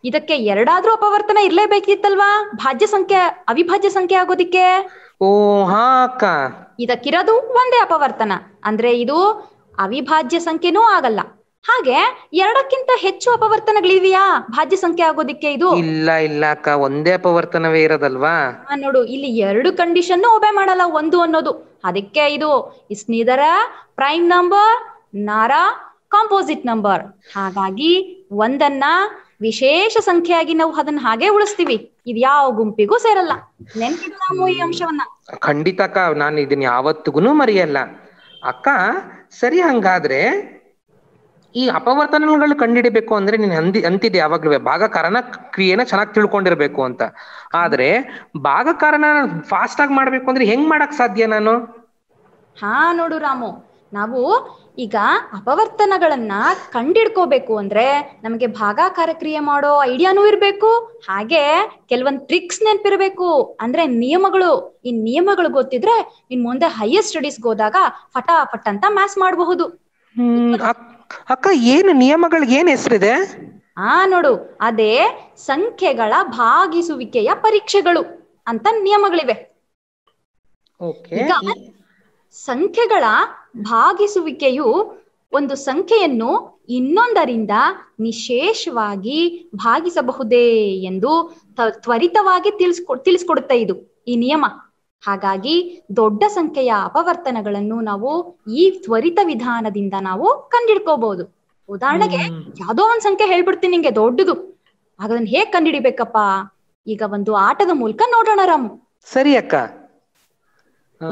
ಇದಕ್ಕೆ ಎರಡಾದ್ರೂ ಅಪವರ್ತನ ಇರ್ಲೇಬೇಕಿತ್ತಲ್ವಾ ಭಾಜ್ಯ ಸಂಖ್ಯೆ ಅವಿಭಾಜ್ಯ ಸಂಖ್ಯೆ ಆಗೋದಿಕ್ಕೆ ಓ ಹಾ ಅಕ್ಕ ಇದಕ್ಕಿರೋದು ಒಂದೇ ಅಪವರ್ತನ ಅಂದ್ರೆ ಇದು ಅವಿಭಾಜ್ಯ ಸಂಖ್ಯೆನೂ ಆಗಲ್ಲ ಹಾಗೆ ಎರಡಕ್ಕಿಂತ ಹೆಚ್ಚು ಅಪವರ್ತನಗಳಿವೆಯಾ ಭಾಜ್ಯ ಸಂಖ್ಯೆ ಆಗೋದಿಕ್ಕೆ ಇದು ಇಲ್ಲ ಇಲ್ಲ ಅಕ್ಕ ಒಂದೇ ಅಪವರ್ತನವೇ ಇರೋದಲ್ವಾ ಆ, ನೋಡು ಇಲ್ಲಿ ಎರಡು ಕಂಡೀಷನ್ ಒಬೆ ಮಾಡಲ್ಲ ಒಂದು ಅನ್ನೋದು ಅದಕ್ಕೆ ಇದು is neither prime number nor composite number ಹಾಗಾಗಿ ಒಂದನ್ನ ವಿಶೇಷ ಸಂಖ್ಯೆಯಾಗಿ ನಾವು ಅದನ್ನ ಹಾಗೆ ಉಳಿಸ್ತೀವಿ ಇದು ಯಾವ ಗುಂಪಿಗೂ ಸೇರಲ್ಲ ನೆನ್ಪಿಡು ನಾವು ಈ ಅಂಶವನ್ನ ಖಂಡಿತ ಅಕ್ಕ ನಾನು ಇದನ್ನ ಯಾವತ್ತಿಗೂ ಮರೆಯಲ್ಲ ಅಕ್ಕ ಸರಿ ಹಂಗಾದ್ರೆ ಈ ಅಪವರ್ತನಗಳು ಕಂಡಿಡಿಬೇಕು ಅಂದ್ರೆ ನೀನ್ ಅಂದಿ ಅಂತಿದ್ದೆ ಯಾವಾಗ್ಲೂ ಭಾಗಕಾರನ ಕ್ರಿಯೆನ ಚೆನ್ನಾಗಿ ತಿಳ್ಕೊಂಡಿರ್ಬೇಕು ಅಂತ ಆದ್ರೆ ಭಾಗಕಾರನ ಫಾಸ್ಟ್ ಆಗಿ ಮಾಡ್ಬೇಕು ಅಂದ್ರೆ ಹೆಂಗ್ ಮಾಡಕ್ ಸಾಧ್ಯ ನಾನು ಹಾ ನೋಡು ರಾಮು ನಾವು ಈಗ ಅಪವರ್ತನಗಳನ್ನ ಕಂಡಿಡ್ಕೋಬೇಕು ಅಂದ್ರೆ ನಮಗೆ ಭಾಗಾಕಾರ ಕ್ರಿಯೆ ಮಾಡೋ ಐಡಿಯಾನೂ ಇರ್ಬೇಕು ಹಾಗೆ ಕೆಲವೊಂದ್ ಟ್ರಿಕ್ಸ್ ನೆನ್ಪಿರ್ಬೇಕು ಅಂದ್ರೆ ನಿಯಮಗಳು ಈ ನಿಯಮಗಳು ಗೊತ್ತಿದ್ರೆ ಇನ್ ಮುಂದೆ ಹೈಯರ್ ಸ್ಟಡೀಸ್ಗೆ ಹೋದಾಗ ಫಟಾಫಟ್ ಅಂತ ಮ್ಯಾಥ್ಸ್ ಮಾಡಬಹುದು ಹ್ಮ್ ಅಕ್- ಅಕ್ಕ ಏನು ನಿಯಮಗಳಿಗೆ ಏನ್ ಹೆಸರಿದೆ ಆ ನೋಡು ಅದೇ ಸಂಖ್ಯೆಗಳ ಭಾಗಿಸುವಿಕೆಯ ಪರೀಕ್ಷೆಗಳು ಅಂತ ನಿಯಮಗಳಿವೆ ಓಕೆ ಈಗ ಸಂಖ್ಯೆಗಳ ಭಾಗಿಸುವಿಕೆಯು ಒಂದು ಸಂಖ್ಯೆಯನ್ನು ಇನ್ನೊಂದರಿಂದ ನಿಶೇಷವಾಗಿ ಭಾಗಿಸಬಹುದೇ ಎಂದು ತ- ತ್ವರಿತವಾಗಿ ತಿಳಿಸ್ಕೊ ತಿಳಿಸ್ಕೊಡುತ್ತೆ ಇದು ಈ ನಿಯಮ ಹಾಗಾಗಿ ದೊಡ್ಡ ಸಂಖ್ಯೆಯ ಅಪವರ್ತನಗಳನ್ನು ನಾವು ಈ ತ್ವರಿತ ವಿಧಾನದಿಂದ ನಾವು ಕಂಡಿಡ್ಕೋಬಹುದು ಉದಾಹರಣೆಗೆ ಯಾವ್ದೋ ಒಂದ್ ಸಂಖ್ಯೆ ಹೇಳ್ಬಿಡ್ತೀನಿ ನಿಂಗೆ ದೊಡ್ಡದು ಆಗ ಅದನ್ನ ಹೇಗ್ ಕಂಡಿಡಿಬೇಕಪ್ಪ ಈಗ ಒಂದು ಆಟದ ಮೂಲಕ ನೋಡೋಣ ರಾಮು ಸರಿ ಅಕ್ಕ ಆ,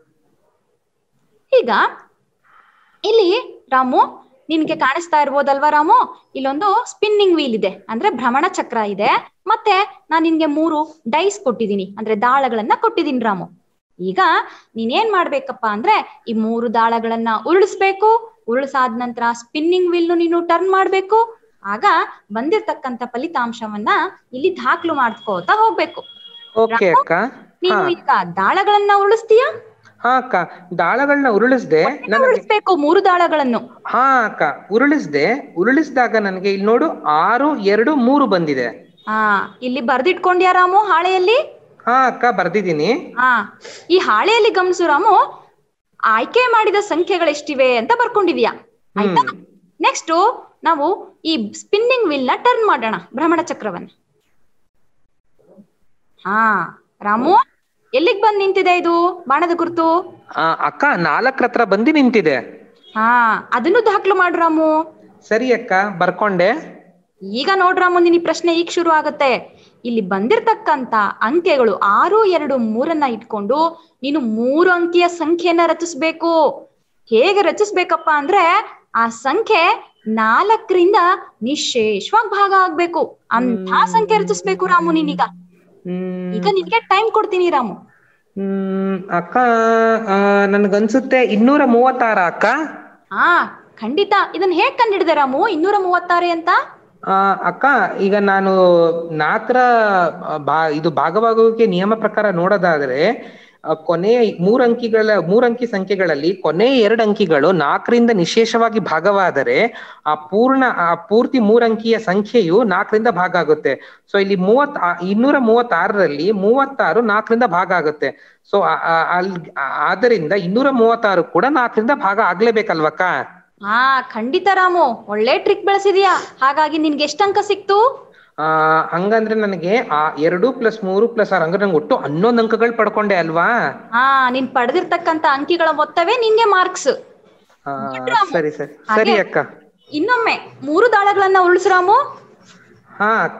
ಈಗ ಇಲ್ಲಿ ರಾಮು ನಿನ್ಗೆ ಕಾಣಿಸ್ತಾ ಇರ್ಬೋದಲ್ವಾ ರಾಮು ಇಲ್ಲೊಂದು ಸ್ಪಿನ್ನಿಂಗ್ ವೀಲ್ ಇದೆ ಅಂದ್ರೆ ಭ್ರಮಣ ಚಕ್ರ ಇದೆ ಮತ್ತೆ ನಾನ್ ನಿನ್ಗೆ ಮೂರು ಡೈಸ್ ಕೊಟ್ಟಿದ್ದೀನಿ ಅಂದ್ರೆ ದಾಳಗಳನ್ನ ಕೊಟ್ಟಿದ್ದೀನಿ ರಾಮು ಈಗ ನೀನೇನ್ ಮಾಡ್ಬೇಕಪ್ಪ ಅಂದ್ರೆ ಈ ಮೂರು ದಾಳಗಳನ್ನ ಉರುಳಿಸ್ಬೇಕು ಉರುಳಿಸಾದ ನಂತರ ಸ್ಪಿನ್ನಿಂಗ್ ವೀಲ್ ನೀನು ಟರ್ನ್ ಮಾಡ್ಬೇಕು ಆಗ ಬಂದಿರ್ತಕ್ಕಂತ ಫಲಿತಾಂಶವನ್ನ ಇಲ್ಲಿ ದಾಖಲು ಮಾಡ್ಕೋತಾ ಹೋಗ್ಬೇಕು ಓಕೆ ಅಕ್ಕ ನೀನು ಹಾ. ಈಗ ದಾಳಗಳನ್ನ ಉರುಳಿಸ್ತೀಯಾ ಹಾ ಅಕ್ಕ ದಾಳಗಳನ್ನ ಉರುಳಿಸ್ದೆ ನನಗೆ ಉರುಳಿಸ್ಬೇಕು ಮೂರು ದಾಳಗಳನ್ನು ಹಾ ಅಕ್ಕ ಉರುಳಿಸ್ದೆ ಉರುಳಿಸಿದಾಗ ನನಗೆ ಇಲ್ಲಿ ನೋಡು ಆರು ಎರಡು ಮೂರು ಬಂದಿದೆ ಹಾ ಇಲ್ಲಿ ಬರ್ದಿಟ್ಕೊಂಡ್ಯಾ ರಾಮು ಹಾಳೆಯಲ್ಲಿ ಹಾ ಅಕ್ಕ ಬರ್ದಿದ್ದೀನಿ ಹಾ ಈ ಹಾಳೆಯಲ್ಲಿ ಗಮನಿಸು ರಾಮು ಆಯ್ಕೆ ಮಾಡಿದ ಸಂಖ್ಯೆಗಳೆಷ್ಟಿವೆ ಅಂತ ಬರ್ಕೊಂಡಿದ್ಯಾ ಆಯ್ತಾ ಹ್ಮ್ ನೆಕ್ಸ್ಟ್ ನಾವು ಈ ಸ್ಪಿನ್ನಿಂಗ್ ವೀಲ್ ನ ಟರ್ನ್ ಮಾಡೋಣ ಭ್ರಮಣ ಚಕ್ರವನ್ನ ಹಾ ರಾಮು ಎಲ್ಲಿಗ್ ಬಂದ್ ನಿಂತಿದೆ ಇದು ಬಾಣದ ಗುರುತು ಆ, ಅಕ್ಕ ನಾಲ್ಕರ ಹತ್ರ ಬಂದು ನಿಂತಿದೆ ಹಾ ಅದನ್ನು ದಾಖಲು ಮಾಡು ರಾಮು ಸರಿ ಅಕ್ಕ ಬರ್ಕೊಂಡೆ ಈಗ ನೋಡ್ರಾಮು ನಿನ್ ಈ ಪ್ರಶ್ನೆ ಈಗ ಶುರು ಆಗುತ್ತೆ ಇಲ್ಲಿ ಬಂದಿರ್ತಕ್ಕಂತ ಅಂಕೆಗಳು ಆರು ಎರಡು ಮೂರನ್ನ ಇಟ್ಕೊಂಡು ನೀನು ಮೂರು ಅಂಕಿಯ ಸಂಖ್ಯೆಯನ್ನ ರಚಿಸ್ಬೇಕು ಹೇಗೆ ರಚಿಸ್ಬೇಕಪ್ಪ ಅಂದ್ರೆ ಆ ಸಂಖ್ಯೆ ನಾಲ್ಕರಿಂದ ನಿಶೇಷವಾಗಿ ಭಾಗ ಆಗ್ಬೇಕು ಅಂತ ಸಂಖ್ಯೆ ರಚಿಸ್ಬೇಕು ರಾಮು ನೀನೀಗ ಹ್ಮ್ ಈಗ ನಿನ್ಗೆ ಟೈಮ್ ಕೊಡ್ತೀನಿ ರಾಮು ಹ್ಮ್ ಅಕ್ಕ ಆ, ನನ್ಗನ್ಸುತ್ತೆ ಇನ್ನೂರ ಮೂವತ್ತಾರ ಅಕ್ಕ ಹಾ ಖಂಡಿತ ಇದನ್ನ ಹೇಗ್ ಕಂಡಿಡಿದೆ ರಾಮು ಇನ್ನೂರ ಮೂವತ್ತಾರು ಅಂತ ಆ, ಅಕ್ಕ ಈಗ ನಾನು ನಾಲ್ಕರ ಆ, ಬಾ ಇದು ಭಾಗವಾಗುವಿಕೆ ನಿಯಮ ಪ್ರಕಾರ ನೋಡೋದಾದ್ರೆ ಆ, ಕೊನೆಯ ಮೂರ್ ಅಂಕಿಗಳ ಮೂರಂಕಿ ಸಂಖ್ಯೆಗಳಲ್ಲಿ ಕೊನೆಯ ಎರಡು ಅಂಕಿಗಳು ನಾಲ್ಕರಿಂದ ನಿಶೇಷವಾಗಿ ಭಾಗವಾದರೆ ಆ ಪೂರ್ಣ ಆ ಪೂರ್ತಿ ಮೂರಂಕಿಯ ಸಂಖ್ಯೆಯು ನಾಲ್ಕರಿಂದ ಭಾಗ ಆಗುತ್ತೆ ಸೊ ಇಲ್ಲಿ ಮೂವತ್ ಆ- ಇನ್ನೂರ ಮೂವತ್ತಾರರಲ್ಲಿ ಮೂವತ್ತಾರು ನಾಲ್ಕರಿಂದ ಭಾಗ ಆಗುತ್ತೆ ಸೊ ಅಲ್ ಆದ್ದರಿಂದ ಇನ್ನೂರ ಮೂವತ್ತಾರು ಕೂಡ ನಾಲ್ಕರಿಂದ ಭಾಗ ಆಗ್ಲೇಬೇಕಲ್ವಕ್ಕ ಹಾ ಖಂಡಿತ ರಾಮು ಒಳ್ಳೆ ಟ್ರಿಕ್ ಬೆಳೆಸಿದ್ಯಾ ಹಾಗಾಗಿ ನಿನ್ಗೆ ಎಷ್ಟು ಅಂಕ ಸಿಕ್ತು ಆ ಹಂಗಂದ್ರೆ ನನಗೆ ಆ ಎರಡು ಪ್ಲಸ್ ಮೂರು ಪ್ಲಸ್ ಆರು ಹಂಗಾರೆ ನಂಗೆ ಒಟ್ಟು ಹನ್ನೊಂದು ಅಂಕಗಳು ಪಡ್ಕೊಂಡೆ ಅಲ್ವಾ ಹಾ ನೀನ್ ಪಡೆದಿರ್ತಕ್ಕಂತ ಅಂಕಿಗಳ ಮೊತ್ತವೇ ನಿನ್ಗೆ ಮಾರ್ಕ್ಸ್ ಆ, ಸರಿ ಸರಿ ಸರಿ ಅಕ್ಕ ಇನ್ನೊಮ್ಮೆ ಮೂರು ದಾಳಗಳನ್ನ ಉಳಿಸ್ರಾಮು ಹಾ ಅಕ್ಕ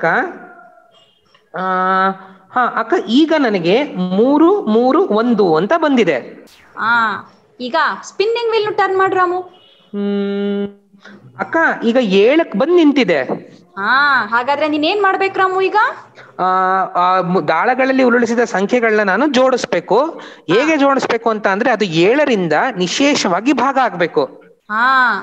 ಆ ಹಾ ಅಕ್ಕ ಈಗ ನನಗೆ ಮೂರು ಮೂರು ಒಂದು ಅಂತ ಬಂದಿದೆ ಹಾ ಈಗ ಸ್ಪಿನ್ನಿಂಗ್ ವೀಲ್ ಟರ್ನ್ ಮಾಡ್ರಾಮು ಹ್ಮ್ ಅಕ್ಕ ಈಗ ಏಳಕ್ ಬಂದ್ ನಿಂತಿದೆ ಹಾ ಹಾಗಾದ್ರೆ ನೀನ್ ಏನ್ ಮಾಡ್ಬೇಕು ರಾಮು ಈಗ ಆ ಆ ಮು- ದಾಳಗಳಲ್ಲಿ ಉರುಳಿಸಿದ ಸಂಖ್ಯೆಗಳನ್ನ ನಾನು ಜೋಡಿಸ್ಬೇಕು ಹೇಗೆ ಜೋಡಿಸ್ಬೇಕು ಅಂತ ಅಂದ್ರೆ ಅದು ಏಳರಿಂದ ನಿಶೇಷವಾಗಿ ಭಾಗ ಆಗ್ಬೇಕು ಹಾ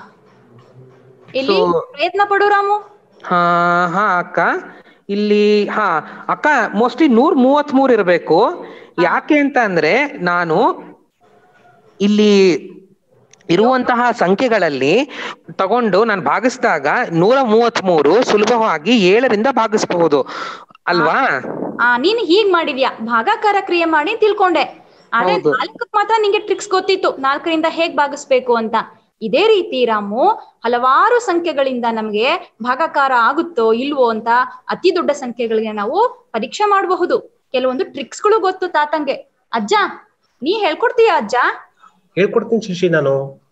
ಇಲ್ಲಿ So- ಪ್ರಯತ್ನ ಪಡು ರಾಮು ಹಾ ಹಾ ಅಕ್ಕ ಇಲ್ಲಿ ಹಾ ಅಕ್ಕ ಮೋಸ್ಟ್ಲಿ ನೂರ್ ಮೂವತ್ತ್ ಮೂರ್ ಇರ್ಬೇಕು ಯಾಕೆ ಅಂತ ಅಂದ್ರೆ ನಾನು ಇಲ್ಲಿ ಇರುವಂತಹ ಸಂಖ್ಯೆಗಳಲ್ಲಿ ತಗೊಂಡು ನಾನು ಭಾಗಿಸಿದಾಗ ನೂರ ಮೂವತ್ತ್ ಮೂರು ಸುಲಭವಾಗಿ ಏಳರಿಂದ ಭಾಗಿಸಬಹುದು ಅಲ್ವಾ ಆ ನೀನ್ ಹೀಗ್ ಮಾಡಿದ್ಯಾ ಭಾಗಾಕಾರ ಕ್ರಿಯೆ ಮಾಡಿ ತಿಳ್ಕೊಂಡೆ ಆದ್ರೆ ಹೌದು. ನಾಲ್ಕಕ್ ಮಾತ್ರ ನಿಂಗೆ ಟ್ರಿಕ್ಸ್ ಗೊತ್ತಿತ್ತು ನಾಲ್ಕರಿಂದ ಹೇಗ್ ಭಾಗಿಸ್ಬೇಕು ಅಂತ ಇದೇ ರೀತಿ ರಾಮು ಹಲವಾರು ಸಂಖ್ಯೆಗಳಿಂದ ನಮ್ಗೆ ಭಾಗಾಕಾರ ಆಗುತ್ತೋ ಇಲ್ವೋ ಅಂತ ಅತಿ ದೊಡ್ಡ ಸಂಖ್ಯೆಗಳಿಗೆ ನಾವು ಪರೀಕ್ಷೆ ಮಾಡಬಹುದು ಕೆಲವೊಂದು ಟ್ರಿಕ್ಸ್ಗಳು ಗೊತ್ತು ತಾತಂಗೆ ಅಜ್ಜ ನೀ ಹೇಳ್ಕೊಡ್ತೀಯ ಅಜ್ಜ ಹೇಳ್ಕೊಡ್ತೀನಿ ಶಶಿ ನಾನು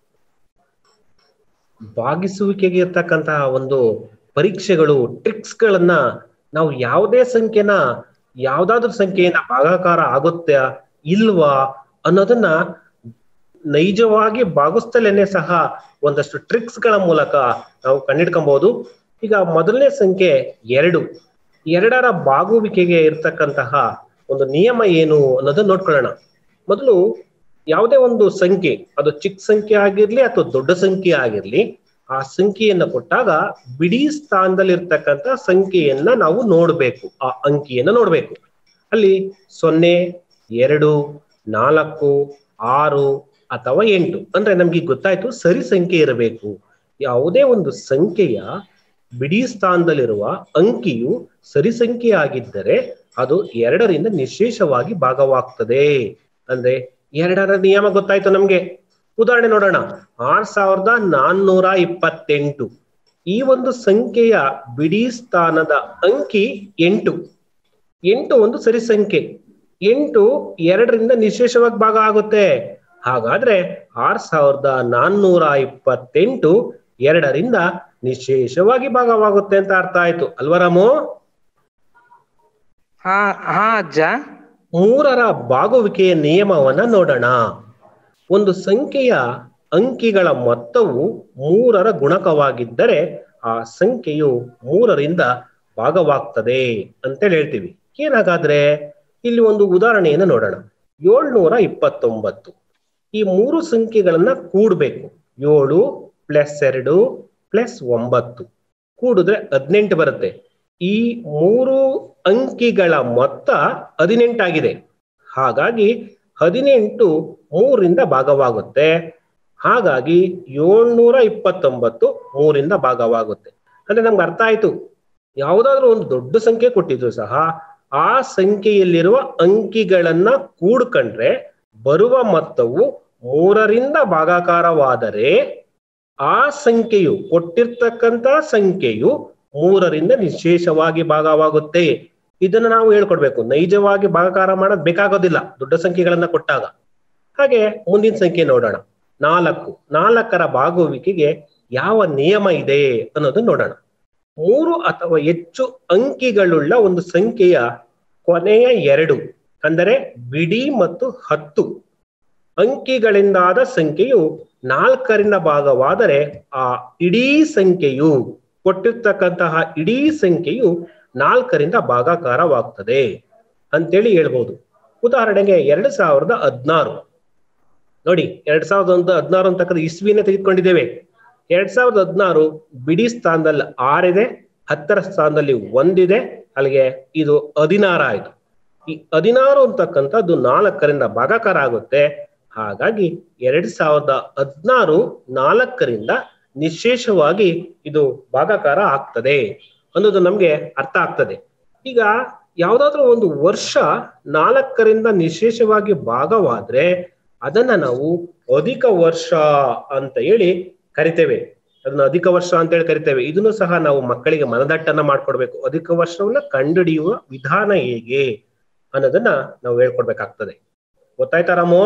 ಭಾಗಿಸುವಿಕೆಗೆ ಇರ್ತಕ್ಕಂತಹ ಒಂದು ಪರೀಕ್ಷೆಗಳು ಟ್ರಿಕ್ಸ್ ಗಳನ್ನ ನಾವು ಯಾವುದೇ ಸಂಖ್ಯೆನ ಯಾವ್ದಾದ್ರು ಸಂಖ್ಯೆಯಿಂದ ಭಾಗಾಕಾರ ಆಗುತ್ತೆ ಇಲ್ವಾ ಅನ್ನೋದನ್ನ ನೈಜವಾಗಿ ಭಾಗಿಸ್ತಲೇನೆ ಸಹ ಒಂದಷ್ಟು ಟ್ರಿಕ್ಸ್ ಗಳ ಮೂಲಕ ನಾವು ಕಂಡಿಡ್ಕೊಬಹುದು ಈಗ ಮೊದಲನೇ ಸಂಖ್ಯೆ ಎರಡು ಎರಡರ ಬಾಗುವಿಕೆಗೆ ಇರ್ತಕ್ಕಂತಹ ಒಂದು ನಿಯಮ ಏನು ಅನ್ನೋದನ್ನ ನೋಡ್ಕೊಳ್ಳೋಣ ಮೊದಲು ಯಾವುದೇ ಒಂದು ಸಂಖ್ಯೆ ಅದು ಚಿಕ್ಕ ಸಂಖ್ಯೆ ಆಗಿರ್ಲಿ ಅಥವಾ ದೊಡ್ಡ ಸಂಖ್ಯೆ ಆಗಿರ್ಲಿ ಆ ಸಂಖ್ಯೆಯನ್ನ ಕೊಟ್ಟಾಗ ಬಿಡಿ ಸ್ಥಾನದಲ್ಲಿ ಇರ್ತಕ್ಕಂಥ ಸಂಖ್ಯೆಯನ್ನ ನಾವು ನೋಡ್ಬೇಕು ಆ ಅಂಕಿಯನ್ನ ನೋಡ್ಬೇಕು ಅಲ್ಲಿ ಸೊನ್ನೆ ಎರಡು ನಾಲ್ಕು ಆರು ಅಥವಾ ಎಂಟು ಅಂದ್ರೆ ನಮ್ಗೆ ಈಗ ಗೊತ್ತಾಯ್ತು ಸರಿ ಸಂಖ್ಯೆ ಇರಬೇಕು ಯಾವುದೇ ಒಂದು ಸಂಖ್ಯೆಯ ಬಿಡಿ ಸ್ಥಾನದಲ್ಲಿರುವ ಅಂಕಿಯು ಸರಿ ಸಂಖ್ಯೆ ಆಗಿದ್ದರೆ ಅದು ಎರಡರಿಂದ ನಿಶೇಷವಾಗಿ ಭಾಗವಾಗ್ತದೆ ಅಂದ್ರೆ ಎರಡರ ನಿಯಮ ಗೊತ್ತಾಯ್ತು ನಮ್ಗೆ ಉದಾಹರಣೆ ನೋಡೋಣ ಆರ್ ಸಾವಿರದ ನಾನ್ನೂರ ಇಪ್ಪತ್ತೆಂಟು ಈ ಒಂದು ಸಂಖ್ಯೆಯ ಬಿಡಿ ಸ್ಥಾನದ ಅಂಕಿ ಎಂಟು ಎಂಟು ಒಂದು ಸರಿ ಸಂಖ್ಯೆ ಎಂಟು ಎರಡರಿಂದ ನಿಶೇಷವಾಗಿ ಭಾಗ ಆಗುತ್ತೆ ಹಾಗಾದ್ರೆ ಆರ್ ಸಾವಿರದ ನಾನ್ನೂರ ಇಪ್ಪತ್ತೆಂಟು ಎರಡರಿಂದ ನಿಶೇಷವಾಗಿ ಭಾಗವಾಗುತ್ತೆ ಅಂತ ಅರ್ಥ ಆಯ್ತು ಅಲ್ವಾ ರಾಮು ಹಾ ಹಾ ಅಜ್ಜ ಮೂರರ ಬಾಗುವಿಕೆಯ ನಿಯಮವನ್ನ ನೋಡೋಣ ಒಂದು ಸಂಖ್ಯೆಯ ಅಂಕಿಗಳ ಮೊತ್ತವು ಮೂರರ ಗುಣಕವಾಗಿದ್ದರೆ ಆ ಸಂಖ್ಯೆಯು ಮೂರರಿಂದ ಭಾಗವಾಗ್ತದೆ ಅಂತೇಳಿ ಹೇಳ್ತೀವಿ ಏನಾಗಾದ್ರೆ ಇಲ್ಲಿ ಒಂದು ಉದಾಹರಣೆಯನ್ನು ನೋಡೋಣ ಏಳ್ನೂರ ಇಪ್ಪತ್ತೊಂಬತ್ತು ಈ ಮೂರು ಸಂಖ್ಯೆಗಳನ್ನ ಕೂಡ್ಬೇಕು ಏಳು ಪ್ಲಸ್ ಎರಡು ಪ್ಲಸ್ ಒಂಬತ್ತು ಕೂಡಿದ್ರೆ ಹದಿನೆಂಟು ಬರುತ್ತೆ ಈ ಮೂರು ಅಂಕಿಗಳ ಮೊತ್ತ ಹದಿನೆಂಟಾಗಿದೆ ಹಾಗಾಗಿ ಹದಿನೆಂಟು ಮೂರಿಂದ ಭಾಗವಾಗುತ್ತೆ ಹಾಗಾಗಿ ಏಳ್ನೂರ ಇಪ್ಪತ್ತೊಂಬತ್ತು ಮೂರಿಂದ ಭಾಗವಾಗುತ್ತೆ ಅಂದ್ರೆ ನಮ್ಗೆ ಅರ್ಥ ಆಯ್ತು ಯಾವುದಾದ್ರೂ ಒಂದು ದೊಡ್ಡ ಸಂಖ್ಯೆ ಕೊಟ್ಟಿದ್ರು ಸಹ ಆ ಸಂಖ್ಯೆಯಲ್ಲಿರುವ ಅಂಕಿಗಳನ್ನ ಕೂಡ್ಕೊಂಡ್ರೆ ಬರುವ ಮೊತ್ತವು ಮೂರರಿಂದ ಭಾಗಾಕಾರವಾದರೆ ಆ ಸಂಖ್ಯೆಯು ಕೊಟ್ಟಿರ್ತಕ್ಕಂತ ಸಂಖ್ಯೆಯು ಮೂರರಿಂದ ನಿಶೇಷವಾಗಿ ಭಾಗವಾಗುತ್ತೆ ಇದನ್ನ ನಾವು ಹೇಳ್ಕೊಡ್ಬೇಕು ನೈಜವಾಗಿ ಭಾಗಾಕಾರ ಮಾಡೋದ್ ಬೇಕಾಗೋದಿಲ್ಲ ದೊಡ್ಡ ಸಂಖ್ಯೆಗಳನ್ನ ಕೊಟ್ಟಾಗ ಹಾಗೆ ಮುಂದಿನ ಸಂಖ್ಯೆ ನೋಡೋಣ ನಾಲ್ಕು ನಾಲ್ಕರ ಭಾಗುವಿಕೆಗೆ ಯಾವ ನಿಯಮ ಇದೆ ಅನ್ನೋದನ್ನ ನೋಡೋಣ ಮೂರು ಅಥವಾ ಹೆಚ್ಚು ಅಂಕಿಗಳುಳ್ಳ ಒಂದು ಸಂಖ್ಯೆಯ ಕೊನೆಯ ಎರಡು ಅಂದರೆ ಬಿಡಿ ಮತ್ತು ಹತ್ತು ಅಂಕಿಗಳಿಂದಾದ ಸಂಖ್ಯೆಯು ನಾಲ್ಕರಿಂದ ಭಾಗವಾದರೆ ಆ ಇಡೀ ಸಂಖ್ಯೆಯು ಕೊಟ್ಟಿರ್ತಕ್ಕಂತಹ ಇಡೀ ಸಂಖ್ಯೆಯು ನಾಲ್ಕರಿಂದ ಭಾಗಾಕಾರವಾಗ್ತದೆ ಅಂತೇಳಿ ಹೇಳ್ಬೋದು ಉದಾಹರಣೆಗೆ ಎರಡ್ ಸಾವಿರದ ಹದಿನಾರು ನೋಡಿ ಎರಡ್ ಸಾವಿರದ ಒಂದು ಹದಿನಾರು ಅಂತಕ್ಕಂಥ ಇಸ್ವಿನ ತೆಗೆದುಕೊಂಡಿದ್ದೇವೆ ಎರಡ್ ಸಾವಿರದ ಹದಿನಾರು ಬಿಡಿ ಸ್ಥಾನದಲ್ಲಿ ಆರಿದೆ ಹತ್ತರ ಸ್ಥಾನದಲ್ಲಿ ಒಂದಿದೆ ಅಲ್ಲಿಗೆ ಇದು ಹದಿನಾರು ಆಯ್ತು ಈ ಹದಿನಾರು ಅಂತಕ್ಕಂಥದ್ದು ನಾಲ್ಕರಿಂದ ಭಾಗಾಕಾರ ಆಗುತ್ತೆ ಹಾಗಾಗಿ ಎರಡ್ ಸಾವಿರದ ಹದಿನಾರು ನಾಲ್ಕರಿಂದ ನಿಶೇಷವಾಗಿ ಇದು ಭಾಗಾಕಾರ ಆಗ್ತದೆ ಅನ್ನೋದು ನಮ್ಗೆ ಅರ್ಥ ಆಗ್ತದೆ ಈಗ ಯಾವ್ದಾದ್ರು ಒಂದು ವರ್ಷ ನಾಲ್ಕರಿಂದ ನಿಶೇಷವಾಗಿ ಭಾಗವಾದ್ರೆ ಅದನ್ನ ನಾವು ಅಧಿಕ ವರ್ಷ ಅಂತ ಹೇಳಿ ಕರಿತೇವೆ ಅದನ್ನ ಅಧಿಕ ವರ್ಷ ಅಂತ ಹೇಳಿ ಕರಿತೇವೆ ಇದನ್ನು ಸಹ ನಾವು ಮಕ್ಕಳಿಗೆ ಮನದಟ್ಟನ್ನ ಮಾಡ್ಕೊಡ್ಬೇಕು ಅಧಿಕ ವರ್ಷವನ್ನ ಕಂಡುಹಿಡಿಯುವ ವಿಧಾನ ಹೇಗೆ ಅನ್ನೋದನ್ನ ನಾವು ಹೇಳ್ಕೊಡ್ಬೇಕಾಗ್ತದೆ ಗೊತ್ತಾಯ್ತಾ ರಾಮು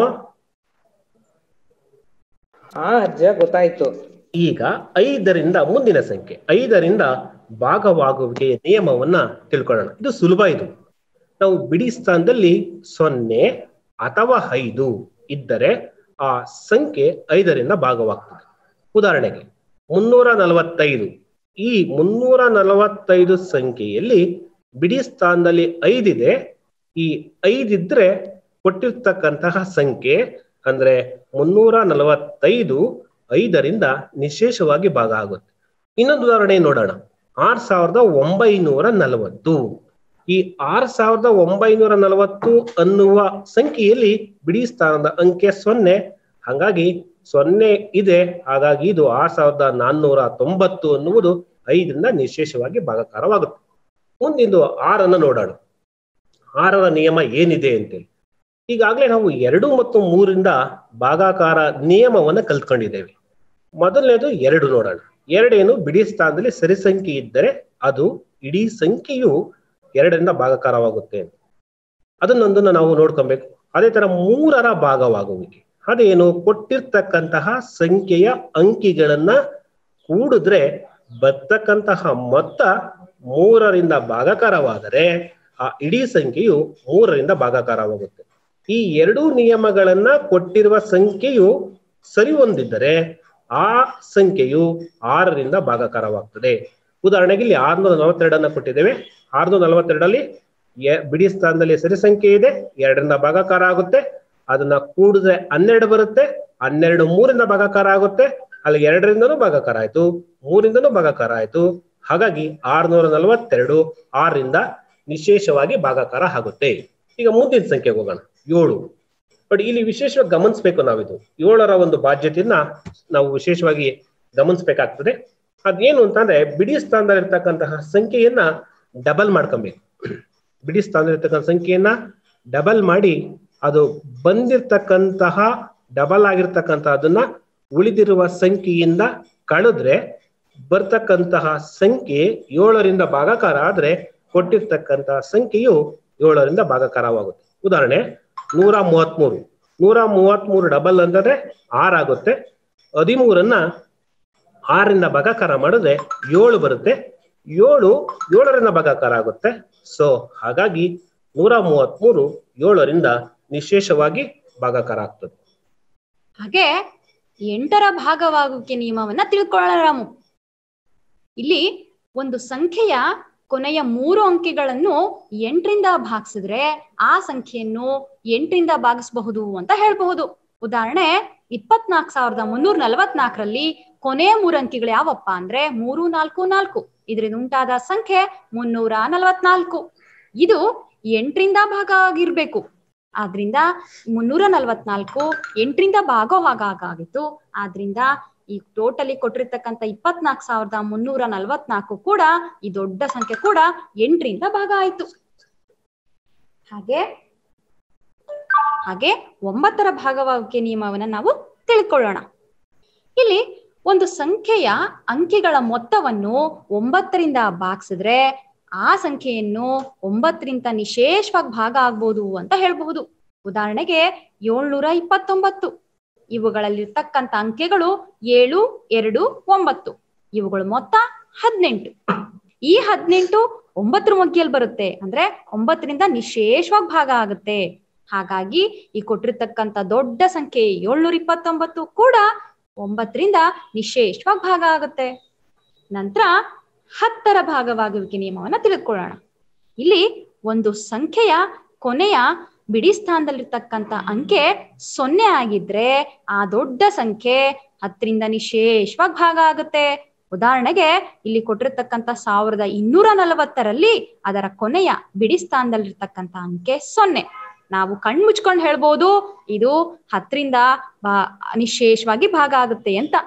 ಹಾ ಅಜ್ಜ ಗೊತ್ತಾಯ್ತು ಈಗ ಐದರಿಂದ ಮುಂದಿನ ಸಂಖ್ಯೆ ಐದರಿಂದ ಭಾಗವಾಗುವಿಕೆಯ ನಿಯಮವನ್ನ ತಿಳ್ಕೊಳ್ಳೋಣ ಇದು ಸುಲಭ ಇದು ನಾವು ಬಿಡಿ ಸ್ಥಾನದಲ್ಲಿ ಸೊನ್ನೆ ಅಥವಾ ಐದು ಇದ್ದರೆ ಆ ಸಂಖ್ಯೆ ಐದರಿಂದ ಭಾಗವಾಗ್ತದೆ ಉದಾಹರಣೆಗೆ ಮುನ್ನೂರ ನಲವತ್ತೈದು ಈ ಮುನ್ನೂರ ನಲವತ್ತೈದು ಸಂಖ್ಯೆಯಲ್ಲಿ ಬಿಡಿ ಸ್ಥಾನದಲ್ಲಿ ಐದಿದೆ ಈ ಐದಿದ್ರೆ ಕೊಟ್ಟಿರ್ತಕ್ಕಂತಹ ಸಂಖ್ಯೆ ಅಂದ್ರೆ ಮುನ್ನೂರ ನಲವತ್ತೈದು ಐದರಿಂದ ನಿಶೇಷವಾಗಿ ಭಾಗ ಆಗುತ್ತೆ ಇನ್ನೊಂದು ಉದಾಹರಣೆ ನೋಡೋಣ ಆರ್ ಸಾವಿರದ ಒಂಬೈನೂರ ನಲವತ್ತು ಈ ಆರ್ ಸಾವಿರದ ಒಂಬೈನೂರ ನಲವತ್ತು ಅನ್ನುವ ಸಂಖ್ಯೆಯಲ್ಲಿ ಬಿಡಿ ಸ್ಥಾನದ ಅಂಕೆ ಸೊನ್ನೆ ಹಾಗಾಗಿ ಸೊನ್ನೆ ಇದೆ ಹಾಗಾಗಿ ಇದು ಆರ್ ಸಾವಿರದ ನಾನ್ನೂರ ತೊಂಬತ್ತು ಅನ್ನುವುದು ಐದರಿಂದ ನಿಶೇಷವಾಗಿ ಭಾಗಾಕಾರವಾಗುತ್ತೆ ಮುಂದಿಂದು ಆರನ್ನು ನೋಡೋಣ ಆರರ ನಿಯಮ ಏನಿದೆ ಅಂತೇಳಿ ಈಗಾಗಲೇ ನಾವು ಎರಡು ಮತ್ತು ಮೂರಿಂದ ಭಾಗಾಕಾರ ನಿಯಮವನ್ನ ಕಲ್ತ್ಕೊಂಡಿದ್ದೇವೆ ಮೊದಲನೇದು ಎರಡು ನೋಡೋಣ ಎರಡೇನು ಬಿಡಿ ಸ್ಥಾನದಲ್ಲಿ ಸರಿ ಸಂಖ್ಯೆ ಇದ್ದರೆ ಅದು ಇಡೀ ಸಂಖ್ಯೆಯು ಎರಡರಿಂದ ಭಾಗಾಕಾರವಾಗುತ್ತೆ ಅದನ್ನೊಂದನ್ನು ನಾವು ನೋಡ್ಕೊಬೇಕು ಅದೇ ತರ ಮೂರರ ಭಾಗವಾಗುವಿಕೆ ಅದೇನು ಕೊಟ್ಟಿರ್ತಕ್ಕಂತಹ ಸಂಖ್ಯೆಯ ಅಂಕಿಗಳನ್ನ ಕೂಡಿದ್ರೆ ಬರ್ತಕ್ಕಂತಹ ಮೊತ್ತ ಮೂರರಿಂದ ಭಾಗಾಕಾರವಾದರೆ ಆ ಇಡೀ ಸಂಖ್ಯೆಯು ಮೂರರಿಂದ ಭಾಗಾಕಾರವಾಗುತ್ತೆ ಈ ಎರಡೂ ನಿಯಮಗಳನ್ನ ಕೊಟ್ಟಿರುವ ಸಂಖ್ಯೆಯು ಸರಿ ಹೊಂದಿದ್ದರೆ ಆ ಸಂಖ್ಯೆಯು ಆರರಿಂದ ಭಾಗಾಕಾರವಾಗ್ತದೆ ಉದಾಹರಣೆಗೆ ಇಲ್ಲಿ ಆರ್ನೂರ ನಲವತ್ತೆರಡನ್ನ ಕೊಟ್ಟಿದ್ದೇವೆ ಆರ್ನೂರ ನಲವತ್ತೆರಡಲ್ಲಿ ಎ- ಬಿಡಿ ಸ್ಥಾನದಲ್ಲಿ ಸರಿ ಸಂಖ್ಯೆ ಇದೆ ಎರಡರಿಂದ ಭಾಗಾಕಾರ ಆಗುತ್ತೆ ಅದನ್ನ ಕೂಡಿದ್ರೆ ಹನ್ನೆರಡು ಬರುತ್ತೆ ಹನ್ನೆರಡು ಮೂರಿಂದ ಭಾಗಾಕಾರ ಆಗುತ್ತೆ ಅಲ್ಲಿ ಎರಡರಿಂದನೂ ಭಾಗಾಕಾರ ಆಯ್ತು ಮೂರಿಂದನೂ ಭಾಗಾಕಾರ ಆಯ್ತು ಹಾಗಾಗಿ ಆರ್ನೂರ ನಲವತ್ತೆರಡು ಆರರಿಂದ ನಿಶೇಷವಾಗಿ ಭಾಗಾಕಾರ ಆಗುತ್ತೆ ಈಗ ಮುಂದಿನ ಸಂಖ್ಯೆಗೆ ಹೋಗೋಣ ಏಳು ಬಟ್ ಇಲ್ಲಿ ವಿಶೇಷವಾಗಿ ಗಮನಿಸ್ಬೇಕು ನಾವಿದು ಏಳರ ಒಂದು ಬಾಧ್ಯತೆಯನ್ನ ನಾವು ವಿಶೇಷವಾಗಿ ಗಮನಿಸ್ಬೇಕಾಗ್ತದೆ ಅದೇನು ಅಂತಂದ್ರೆ ಬಿಡಿ ಸ್ಥಾನದಲ್ಲಿರ್ತಕ್ಕಂತಹ ಸಂಖ್ಯೆಯನ್ನ ಡಬಲ್ ಮಾಡ್ಕೊಬೇಕು ಬಿಡಿ ಸ್ಥಾನದಲ್ಲಿರ್ತಕ್ಕಂಥ ಸಂಖ್ಯೆಯನ್ನ ಡಬಲ್ ಮಾಡಿ ಅದು ಬಂದಿರ್ತಕ್ಕಂತಹ ಡಬಲ್ ಆಗಿರ್ತಕ್ಕಂತಹ ಅದನ್ನ ಉಳಿದಿರುವ ಸಂಖ್ಯೆಯಿಂದ ಕಳೆದ್ರೆ ಬರ್ತಕ್ಕಂತಹ ಸಂಖ್ಯೆ ಏಳರಿಂದ ಭಾಗಾಕಾರ ಆದ್ರೆ ಕೊಟ್ಟಿರ್ತಕ್ಕಂತಹ ಸಂಖ್ಯೆಯು ಏಳರಿಂದ ಭಾಗಾಕಾರವಾಗುತ್ತೆ ಉದಾಹರಣೆ ನೂರ ಮೂವತ್ಮೂರು ನೂರ ಮೂವತ್ಮೂರು ಡಬಲ್ ಅಂತಂದ್ರೆ ಆರಾಗುತ್ತೆ ಹದಿಮೂರನ್ನ ಆರರಿಂದ ಭಾಗಾಕಾರ ಮಾಡಿದ್ರೆ ಏಳು ಬರುತ್ತೆ ಏಳು ಏಳರಿಂದ ಭಾಗಾಕಾರ ಆಗುತ್ತೆ ಸೊ ಹಾಗಾಗಿ ನೂರ ಮೂವತ್ಮೂರು ಏಳರಿಂದ ನಿಶೇಷವಾಗಿ ಭಾಗಾಕಾರ ಆಗ್ತದೆ ಹಾಗೆ ಎಂಟರ ಭಾಗವಾಗುವಿಕೆ ನಿಯಮವನ್ನ ತಿಳ್ಕೊಳ್ಳೋಣ ರಾಮು ಇಲ್ಲಿ ಒಂದು ಸಂಖ್ಯೆಯ ಕೊನೆಯ ಮೂರು ಅಂಕಿಗಳನ್ನು ಎಂಟರಿಂದ ಭಾಗಿಸಿದ್ರೆ ಆ ಸಂಖ್ಯೆಯನ್ನು ಎಂಟರಿಂದ ಭಾಗಿಸಬಹುದು ಅಂತ ಹೇಳ್ಬಹುದು ಉದಾಹರಣೆ ಇಪ್ಪತ್ನಾಲ್ಕು ಸಾವಿರದ ಮುನ್ನೂರ ನಲವತ್ನಾಲ್ಕರಲ್ಲಿ ಕೊನೆಯ ಮೂರು ಅಂಕಿಗಳು ಯಾವಪ್ಪ ಅಂದ್ರೆ ಮೂರು ನಾಲ್ಕು ನಾಲ್ಕು ಇದರಿಂದ ಉಂಟಾದ ಸಂಖ್ಯೆ ಮುನ್ನೂರ ನಲವತ್ನಾಲ್ಕು ಇದು ಎಂಟರಿಂದ ಭಾಗ ಆಗಿರ್ಬೇಕು ಆದ್ರಿಂದ ಮುನ್ನೂರ ನಲವತ್ನಾಲ್ಕು ಎಂಟರಿಂದ ಭಾಗೋ ಹಾಗಾಗಿತ್ತು ಆದ್ರಿಂದ ಈ ಟೋಟಲಿ ಕೊಟ್ಟಿರ್ತಕ್ಕಂಥ ಇಪ್ಪತ್ನಾಲ್ಕು ಸಾವಿರದ ಮುನ್ನೂರ ನಲವತ್ನಾಲ್ಕು ಕೂಡ ಈ ದೊಡ್ಡ ಸಂಖ್ಯೆ ಕೂಡ ಎಂಟರಿಂದ ಭಾಗ ಆಯ್ತು ಹಾಗೆ ಹಾಗೆ ಒಂಬತ್ತರ ಭಾಗವಾಗುವಿಕೆ ನಿಯಮವನ್ನ ನಾವು ತಿಳ್ಕೊಳ್ಳೋಣ ಇಲ್ಲಿ ಒಂದು ಸಂಖ್ಯೆಯ ಅಂಕಿಗಳ ಮೊತ್ತವನ್ನು ಒಂಬತ್ತರಿಂದ ಭಾಗಿಸಿದ್ರೆ ಆ ಸಂಖ್ಯೆಯನ್ನು ಒಂಬತ್ತರಿಂದ ನಿಶೇಷವಾಗಿ ಭಾಗ ಆಗ್ಬೋದು ಅಂತ ಹೇಳ್ಬಹುದು ಉದಾಹರಣೆಗೆ ಏಳ್ನೂರ ಇಪ್ಪತ್ತೊಂಬತ್ತು ಇವುಗಳಲ್ಲಿರ್ತಕ್ಕಂಥ ಅಂಕೆಗಳು ಏಳು ಎರಡು ಒಂಬತ್ತು ಇವುಗಳ ಮೊತ್ತ ಹದಿನೆಂಟು ಈ ಹದಿನೆಂಟು ಒಂಬತ್ತರ ಮಗ್ಗಿಯಲ್ಲಿ ಬರುತ್ತೆ ಅಂದ್ರೆ ಒಂಬತ್ತರಿಂದ ನಿಶೇಷವಾಗಿ ಭಾಗ ಆಗುತ್ತೆ ಹಾಗಾಗಿ ಈ ಕೊಟ್ಟಿರ್ತಕ್ಕಂಥ ದೊಡ್ಡ ಸಂಖ್ಯೆ ಏಳ್ನೂರ ಇಪ್ಪತ್ತೊಂಬತ್ತು ಕೂಡ ಒಂಬತ್ತರಿಂದ ನಿಶೇಷವಾಗಿ ಭಾಗ ಆಗುತ್ತೆ ನಂತರ ಹತ್ತರ ಭಾಗವಾಗುವಿಕೆ ನಿಯಮವನ್ನ ತಿಳಿದುಕೊಳ್ಳೋಣ ಇಲ್ಲಿ ಒಂದು ಸಂಖ್ಯೆಯ ಕೊನೆಯ ಬಿಡಿ ಸ್ಥಾನದಲ್ಲಿರ್ತಕ್ಕಂಥ ಅಂಕೆ ಸೊನ್ನೆ ಆಗಿದ್ರೆ ಆ ದೊಡ್ಡ ಸಂಖ್ಯೆ ಹತ್ತರಿಂದ ನಿಶೇಷವಾಗಿ ಭಾಗ ಆಗುತ್ತೆ ಉದಾಹರಣೆಗೆ ಇಲ್ಲಿ ಕೊಟ್ಟಿರ್ತಕ್ಕಂಥ ಸಾವಿರದ ಇನ್ನೂರ ನಲವತ್ತರಲ್ಲಿ ಅದರ ಕೊನೆಯ ಬಿಡಿ ಸ್ಥಾನದಲ್ಲಿರ್ತಕ್ಕಂಥ ಅಂಕೆ ಸೊನ್ನೆ ನಾವು ಕಣ್ ಮುಚ್ಕೊಂಡು ಹೇಳ್ಬೋದು ಇದು ಹತ್ತರಿಂದ ಬಾ ನಿಶೇಷವಾಗಿ ಭಾಗ ಆಗುತ್ತೆ ಅಂತ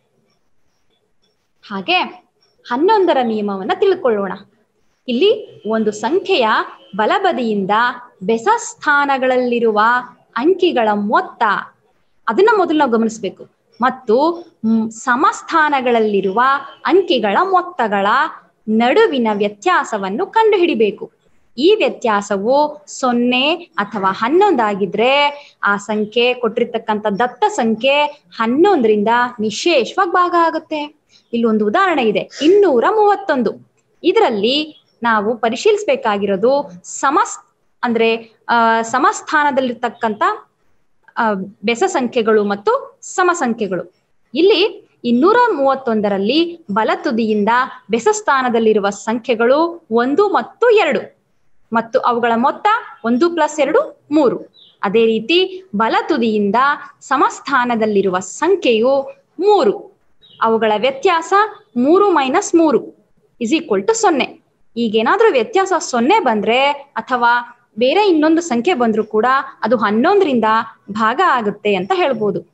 ಹಾಗೆ ಹನ್ನೊಂದರ ನಿಯಮವನ್ನ ತಿಳ್ಕೊಳ್ಳೋಣ ಇಲ್ಲಿ ಒಂದು ಸಂಖ್ಯೆಯ ಬಲಬದಿಯಿಂದ ಬೆಸ ಸ್ಥಾನಗಳಲ್ಲಿರುವ ಅಂಕಿಗಳ ಮೊತ್ತ ಅದನ್ನ ಮೊದಲು ನಾವು ಗಮನಿಸ್ಬೇಕು ಮತ್ತು ಮ್, ಸಮಸ್ಥಾನಗಳಲ್ಲಿರುವ ಅಂಕಿಗಳ ಮೊತ್ತಗಳ ನಡುವಿನ ವ್ಯತ್ಯಾಸವನ್ನು ಕಂಡುಹಿಡಿಬೇಕು ಈ ವ್ಯತ್ಯಾಸವು ಸೊನ್ನೆ ಅಥವಾ ಹನ್ನೊಂದಾಗಿದ್ರೆ ಆ ಸಂಖ್ಯೆ ಕೊಟ್ಟಿರ್ತಕ್ಕಂಥ ದತ್ತ ಸಂಖ್ಯೆ ಹನ್ನೊಂದರಿಂದ ನಿಶೇಷವಾಗಿ ಭಾಗ ಆಗುತ್ತೆ ಇಲ್ಲಿ ಒಂದು ಉದಾಹರಣೆ ಇದೆ ಇನ್ನೂರ ಮೂವತ್ತೊಂದು ಇದರಲ್ಲಿ ನಾವು ಪರಿಶೀಲಿಸಬೇಕಾಗಿರೋದು ಸಮಸ್ ಅಂದ್ರೆ ಆ ಸಮಸ್ಥಾನದಲ್ಲಿರ್ತಕ್ಕಂಥ ಆ, ಬೆಸ ಸಂಖ್ಯೆಗಳು ಮತ್ತು ಸಮ ಸಂಖ್ಯೆಗಳು ಇಲ್ಲಿ ಇನ್ನೂರ ಮೂವತ್ತೊಂದರಲ್ಲಿ ಬಲ ತುದಿಯಿಂದ ಬೆಸ ಸ್ಥಾನದಲ್ಲಿರುವ ಸಂಖ್ಯೆಗಳು ಒಂದು ಮತ್ತು ಎರಡು ಮತ್ತು ಅವುಗಳ ಮೊತ್ತ ಒಂದು ಪ್ಲಸ್ ಎರಡು ಮೂರು ಅದೇ ರೀತಿ ಬಲ ತುದಿಯಿಂದ ಸಮಸ್ಥಾನದಲ್ಲಿರುವ ಸಂಖ್ಯೆಯು ಮೂರು ಅವುಗಳ ವ್ಯತ್ಯಾಸ ಮೂರು ಮೈನಸ್ ಮೂರು ಇಸ್ ಈಕ್ವಲ್ ಟು ಸೊನ್ನೆ ಈಗೇನಾದ್ರೂ ವ್ಯತ್ಯಾಸ ಸೊನ್ನೆ ಬಂದ್ರೆ ಅಥವಾ ಬೇರೆ ಇನ್ನೊಂದು ಸಂಖ್ಯೆ ಬಂದ್ರೂ ಕೂಡ ಅದು ಹನ್ನೊಂದರಿಂದ ಭಾಗ ಆಗುತ್ತೆ ಅಂತ ಹೇಳ್ಬೋದು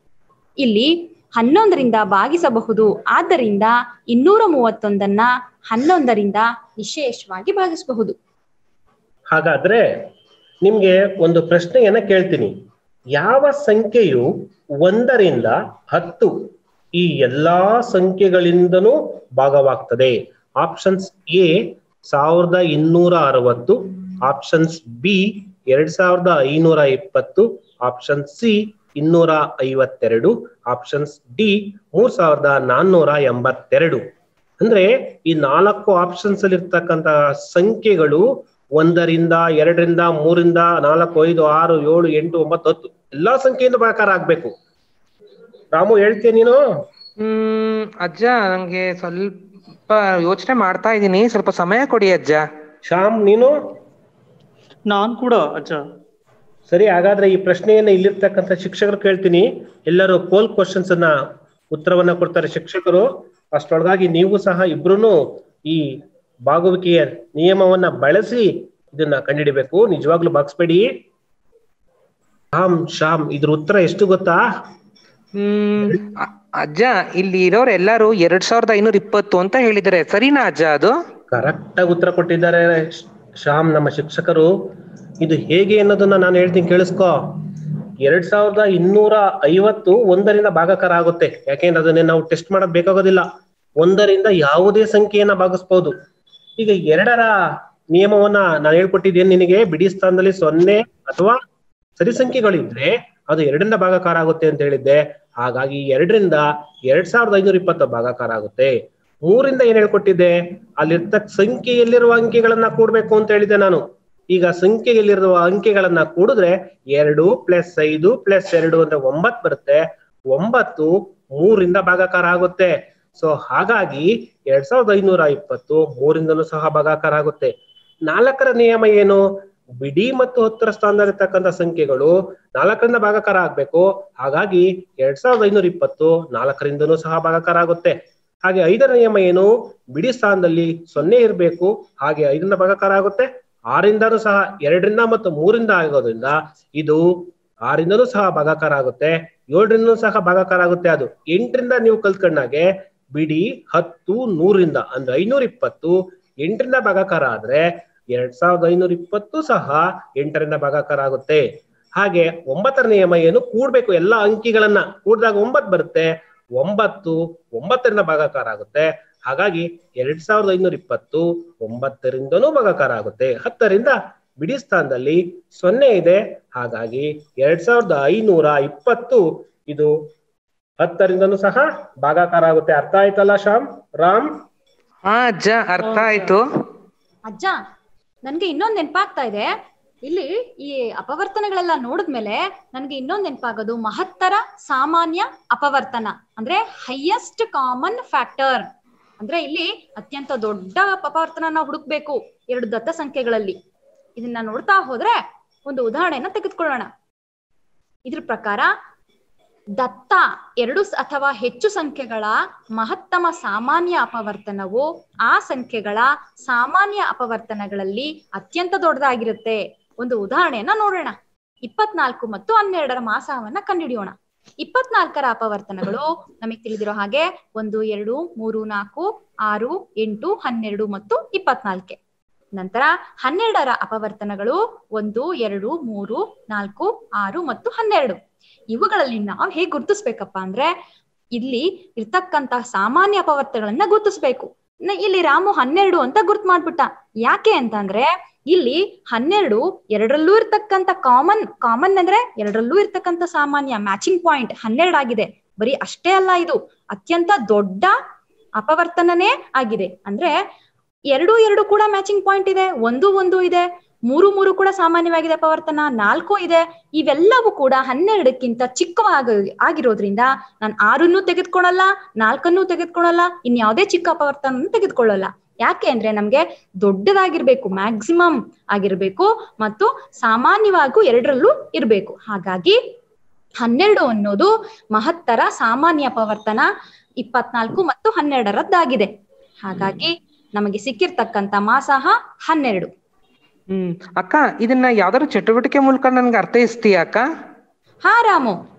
ಇಲ್ಲಿ ಹನ್ನೊಂದರಿಂದ ಭಾಗಿಸಬಹುದು ಆದ್ದರಿಂದ ಇನ್ನೂರ ಮೂವತ್ತೊಂದನ್ನ ಹನ್ನೊಂದರಿಂದ ವಿಶೇಷವಾಗಿ ಭಾಗಿಸಬಹುದು ಹಾಗಾದ್ರೆ ನಿಮ್ಗೆ ಒಂದು ಪ್ರಶ್ನೆಯನ್ನ ಕೇಳ್ತೀನಿ ಯಾವ ಸಂಖ್ಯೆಯು ಒಂದರಿಂದ ಹತ್ತು ಈ ಎಲ್ಲಾ ಸಂಖ್ಯೆಗಳಿಂದನೂ ಭಾಗವಾಗ್ತದೆ ಆಪ್ಷನ್ಸ್ ಎ ಸಾವಿರದ ಇನ್ನೂರ ಅರವತ್ತು ಆಪ್ಷನ್ಸ್ ಬಿ ಎರಡ್ ಸಾವಿರದ ಐನೂರ ಇಪ್ಪತ್ತು ಆಪ್ಷನ್ ಸಿ ಇನ್ನೂರ ಐವತ್ತೆರಡು ಆಪ್ಷನ್ಸ್ ಡಿ ಮೂರ್ ಸಾವಿರದ ನಾನ್ನೂರ ಎಂಬತ್ತೆರಡು ಅಂದ್ರೆ ಈ ನಾಲ್ಕು ಆಪ್ಷನ್ಸ್ ಅಲ್ಲಿ ಇರ್ತಕ್ಕಂತ ಸಂಖ್ಯೆಗಳು ಒಂದರಿಂದ ಎರಡರಿಂದ ಮೂರಿಂದ ನಾಲ್ಕು ಐದು ಆರು ಏಳು ಎಂಟು ಒಂಬತ್ತು ಹತ್ತು ಎಲ್ಲಾ ಸಂಖ್ಯೆಯಿಂದ ಭಾಗಾಕಾರ ಆಗ್ಬೇಕು ರಾಮು ಹೇಳ್ತೀಯ ನೀನು ಹ್ಮ್ ಅಜ್ಜ ನಂಗೆ ಸ್ವಲ್ಪ ಯೋಚನೆ ಮಾಡ್ತಾ ಇದ್ದೀನಿ ಸ್ವಲ್ಪ ಸಮಯ ಕೊಡಿ ಅಜ್ಜ ಶ್ಯಾಮ್ ನೀನು ನಾನ್ ಕೂಡ ಅಜ್ಜ ಸರಿ ಹಾಗಾದ್ರೆ ಈ ಪ್ರಶ್ನೆಯನ್ನ ಇಲ್ಲಿರ್ತಕ್ಕಂಥ ಶಿಕ್ಷಕರು ಕೇಳ್ತೀನಿ ಎಲ್ಲರೂ ಪೋಲ್ ಕ್ವಶನ್ಸ್ ಅನ್ನ ಉತ್ತರವನ್ನ ಕೊಡ್ತಾರೆ ಶಿಕ್ಷಕರು ಅಷ್ಟೊಳಗಾಗಿ ನೀವು ಸಹ ಇಬ್ರು ಈ ಭಾಗವಹಿಕೆಯ ನಿಯಮವನ್ನ ಬಳಸಿ ಇದನ್ನ ಕಂಡುಹಿಡಿಬೇಕು ನಿಜವಾಗ್ಲೂ ಬಾಗ್ಸ್ಬೇಡಿ ಶ್ಯಾಮ್ ಶ್ಯಾಮ್ ಇದ್ರ ಉತ್ತರ ಎಷ್ಟು ಗೊತ್ತಾ ಹ್ಮ್ ಅ- ಅಜ್ಜ ಇಲ್ಲಿ ಇರೋರು ಎಲ್ಲಾರು ಎರಡ್ ಸಾವಿರದ ಐನೂರ ಇಪ್ಪತ್ತು ಅಂತ ಹೇಳಿದ್ದಾರೆ ಸರಿನಾ ಅಜ್ಜ ಅದು ಕರೆಕ್ಟ್ ಆಗಿ ಉತ್ತರ ಕೊಟ್ಟಿದ್ದಾರೆ ಶ್- ಶ್ಯಾಮ್ ನಮ್ಮ ಶಿಕ್ಷಕರು ಇದು ಹೇಗೆ ಅನ್ನೋದನ್ನ ನಾನು ಹೇಳ್ತೀನಿ ಕೇಳಿಸ್ಕೊ ಎರಡ್ ಸಾವಿರದ ಇನ್ನೂರ ಐವತ್ತು ಒಂದರಿಂದ ಭಾಗಾಕಾರ ಆಗುತ್ತೆ ಯಾಕೆಂದ್ರೆ ಅದನ್ನೇ ನಾವು ಟೆಸ್ಟ್ ಮಾಡೋದ್ ಬೇಕಾಗೋದಿಲ್ಲ ಒಂದರಿಂದ ಯಾವುದೇ ಸಂಖ್ಯೆಯನ್ನ ಭಾಗಿಸ್ಬೋದು ಈಗ ಎರಡರ ನಿಯಮವನ್ನ ನಾನು ಹೇಳ್ಕೊಟ್ಟಿದ್ದೇನೆ ನಿನಗೆ ಬಿಡಿ ಸ್ಥಾನದಲ್ಲಿ ಸೊನ್ನೆ ಅಥವಾ ಸರಿ ಸಂಖ್ಯೆಗಳಿದ್ರೆ ಅದು ಎರಡರಿಂದ ಭಾಗಾಕಾರ ಆಗುತ್ತೆ ಅಂತ ಹೇಳಿದ್ದೆ ಹಾಗಾಗಿ ಎರಡರಿಂದ ಎರಡ್ ಸಾವಿರದ ಐನೂರ ಇಪ್ಪತ್ತು ಭಾಗಾಕಾರ ಆಗುತ್ತೆ ಮೂರಿಂದ ಏನ್ ಹೇಳ್ಕೊಟ್ಟಿದ್ದೆ ಅಲ್ಲಿರ್ತಕ್ಕ ಸಂಖ್ಯೆಯಲ್ಲಿರುವ ಅಂಕೆಗಳನ್ನ ಕೂಡ್ಬೇಕು ಅಂತ ಹೇಳಿದ್ದೆ ನಾನು ಈಗ ಸಂಖ್ಯೆಯಲ್ಲಿರುವ ಅಂಕೆಗಳನ್ನ ಕೂಡಿದ್ರೆ ಎರಡು ಪ್ಲಸ್ ಐದು ಪ್ಲಸ್ ಎರಡು ಅಂದ್ರೆ ಒಂಬತ್ ಬರುತ್ತೆ ಒಂಬತ್ತು ಮೂರಿಂದ ಭಾಗಾಕಾರ ಆಗುತ್ತೆ ಸೊ ಹಾಗಾಗಿ ಎರಡ್ ಸಾವಿರದ ಐನೂರ ಇಪ್ಪತ್ತು ಮೂರಿಂದಲೂ ಸಹ ಭಾಗಾಕಾರ ಆಗುತ್ತೆ ನಾಲ್ಕರ ನಿಯಮ ಏನು ಬಿಡಿ ಮತ್ತು ಹತ್ತರ ಸ್ಥಾನದಲ್ಲಿರ್ತಕ್ಕಂಥ ಸಂಖ್ಯೆಗಳು ನಾಲ್ಕರಿಂದ ಭಾಗಾಕಾರ ಆಗ್ಬೇಕು ಹಾಗಾಗಿ ಎರಡ್ ಸಾವಿರದ ಐನೂರ ಇಪ್ಪತ್ತು ನಾಲ್ಕರಿಂದನೂ ಸಹ ಭಾಗಾಕಾರ ಆಗುತ್ತೆ ಹಾಗೆ ಐದರ ನಿಯಮ ಏನು ಬಿಡಿ ಸ್ಥಾನದಲ್ಲಿ ಸೊನ್ನೆ ಇರಬೇಕು ಹಾಗೆ ಐದರಿಂದ ಭಾಗಾಕಾರ ಆಗುತ್ತೆ ಆರಿಂದನೂ ಸಹ ಎರಡರಿಂದ ಮತ್ತು ಮೂರಿಂದ ಆಗೋದ್ರಿಂದ ಇದು ಆರಿಂದನೂ ಸಹ ಭಾಗಾಕಾರ ಆಗುತ್ತೆ ಏಳರಿಂದನೂ ಸಹ ಭಾಗಾಕಾರ ಆಗುತ್ತೆ ಅದು ಎಂಟರಿಂದ ನೀವು ಕಲ್ತ್ಕೊಂಡಾಗೆ ಬಿಡಿ ಹತ್ತು ನೂರಿಂದ ಅಂದ್ರೆ ಐನೂರ ಇಪ್ಪತ್ತು ಎಂಟರಿಂದ ಭಾಗಾಕಾರ ಆದ್ರೆ ಎರಡ್ ಸಾವಿರದ ಐನೂರ ಇಪ್ಪತ್ತು ಸಹ ಎಂಟರಿಂದ ಭಾಗಾಕಾರ ಆಗುತ್ತೆ ಹಾಗೆ ಒಂಬತ್ತರ ನಿಯಮ ಏನು ಕೂಡ್ಬೇಕು ಎಲ್ಲಾ ಅಂಕಿಗಳನ್ನ ಕೂಡಿದಾಗ ಒಂಬತ್ ಬರುತ್ತೆ ಒಂಬತ್ತು ಒಂಬತ್ತರಿಂದ ಭಾಗಾಕಾರ ಆಗುತ್ತೆ ಹಾಗಾಗಿ ಎರಡ್ ಸಾವಿರದ ಐನೂರ ಇಪ್ಪತ್ತು ಒಂಬತ್ತರಿಂದನೂ ಭಾಗಾಕಾರ ಆಗುತ್ತೆ ಹತ್ತರಿಂದ ಬಿಡಿ ಸ್ಥಾನದಲ್ಲಿ ಸೊನ್ನೆ ಇದೆ ಹಾಗಾಗಿ ಎರಡ್ ಸಾವಿರದ ಐನೂರ ಇಪ್ಪತ್ತು ಇದು ಹತ್ತರಿಂದನೂ ಸಹ ಭಾಗಾಕಾರ ಆಗುತ್ತೆ ಅರ್ಥ ಆಯ್ತಲ್ಲ ಶ್ಯಾಮ್ ರಾಮ್ ಹಾ ಅಜ್ಜ ಅರ್ಥ ಆಯ್ತು ಅಜ್ಜ ನನ್ಗೆ ಇನ್ನೊಂದ್ ನೆನಪಾಗ್ತಾ ಇದೆ ಇಲ್ಲಿ ಈ ಅಪವರ್ತನಗಳೆಲ್ಲ ನೋಡಿದ್ಮೇಲೆ ನನ್ಗೆ ಇನ್ನೊಂದ್ ನೆನಪಾಗೋದು ಮಹತ್ತರ ಸಾಮಾನ್ಯ ಅಪವರ್ತನ ಅಂದ್ರೆ ಹೈಯೆಸ್ಟ್ ಕಾಮನ್ ಫ್ಯಾಕ್ಟರ್ ಅಂದ್ರೆ ಇಲ್ಲಿ ಅತ್ಯಂತ ದೊಡ್ಡ ಅಪವರ್ತನ ಹುಡುಕ್ಬೇಕು ಎರಡು ದತ್ತ ಸಂಖ್ಯೆಗಳಲ್ಲಿ ಇದನ್ನ ನೋಡ್ತಾ ಹೋದ್ರೆ ಒಂದು ಉದಾಹರಣೆಯನ್ನ ತೆಗೆದುಕೊಳ್ಳೋಣ ಇದ್ರ ಪ್ರಕಾರ ದತ್ತ ಎರಡು ಸ- ಅಥವಾ ಹೆಚ್ಚು ಸಂಖ್ಯೆಗಳ ಮಹತ್ತಮ ಸಾಮಾನ್ಯ ಅಪವರ್ತನವು ಆ ಸಂಖ್ಯೆಗಳ ಸಾಮಾನ್ಯ ಅಪವರ್ತನಗಳಲ್ಲಿ ಅತ್ಯಂತ ದೊಡ್ಡದಾಗಿರುತ್ತೆ ಒಂದು ಉದಾಹರಣೆಯನ್ನ ನೋಡೋಣ ಇಪ್ಪತ್ನಾಲ್ಕು ಮತ್ತು ಹನ್ನೆರಡರ ಮಾಸವನ್ನ ಕಂಡುಹಿಡಿಯೋಣ ಇಪ್ಪತ್ನಾಲ್ಕರ ಅಪವರ್ತನಗಳು ನಮಗೆ ತಿಳಿದಿರೋ ಹಾಗೆ ಒಂದು ಎರಡು ಮೂರು ನಾಲ್ಕು ಆರು ಎಂಟು ಹನ್ನೆರಡು ಮತ್ತು ಇಪ್ಪತ್ನಾಲ್ಕೆ ನಂತರ ಹನ್ನೆರಡರ ಅಪವರ್ತನಗಳು ಒಂದು ಎರಡು ಮೂರು ನಾಲ್ಕು ಆರು ಮತ್ತು ಹನ್ನೆರಡು ಇವುಗಳಲ್ಲಿ ನಾವು ಹೇಗೆ ಗುರುತಿಸ್ಬೇಕಪ್ಪ ಅಂದ್ರೆ ಇಲ್ಲಿ ಇರ್ತಕ್ಕಂತ ಸಾಮಾನ್ಯ ಅಪವರ್ತಗಳನ್ನ ಗುರುತಿಸ್ಬೇಕು ನ- ಇಲ್ಲಿ ರಾಮು ಹನ್ನೆರಡು ಅಂತ ಗುರ್ತು ಮಾಡ್ಬಿಟ್ಟ ಯಾಕೆ ಅಂತಂದ್ರೆ ಇಲ್ಲಿ ಹನ್ನೆರಡು ಎರಡರಲ್ಲೂ ಇರ್ತಕ್ಕಂತ ಕಾಮನ್ ಕಾಮನ್ ಅಂದ್ರೆ ಎರಡರಲ್ಲೂ ಇರ್ತಕ್ಕಂತ ಸಾಮಾನ್ಯ ಮ್ಯಾಚಿಂಗ್ ಪಾಯಿಂಟ್ ಹನ್ನೆರಡು ಆಗಿದೆ ಬರೀ ಅಷ್ಟೇ ಅಲ್ಲ ಇದು ಅತ್ಯಂತ ದೊಡ್ಡ ಅಪವರ್ತನನೇ ಆಗಿದೆ ಅಂದ್ರೆ ಎರಡು ಎರಡು ಕೂಡ ಮ್ಯಾಚಿಂಗ್ ಪಾಯಿಂಟ್ ಇದೆ ಒಂದು ಒಂದು ಇದೆ ಮೂರು ಮೂರು ಕೂಡ ಸಾಮಾನ್ಯವಾಗಿದೆ ಅಪವರ್ತನ ನಾಲ್ಕು ಇದೆ ಇವೆಲ್ಲವೂ ಕೂಡ ಹನ್ನೆರಡಕ್ಕಿಂತ ಚಿಕ್ಕವಾಗಿ ಆಗಿರೋದ್ರಿಂದ ನಾನು ಆರನ್ನು ತೆಗೆದುಕೊಳ್ಳಲ್ಲ ನಾಲ್ಕನ್ನು ತೆಗೆದುಕೊಳ್ಳಲ್ಲ ಇನ್ಯಾವುದೇ ಚಿಕ್ಕ ಅಪವರ್ತನ ತೆಗೆದುಕೊಳ್ಳಲ್ಲ ಯಾಕೆ ಅಂದ್ರೆ ನಮ್ಗೆ ದೊಡ್ಡದಾಗಿರ್ಬೇಕು ಮ್ಯಾಕ್ಸಿಮಮ್ ಆಗಿರ್ಬೇಕು ಮತ್ತು ಸಾಮಾನ್ಯವಾಗೂ ಎರಡರಲ್ಲೂ ಇರಬೇಕು ಹಾಗಾಗಿ ಹನ್ನೆರಡು ಅನ್ನೋದು ಮಹತ್ತರ ಸಾಮಾನ್ಯ ಅಪವರ್ತನ ಇಪ್ಪತ್ನಾಲ್ಕು ಮತ್ತು ಹನ್ನೆರಡರದ್ದಾಗಿದೆ ಹಾಗಾಗಿ ನಮಗೆ ಸಿಕ್ಕಿರ್ತಕ್ಕಂತ ಮಾಸಾಹ ಹನ್ನೆರಡು ಹ್ಮ್ ಅಕ್ಕ ಇದನ್ನ ಯಾವ್ದಾದ್ರು ಚಟುವಟಿಕೆ ಮೂಲಕ ನನ್ಗೆ ಅರ್ಥೈಸ್ತೀಯ ಅಕ್ಕ ಹಾ ರಾಮು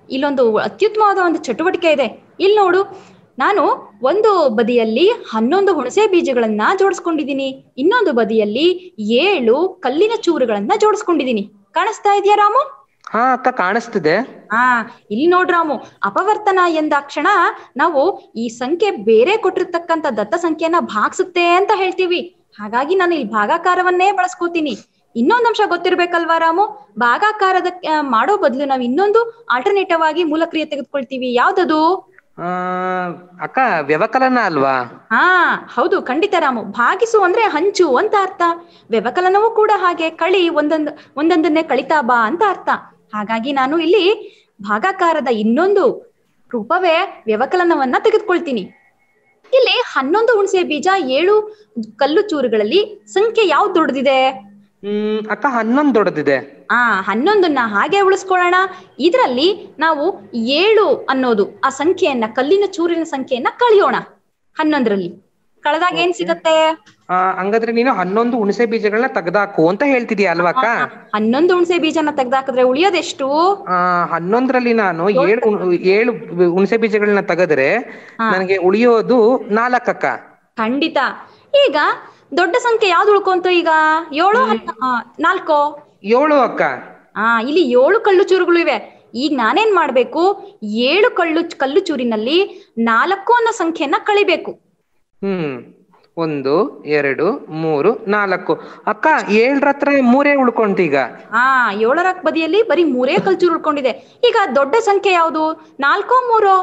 ಇಲ್ಲೊಂದು ಅತ್ಯುತ್ತಮವಾದ ಒಂದು ಚಟುವಟಿಕೆ ಇದೆ ಇಲ್ಲಿ ನೋಡು ನಾನು ಒಂದು ಬದಿಯಲ್ಲಿ ಹನ್ನೊಂದು ಹುಣಸೆ ಬೀಜಗಳನ್ನ ಜೋಡಿಸ್ಕೊಂಡಿದ್ದೀನಿ ಇನ್ನೊಂದು ಬದಿಯಲ್ಲಿ ಏಳು ಕಲ್ಲಿನ ಚೂರುಗಳನ್ನ ಜೋಡಿಸ್ಕೊಂಡಿದ್ದೀನಿ ಕಾಣಿಸ್ತಾ ಇದೆಯಾ ರಾಮು ಹಾ ಅಕ್ಕ ಕಾಣಿಸ್ತಿದೆ ಹಾ ಇಲ್ಲಿ ನೋಡ್ರಾಮು ಅಪವರ್ತನ ಎಂದಾಕ್ಷಣ ನಾವು ಈ ಸಂಖ್ಯೆ ಬೇರೆ ಕೊಟ್ಟಿರ್ತಕ್ಕಂಥ ದತ್ತ ಸಂಖ್ಯೆಯನ್ನ ಭಾಗಿಸುತ್ತೆ ಅಂತ ಹೇಳ್ತೀವಿ ಹಾಗಾಗಿ ನಾನು ಇಲ್ಲಿ ಭಾಗಾಕಾರವನ್ನೇ ಬಳಸ್ಕೋತೀನಿ ಇನ್ನೊಂದ್ ಅಂಶ ಗೊತ್ತಿರ್ಬೇಕಲ್ವಾ ರಾಮು ಭಾಗಾಕಾರದ ಆ, ಮಾಡೋ ಬದಲು ನಾವು ಇನ್ನೊಂದು ಆಲ್ಟರ್ನೇಟಿವ್ ಆಗಿ ಮೂಲಕ್ರಿಯೆ ತೆಗೆದುಕೊಳ್ತೀವಿ ಯಾವ್ದದು ಆ ಅಕ್ಕ ವ್ಯವಕಲನ ಅಲ್ವಾ ಹಾ ಹೌದು ಖಂಡಿತ ರಾಮು ಭಾಗಿಸು ಅಂದ್ರೆ ಹಂಚು ಅಂತ ಅರ್ಥ ವ್ಯವಕಲನವೂ ಕೂಡ ಹಾಗೆ ಕಳಿ ಒಂದೊಂದು ಒಂದೊಂದನ್ನೇ ಕಳಿತಾ ಬಾ ಅಂತ ಅರ್ಥ ಹಾಗಾಗಿ ನಾನು ಇಲ್ಲಿ ಭಾಗಾಕಾರದ ಇನ್ನೊಂದು ರೂಪವೇ ವ್ಯವಕಲನವನ್ನ ತೆಗೆದುಕೊಳ್ತೀನಿ ಇಲ್ಲಿ ಹನ್ನೊಂದು ಹುಣಸೆ ಬೀಜ ಏಳು ಕಲ್ಲು ಚೂರುಗಳಲ್ಲಿ ಸಂಖ್ಯೆ ಯಾವ್ದು ದೊಡ್ಡದಿದೆ ಹ್ಮ್ ಅಕ್ಕ ಹನ್ನೊಂದು ದೊಡ್ಡದಿದೆ ಆ ಹನ್ನೊಂದನ್ನ ಹಾಗೆ ಉಳಿಸ್ಕೊಳ್ಳೋಣ ಇದರಲ್ಲಿ ನಾವು ಏಳು ಅನ್ನೋದು ಆ ಸಂಖ್ಯೆಯನ್ನ ಕಲ್ಲಿನ ಚೂರಿನ ಸಂಖ್ಯೆಯನ್ನ ಕಳಿಯೋಣ ಹನ್ನೊಂದರಲ್ಲಿ ಕಳೆದಾಗ ಏನ್ ಸಿಗತ್ತೆ ಆ ಹಂಗಾದ್ರೆ ನೀನು ಹನ್ನೊಂದು ಹುಣಸೆ ಬೀಜಗಳನ್ನ ತೆಗ್ದಾಕು ಅಂತ ಹೇಳ್ತಿದ್ಯಾ ಅಲ್ವಾ ಅಕ್ಕ ಹನ್ನೊಂದು ಹುಣಸೆ ಬೀಜನ ತೆಗ್ದಾಕಿದ್ರೆ ಉಳಿಯೋದೆಷ್ಟು ಆ ಹನ್ನೊಂದರಲ್ಲಿ ನಾನು ಏಳು ಉಣ್- ಏಳು ಹುಣಸೆ ಬೀಜಗಳನ್ನ ತೆಗೆದ್ರೆ ಹಾ. ನನಗೆ ಉಳಿಯೋದು ನಾಲ್ಕಕ್ಕ ಖಂಡಿತ ಈಗ ದೊಡ್ಡ ಸಂಖ್ಯೆ ಯಾವ್ದು ಉಳ್ಕೊಂತು ಈಗ ಏಳು ಹನ್ನ- ಆ, ನಾಲ್ಕು ಏಳು ಅಕ್ಕ ಆ ಇಲ್ಲಿ ಏಳು ಕಲ್ಲು ಚೂರುಗಳು ಇವೆ ಈಗ ನಾನೇನ್ ಮಾಡ್ಬೇಕು ಏಳು ಕಲ್ಲು ಕಲ್ಲು ಚೂರಿನಲ್ಲಿ ನಾಲ್ಕು ಅನ್ನೋ ಸಂಖ್ಯೆಯನ್ನ ಕಳಿಬೇಕು ಹ್ಮ್ ಒಂದು ಎರಡು ಮೂರು ನಾಲ್ಕು ಅಕ್ಕ ಏಳ್ರ ಹತ್ರ ಮೂರೇ ಉಳ್ಕೊಂತು ಈಗ ಆ ಏಳರ ಬದಿಯಲ್ಲಿ ಬರೀ ಮೂರೇ ಕಲ್ಚೂರು ಉಳ್ಕೊಂಡಿದೆ ಈಗ ದೊಡ್ಡ ಸಂಖ್ಯೆ ಯಾವುದು ನಾಲ್ಕೋ ಮೂರೋ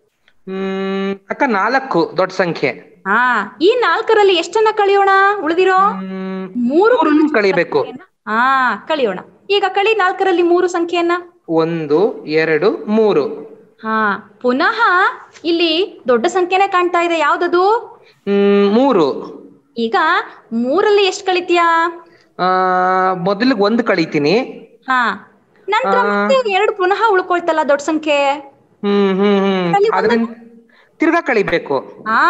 ಹ್ಮ್ ಅಕ್ಕ ನಾಲ್ಕು ದೊಡ್ಡ ಸಂಖ್ಯೆ ಹಾ ಈ ನಾಲ್ಕರಲ್ಲಿ ಎಷ್ಟನ್ನ ಕಳಿಯೋಣ ಉಳಿದಿರೋ ಹ್ಮ್ ಮೂರು ಮೂರನ್ನು ಕಳಿಬೇಕು ಹಾ ಕಳಿಯೋಣ ಈಗ ಕಳಿ ನಾಲ್ಕರಲ್ಲಿ ಮೂರು ಸಂಖ್ಯೆಯನ್ನ ಒಂದು ಎರಡು ಮೂರು ಹಾ ಪುನಃ ಇಲ್ಲಿ ದೊಡ್ಡ ಸಂಖ್ಯೆನೇ ಕಾಣ್ತಾ ಇದೆ ಯಾವ್ದದು ಹ್ಮ್ ಮೂರು ಈಗ ಮೂರಲ್ಲಿ ಎಷ್ಟು ಕಳಿತೀಯಾ ಆ ಮೊದಲಿಗೆ ಒಂದು ಕಳಿತೀನಿ ಹಾ ನಂತರ ಮತ್ತೆ ಎರಡು ಪುನಃ ಉಳ್ಕೊಳ್ತಲ್ಲ ದೊಡ್ಡ ಸಂಖ್ಯೆ ಹ್ಮ್ ಹ್ಮ್ ಹ್ಮ್ ಅಲ್ಲಿ ಒಂದು- ಅದನ್ನ ತಿರ್ಗಾ ಕಳಿಬೇಕು ಹಾ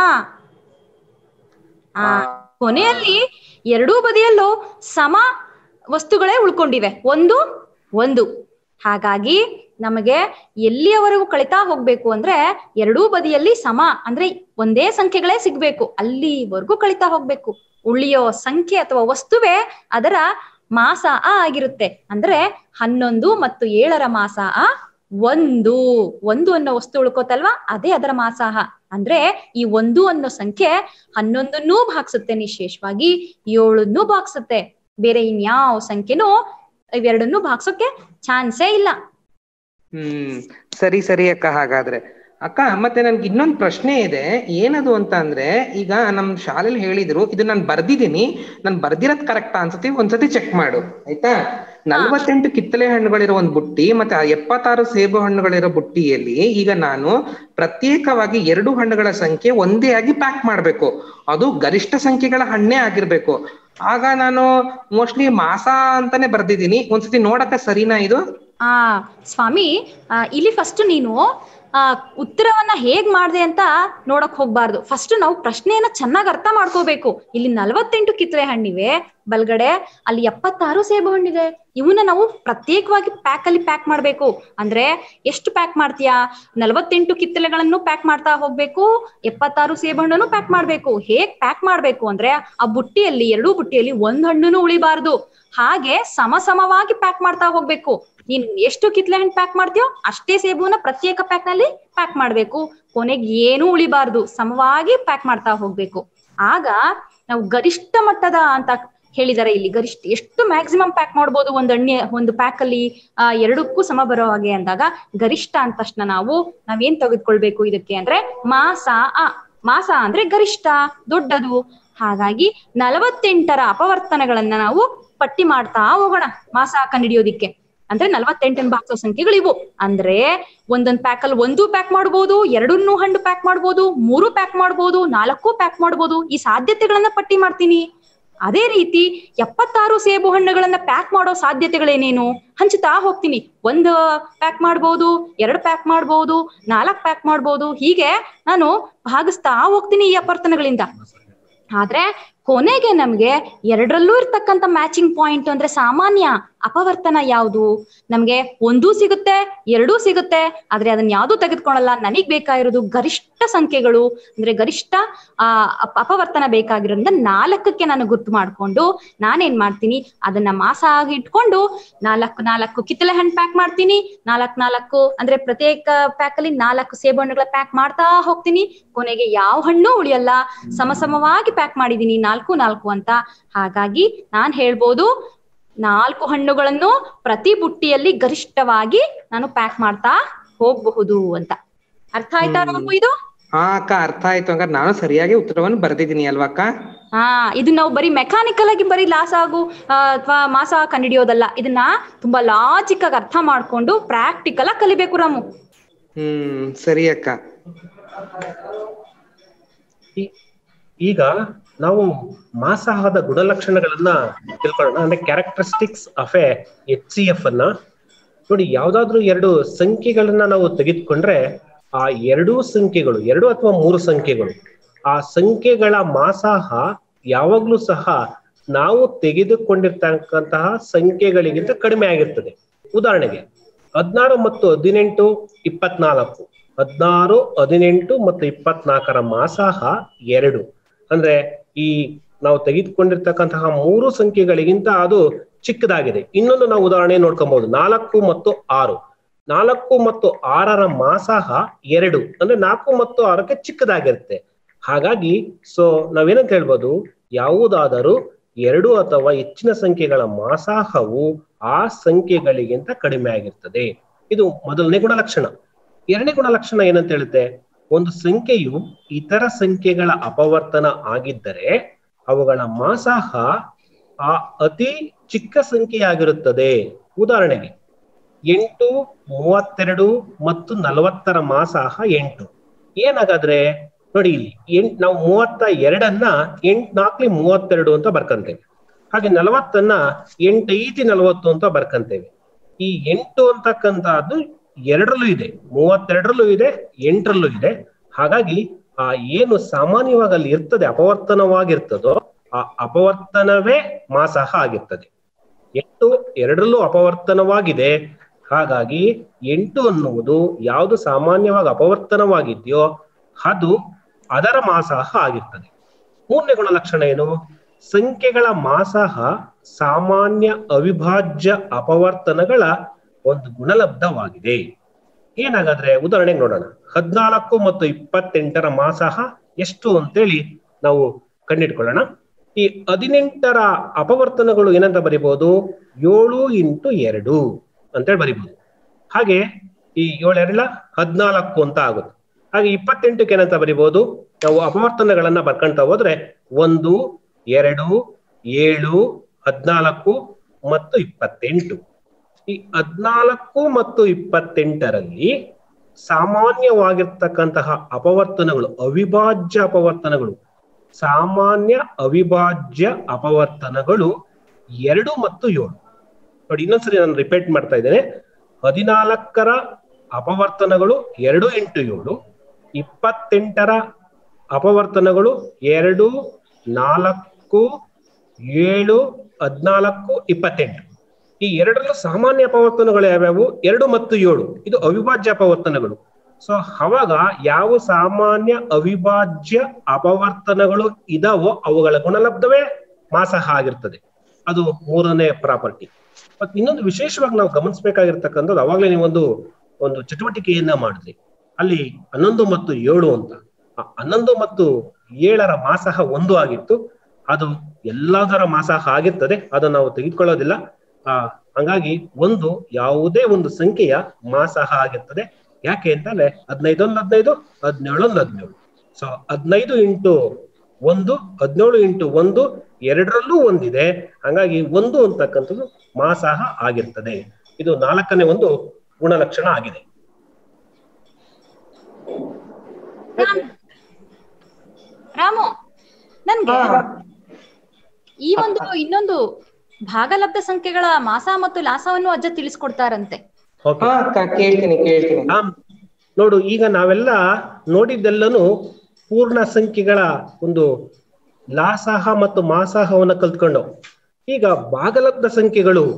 ಆ ಕೊನೆಯಲ್ಲಿ ಎರಡೂ ಬದಿಯಲ್ಲೂ ಸಮ ವಸ್ತುಗಳೇ ಉಳ್ಕೊಂಡಿವೆ ಒಂದು ಒಂದು ಹಾಗಾಗಿ ನಮಗೆ ಎಲ್ಲಿಯವರೆಗೂ ಕಳಿತಾ ಹೋಗ್ಬೇಕು ಅಂದ್ರೆ ಎರಡೂ ಬದಿಯಲ್ಲಿ ಸಮ ಅಂದ್ರೆ ಒಂದೇ ಸಂಖ್ಯೆಗಳೇ ಸಿಗ್ಬೇಕು ಅಲ್ಲಿವರೆಗೂ ಕಳಿತಾ ಹೋಗ್ಬೇಕು ಉಳಿಯೋ ಸಂಖ್ಯೆ ಅಥವಾ ವಸ್ತುವೇ ಅದರ ಮಾಸ ಆ ಆಗಿರುತ್ತೆ ಅಂದ್ರೆ ಹನ್ನೊಂದು ಮತ್ತು ಏಳರ ಮಾಸ ಆ ಒಂದು ಒಂದು ಅನ್ನೋ ವಸ್ತು ಉಳ್ಕೋತಲ್ವಾ ಅದೇ ಅದರ ಮಾಸಾಹ ಅಂದ್ರೆ ಈ ಒಂದು ಅನ್ನೋ ಸಂಖ್ಯೆ ಹನ್ನೊಂದನ್ನೂ ಭಾಗಿಸುತ್ತೆ ನಿಶೇಷವಾಗಿ ಏಳನ್ನೂ ಭಾಗಿಸುತ್ತೆ ಬೇರೆ ಇನ್ಯಾವ ಸಂಖ್ಯೆನೂ ಇವೆರಡನ್ನೂ ಭಾಗ್ಸೋಕೆ ಚಾನ್ಸೇ ಇಲ್ಲ ಹ್ಮ್ ಸರಿ ಸರಿ ಅಕ್ಕ ಹಾಗಾದ್ರೆ ಅಕ್ಕ ಮತ್ತೆ ನನ್ಗೆ ಇನ್ನೊಂದು ಪ್ರಶ್ನೆ ಇದೆ ಏನದು ಅಂತ ಅಂದ್ರೆ ಈಗ ನಮ್ ಶಾಲೆಲಿ ಹೇಳಿದ್ರು ಇದು ನಾನು ಬರ್ದಿದ್ದೀನಿ ನಾನು ಬರ್ದಿರೋದ್ ಕರೆಕ್ಟಾ ಅನ್ಸತಿ ಒಂದ್ಸತಿ ಚೆಕ್ ಮಾಡು ಆಯ್ತಾ ನಲ್ವತ್ತೆಂಟು ಕಿತ್ತಳೆ ಹಣ್ಣುಗಳಿರೋ ಒಂದು ಬುಟ್ಟಿ ಮತ್ತೆ ಆ ಎಪ್ಪತ್ತಾರು ಸೇಬು ಹಣ್ಣುಗಳಿರೋ ಬುಟ್ಟಿಯಲ್ಲಿ ಈಗ ನಾನು ಪ್ರತ್ಯೇಕವಾಗಿ ಎರಡು ಹಣ್ಣುಗಳ ಸಂಖ್ಯೆ ಒಂದೇ ಆಗಿ ಪ್ಯಾಕ್ ಮಾಡ್ಬೇಕು ಅದು ಗರಿಷ್ಠ ಸಂಖ್ಯೆಗಳ ಹಣ್ಣೇ ಆಗಿರ್ಬೇಕು ಆಗ ನಾನು ಮೋಸ್ಟ್ಲಿ ಮಾಸ ಅಂತಾನೆ ಬರ್ದಿದ್ದೀನಿ ಒಂದ್ಸತಿ ನೋಡಕ್ಕ ಸರಿನಾ ಇದು ಆ ಸ್ವಾಮಿ ಆ, ಇಲ್ಲಿ ಫಸ್ಟ್ ನೀನು ಆ ಉತ್ತರವನ್ನ ಹೇಗ್ ಮಾಡ್ದೆ ಅಂತ ನೋಡಕ್ ಹೋಗ್ಬಾರ್ದು ಫಸ್ಟ್ ನಾವು ಪ್ರಶ್ನೆಯನ್ನ ಚೆನ್ನಾಗಿ ಅರ್ಥ ಮಾಡ್ಕೋಬೇಕು ಇಲ್ಲಿ ನಲವತ್ತೆಂಟು ಕಿತ್ತಳೆ ಹಣ್ಣಿವೆ ಬಲ್ಗಡೆ ಅಲ್ಲಿ ಎಪ್ಪತ್ತಾರು ಸೇಬು ಹಣ್ಣಿದೆ ಇವನ್ನ ನಾವು ಪ್ರತ್ಯೇಕವಾಗಿ ಪ್ಯಾಕ್ ಅಲ್ಲಿ ಪ್ಯಾಕ್ ಮಾಡ್ಬೇಕು ಅಂದ್ರೆ ಎಷ್ಟು ಪ್ಯಾಕ್ ಮಾಡ್ತೀಯಾ ನಲವತ್ತೆಂಟು ಕಿತ್ತಳೆಗಳನ್ನು ಪ್ಯಾಕ್ ಮಾಡ್ತಾ ಹೋಗ್ಬೇಕು ಎಪ್ಪತ್ತಾರು ಸೇಬು ಹಣ್ಣನ್ನು ಪ್ಯಾಕ್ ಮಾಡ್ಬೇಕು ಹೇಗ್ ಪ್ಯಾಕ್ ಮಾಡ್ಬೇಕು ಅಂದ್ರೆ ಆ ಬುಟ್ಟಿಯಲ್ಲಿ ಎರಡೂ ಬುಟ್ಟಿಯಲ್ಲಿ ಒಂದ್ ಹಣ್ಣುನು ಉಳಿಬಾರ್ದು ಹಾಗೆ ಸಮ ಸಮವಾಗಿ ಪ್ಯಾಕ್ ಮಾಡ್ತಾ ಹೋಗ್ಬೇಕು ನೀನ್ ಎಷ್ಟು ಕಿತ್ಲೆ ಹಣ್ಣು ಪ್ಯಾಕ್ ಮಾಡ್ತೀಯೋ ಅಷ್ಟೇ ಸೇಬುನ ಪ್ರತ್ಯೇಕ ಪ್ಯಾಕ್ ನಲ್ಲಿ ಪ್ಯಾಕ್ ಮಾಡ್ಬೇಕು ಕೊನೆಗೆ ಏನೂ ಉಳಿಬಾರ್ದು ಸಮವಾಗಿ ಪ್ಯಾಕ್ ಮಾಡ್ತಾ ಹೋಗ್ಬೇಕು ಆಗ ನಾವು ಗರಿಷ್ಠ ಮಟ್ಟದ ಅಂತ ಹೇಳಿದಾರೆ ಇಲ್ಲಿ ಗರಿಷ್ಠ ಎಷ್ಟು ಮ್ಯಾಕ್ಸಿಮಮ್ ಪ್ಯಾಕ್ ಮಾಡ್ಬೋದು ಒಂದು ಎಣ್ಣೆ ಒಂದು ಪ್ಯಾಕ್ ಅಲ್ಲಿ ಆ ಎರಡಕ್ಕೂ ಸಮ ಬರೋ ಹಾಗೆ ಅಂದಾಗ ಗರಿಷ್ಠ ಅಂದ ತಕ್ಷಣ ನಾವು ನಾವೇನ್ ತೆಗೆದುಕೊಳ್ಬೇಕು ಇದಕ್ಕೆ ಅಂದ್ರೆ ಮಾಸ ಆ ಮಾಸ ಅಂದ್ರೆ ಗರಿಷ್ಠ ದೊಡ್ಡದು ಹಾಗಾಗಿ ನಲವತ್ತೆಂಟರ ಅಪವರ್ತನಗಳನ್ನ ನಾವು ಪಟ್ಟಿ ಮಾಡ್ತಾ ಹೋಗೋಣ ಮಾಸ ಕಂಡಿಡಿಯೋದಿಕ್ಕೆ ಅಂದ್ರೆ ನಲವತ್ತೆಂಟನ್ ಭಾಗಿಸೋ ಸಂಖ್ಯೆಗಳು ಇವು ಅಂದ್ರೆ ಒಂದೊಂದ್ ಪ್ಯಾಕ್ ಅಲ್ಲಿ ಒಂದು ಪ್ಯಾಕ್ ಮಾಡ್ಬೋದು ಎರಡನ್ನೂ ಹಣ್ಣು ಪ್ಯಾಕ್ ಮಾಡ್ಬೋದು ಮೂರು ಪ್ಯಾಕ್ ಮಾಡ್ಬೋದು ನಾಲ್ಕು ಪ್ಯಾಕ್ ಮಾಡ್ಬೋದು ಈ ಸಾಧ್ಯತೆಗಳನ್ನ ಪಟ್ಟಿ ಮಾಡ್ತೀನಿ ಅದೇ ರೀತಿ ಎಪ್ಪತ್ತಾರು ಸೇಬು ಹಣ್ಣುಗಳನ್ನ ಪ್ಯಾಕ್ ಮಾಡೋ ಸಾಧ್ಯತೆಗಳೇನೇನು ಹಂಚುತ್ತಾ ಹೋಗ್ತೀನಿ ಒಂದು ಪ್ಯಾಕ್ ಮಾಡ್ಬೋದು ಎರಡು ಪ್ಯಾಕ್ ಮಾಡ್ಬೋದು ನಾಲ್ಕ್ ಪ್ಯಾಕ್ ಮಾಡ್ಬೋದು ಹೀಗೆ ನಾನು ಭಾಗಿಸ್ತಾ ಹೋಗ್ತೀನಿ ಈ ಅಪರ್ತನಗಳಿಂದ ಆದ್ರೆ ಕೊನೆಗೆ ನಮ್ಗೆ ಎರಡರಲ್ಲೂ ಇರ್ತಕ್ಕಂಥ ಮ್ಯಾಚಿಂಗ್ ಪಾಯಿಂಟ್ ಅಂದ್ರೆ ಸಾಮಾನ್ಯ ಅಪವರ್ತನ ಯಾವುದು ನಮ್ಗೆ ಒಂದೂ ಸಿಗುತ್ತೆ ಎರಡೂ ಸಿಗುತ್ತೆ ಆದ್ರೆ ಅದನ್ನ ಯಾವ್ದು ತೆಗೆದುಕೊಳ್ಳಲ್ಲ ನನಗ್ ಬೇಕಾಗಿರೋದು ಗರಿಷ್ಠ ಸಂಖ್ಯೆಗಳು ಅಂದ್ರೆ ಗರಿಷ್ಠ ಆ ಅಪ- ಅಪವರ್ತನ ಬೇಕಾಗಿರೋದ್ರಿಂದ ನಾಲ್ಕಕ್ಕೆ ನಾನು ಗುರ್ತು ಮಾಡ್ಕೊಂಡು ನಾನೇನ್ ಮಾಡ್ತೀನಿ ಅದನ್ನ ಮಾಸ ಆಗಿ ಇಟ್ಕೊಂಡು ನಾಲ್ಕು ನಾಲ್ಕು ಕಿತ್ತಳೆ ಹಣ್ಣು ಪ್ಯಾಕ್ ಮಾಡ್ತೀನಿ ನಾಲ್ಕು ನಾಲ್ಕು ಅಂದ್ರೆ ಪ್ರತ್ಯೇಕ ಪ್ಯಾಕ್ ಅಲ್ಲಿ ನಾಲ್ಕು ಸೇಬು ಹಣ್ಣುಗಳ ಪ್ಯಾಕ್ ಮಾಡ್ತಾ ಹೋಗ್ತೀನಿ ಕೊನೆಗೆ ಯಾವ ಹಣ್ಣು ಉಳಿಯಲ್ಲ ಸಮಸಮವಾಗಿ ಪ್ಯಾಕ್ ಮಾಡಿದೀನಿ ನಾಲ್ಕು ನಾಲ್ಕು ಅಂತ ಹಾಗಾಗಿ ನಾನ್ ಹೇಳ್ಬೋದು ನಾಲ್ಕು ಹಣ್ಣುಗಳನ್ನು ಪ್ರತಿ ಬುಟ್ಟಿಯಲ್ಲಿ ಗರಿಷ್ಠವಾಗಿ ನಾನು ಪ್ಯಾಕ್ ಮಾಡ್ತಾ ಹೋಗಬಹುದು ಅಂತ ಅರ್ಥ ಆಯ್ತಾ ಹ್ಮ್. ರಾಮು ಇದು ಹಾ ಅಕ್ಕ ಅರ್ಥ ಆಯ್ತು ಹಂಗಾರೆ ನಾನು ಸರಿಯಾಗಿ ಉತ್ತರವನ್ನು ಬರ್ದಿದ್ದೀನಿ ಅಲ್ವಾ ಅಕ್ಕ ಹಾ ಇದು ನಾವು ಬರೀ ಮೆಕ್ಯಾನಿಕಲ್ ಆಗಿ ಬರೀ ಲಾಸ್ ಆಗು ಅಥವಾ ಮಾಸ ಕಂಡಿಡಿಯೋದಲ್ಲ ಇದನ್ನ ತುಂಬಾ ಲಾಜಿಕ್ ಆಗಿ ಅರ್ಥ ಮಾಡ್ಕೊಂಡು ಪ್ರಾಕ್ಟಿಕಲ್ ಆಗಿ ಕಲಿಬೇಕು ರಾಮು ಹ್ಮ್ ಸರಿ ಅಕ್ಕ ಈ- ಈಗ ನಾವು ಮಾಸಾಹದ ಗುಣಲಕ್ಷಣಗಳನ್ನ ತಿಳ್ಕೊಳ್ಳೋಣ ಅಂದ್ರೆ characteristics of a H C F ಅನ್ನ ನೋಡಿ ಯಾವ್ದಾದ್ರು ಎರಡು ಸಂಖ್ಯೆಗಳನ್ನ ನಾವು ತೆಗೆದುಕೊಂಡ್ರೆ ಆ ಎರಡೂ ಸಂಖ್ಯೆಗಳು ಎರಡು ಅಥವಾ ಮೂರು ಸಂಖ್ಯೆಗಳು ಆ ಸಂಖ್ಯೆಗಳ ಮಾಸಾಹ ಯಾವಾಗ್ಲೂ ಸಹ ನಾವು ತೆಗೆದುಕೊಂಡಿರ್ತಕ್ಕಂತಹ ಸಂಖ್ಯೆಗಳಿಗಿಂತ ಕಡಿಮೆ ಆಗಿರ್ತದೆ ಉದಾಹರಣೆಗೆ ಹದಿನಾರು ಮತ್ತು ಹದಿನೆಂಟು ಇಪ್ಪತ್ನಾಲ್ಕು ಹದಿನಾರು ಹದಿನೆಂಟು ಮತ್ತು ಇಪ್ಪತ್ನಾಲ್ಕರ ಮಾಸಾಹ ಎರಡು ಅಂದ್ರೆ ಈ ನಾವು ತೆಗೆದುಕೊಂಡಿರ್ತಕ್ಕಂತಹ ಮೂರು ಸಂಖ್ಯೆಗಳಿಗಿಂತ ಅದು ಚಿಕ್ಕದಾಗಿದೆ ಇನ್ನೊಂದು ನಾವು ಉದಾಹರಣೆ ನೋಡ್ಕೊಬಹುದು ನಾಲ್ಕು ಮತ್ತು ಆರು ನಾಲ್ಕು ಮತ್ತು ಆರರ ಮಾಸಾಹ ಎರಡು ಅಂದ್ರೆ ನಾಲ್ಕು ಮತ್ತು ಆರಕ್ಕೆ ಚಿಕ್ಕದಾಗಿರುತ್ತೆ ಹಾಗಾಗಿ ಸೊ ನಾವೇನಂತ ಹೇಳ್ಬೋದು ಯಾವುದಾದರೂ ಎರಡು ಅಥವಾ ಹೆಚ್ಚಿನ ಸಂಖ್ಯೆಗಳ ಮಾಸಾಹವು ಆ ಸಂಖ್ಯೆಗಳಿಗಿಂತ ಕಡಿಮೆ ಆಗಿರ್ತದೆ ಇದು ಮೊದಲನೇ ಗುಣಲಕ್ಷಣ ಎರಡನೇ ಗುಣಲಕ್ಷಣ ಏನಂತ ಹೇಳುತ್ತೆ ಒಂದು ಸಂಖ್ಯೆಯು ಇತರ ಸಂಖ್ಯೆಗಳ ಅಪವರ್ತನ ಆಗಿದ್ದರೆ ಅವುಗಳ ಮಾಸಾಹ ಆ ಅತಿ ಚಿಕ್ಕ ಸಂಖ್ಯೆಯಾಗಿರುತ್ತದೆ ಉದಾಹರಣೆಗೆ ಎಂಟು ಮೂವತ್ತೆರಡು ಮತ್ತು ನಲವತ್ತರ ಮಾಸಾಹ ಎಂಟು ಏನಾಗಾದ್ರೆ ನೋಡಿ ಇಲ್ಲಿ ಎಂಟ್ ನಾವು ಮೂವತ್ತ ಎರಡನ್ನ ಎಂಟ್ ನಾಲ್ಕಲಿ ಮೂವತ್ತೆರಡು ಅಂತ ಬರ್ಕಂತೇವೆ ಹಾಗೆ ನಲವತ್ತನ್ನ ಎಂಟೈತಿ ನಲವತ್ತು ಅಂತ ಬರ್ಕಂತೇವೆ ಈ ಎಂಟು ಅಂತಕ್ಕಂಥದ್ದು ಎರಡರಲ್ಲೂ ಇದೆ ಮೂವತ್ತೆರಡರಲ್ಲೂ ಇದೆ ಎಂಟರಲ್ಲೂ ಇದೆ ಹಾಗಾಗಿ ಆ ಏನು ಸಾಮಾನ್ಯವಾಗಿ ಅಲ್ಲಿ ಇರ್ತದೆ ಅಪವರ್ತನವಾಗಿರ್ತದೋ ಆ ಅಪವರ್ತನವೇ ಮಾಸಹ ಆಗಿರ್ತದೆ ಎಂಟು ಎರಡರಲ್ಲೂ ಅಪವರ್ತನವಾಗಿದೆ ಹಾಗಾಗಿ ಎಂಟು ಅನ್ನುವುದು ಯಾವುದು ಸಾಮಾನ್ಯವಾಗಿ ಅಪವರ್ತನವಾಗಿದೆಯೋ ಅದು ಅದರ ಮಾಸಾಹ ಆಗಿರ್ತದೆ ಮೂರನೇ ಗುಣಲಕ್ಷಣ ಏನು ಸಂಖ್ಯೆಗಳ ಮಾಸಾಹ ಸಾಮಾನ್ಯ ಅವಿಭಾಜ್ಯ ಅಪವರ್ತನಗಳ ಒಂದು ಗುಣಲಬ್ಧವಾಗಿದೆ ಏನಾಗಾದ್ರೆ ಉದಾಹರಣೆಗೆ ನೋಡೋಣ ಹದಿನಾಲ್ಕು ಮತ್ತು ಇಪ್ಪತ್ತೆಂಟರ ಮಾಸಾಹ ಎಷ್ಟು ಅಂತೇಳಿ ನಾವು ಕಂಡಿಡ್ಕೊಳ್ಳೋಣ ಈ ಹದಿನೆಂಟರ ಅಪವರ್ತನಗಳು ಏನಂತ ಬರಿಬಹುದು ಏಳು ಇಂಟು ಎರಡು ಅಂತೇಳಿ ಬರಿಬಹುದು ಹಾಗೆ ಈ ಏಳೆರಡ ಹದಿನಾಲ್ಕು ಅಂತ ಆಗುತ್ತೆ ಹಾಗೆ ಇಪ್ಪತ್ತೆಂಟಕ್ಕೆ ಏನಂತ ಬರಿಬಹುದು ನಾವು ಅಪವರ್ತನಗಳನ್ನ ಬರ್ಕೊಂತ ಹೋದ್ರೆ ಒಂದು ಎರಡು ಏಳು ಹದಿನಾಲ್ಕು ಮತ್ತು ಇಪ್ಪತ್ತೆಂಟು ಈ ಹದಿನಾಲ್ಕು ಮತ್ತು ಇಪ್ಪತ್ತೆಂಟರಲ್ಲಿ ಸಾಮಾನ್ಯವಾಗಿರ್ತಕ್ಕಂತಹ ಅಪವರ್ತನಗಳು ಅವಿಭಾಜ್ಯ ಅಪವರ್ತನಗಳು ಸಾಮಾನ್ಯ ಅವಿಭಾಜ್ಯ ಅಪವರ್ತನಗಳು ಎರಡು ಮತ್ತು ಏಳು ನೋಡಿ ಇನ್ನೊಂದ್ಸರಿ ನಾನು ರಿಪೀಟ್ ಮಾಡ್ತಾ ಇದ್ದೇನೆ ಹದಿನಾಲ್ಕರ ಅಪವರ್ತನಗಳು ಎರಡು ಇಂಟು ಏಳು ಇಪ್ಪತ್ತೆಂಟರ ಅಪವರ್ತನಗಳು ಎರಡು ನಾಲ್ಕು ಏಳು ಹದಿನಾಲ್ಕು ಇಪ್ಪತ್ತೆಂಟು ಈ ಎರಡರಲ್ಲೂ ಸಾಮಾನ್ಯ ಅಪವರ್ತನಗಳು ಯಾವ್ಯಾವು ಎರಡು ಮತ್ತು ಏಳು ಇದು ಅವಿಭಾಜ್ಯ ಅಪವರ್ತನಗಳು ಸೊ ಅವಾಗ ಯಾವ ಸಾಮಾನ್ಯ ಅವಿಭಾಜ್ಯ ಅಪವರ್ತನಗಳು ಇದಾವೋ ಅವುಗಳ ಗುಣಲಬ್ಧವೇ ಮಾಸಹ ಆಗಿರ್ತದೆ ಅದು ಮೂರನೇ ಪ್ರಾಪರ್ಟಿ ಮತ್ತೆ ಇನ್ನೊಂದು ವಿಶೇಷವಾಗಿ ನಾವು ಗಮನಿಸಬೇಕಾಗಿರ್ತಕ್ಕಂಥದ್ದು ಅವಾಗಲೇ ನೀವೊಂದು ಒಂದು ಚಟುವಟಿಕೆಯನ್ನ ಮಾಡಿದ್ರಿ ಅಲ್ಲಿ ಹನ್ನೊಂದು ಮತ್ತು ಏಳು ಅಂತ ಆ ಹನ್ನೊಂದು ಮತ್ತು ಏಳರ ಮಾಸಹ ಒಂದು ಆಗಿತ್ತು ಅದು ಎಲ್ಲದರ ಮಾಸಹ ಆಗಿರ್ತದೆ ಅದನ್ನು ನಾವು ತೆಗೆದುಕೊಳ್ಳೋದಿಲ್ಲ ಆ ಹಂಗಾಗಿ ಒಂದು ಯಾವುದೇ ಒಂದು ಸಂಖ್ಯೆಯ ಮಾಸಹ ಆಗಿರ್ತದೆ ಯಾಕೆ ಅಂತಂದ್ರೆ ಹದಿನೈದೊಂದು ಹದಿನೈದು ಹದಿನೇಳೊಂದು ಹದಿನೇಳು ಸೊ ಹದಿನೈದು ಇಂಟು ಒಂದು ಹದಿನೇಳು ಇಂಟು ಒಂದು ಎರಡರಲ್ಲೂ ಒಂದಿದೆ ಹಂಗಾಗಿ ಒಂದು ಅಂತಕ್ಕಂಥದ್ದು ಮಾಸಾಹ ಆಗಿರ್ತದೆ ಇದು ನಾಲ್ಕನೇ ಒಂದು ಗುಣಲಕ್ಷಣ ಆಗಿದೆ ರಾಮ್- ರಾಮು ನನ್ಗೆ ಈ ಒಂದು ಇನ್ನೊಂದು ಭಾಗಲಬ್ಧ ಸಂಖ್ಯೆಗಳ ಮಾಸ ಮತ್ತು ಲಾಸವನ್ನು ಅಜ್ಜ ತಿಳಿಸ್ಕೊಡ್ತಾರಂತೆ ಓಕೆ ಹಾ ಅಕ್ಕ ಕೇಳ್ತೀನಿ ಕೇಳ್ತೀನಿ ಆಮ್, ನೋಡು ಈಗ ನಾವೆಲ್ಲ ನೋಡಿದ್ದೆಲ್ಲನೂ ಪೂರ್ಣ ಸಂಖ್ಯೆಗಳ ಒಂದು ಲಾಸಾಹ ಮತ್ತು ಮಾಸಾಹವನ್ನ ಕಲ್ತ್ಕೊಂಡು ಈಗ ಭಾಗಲಬ್ಧ ಸಂಖ್ಯೆಗಳು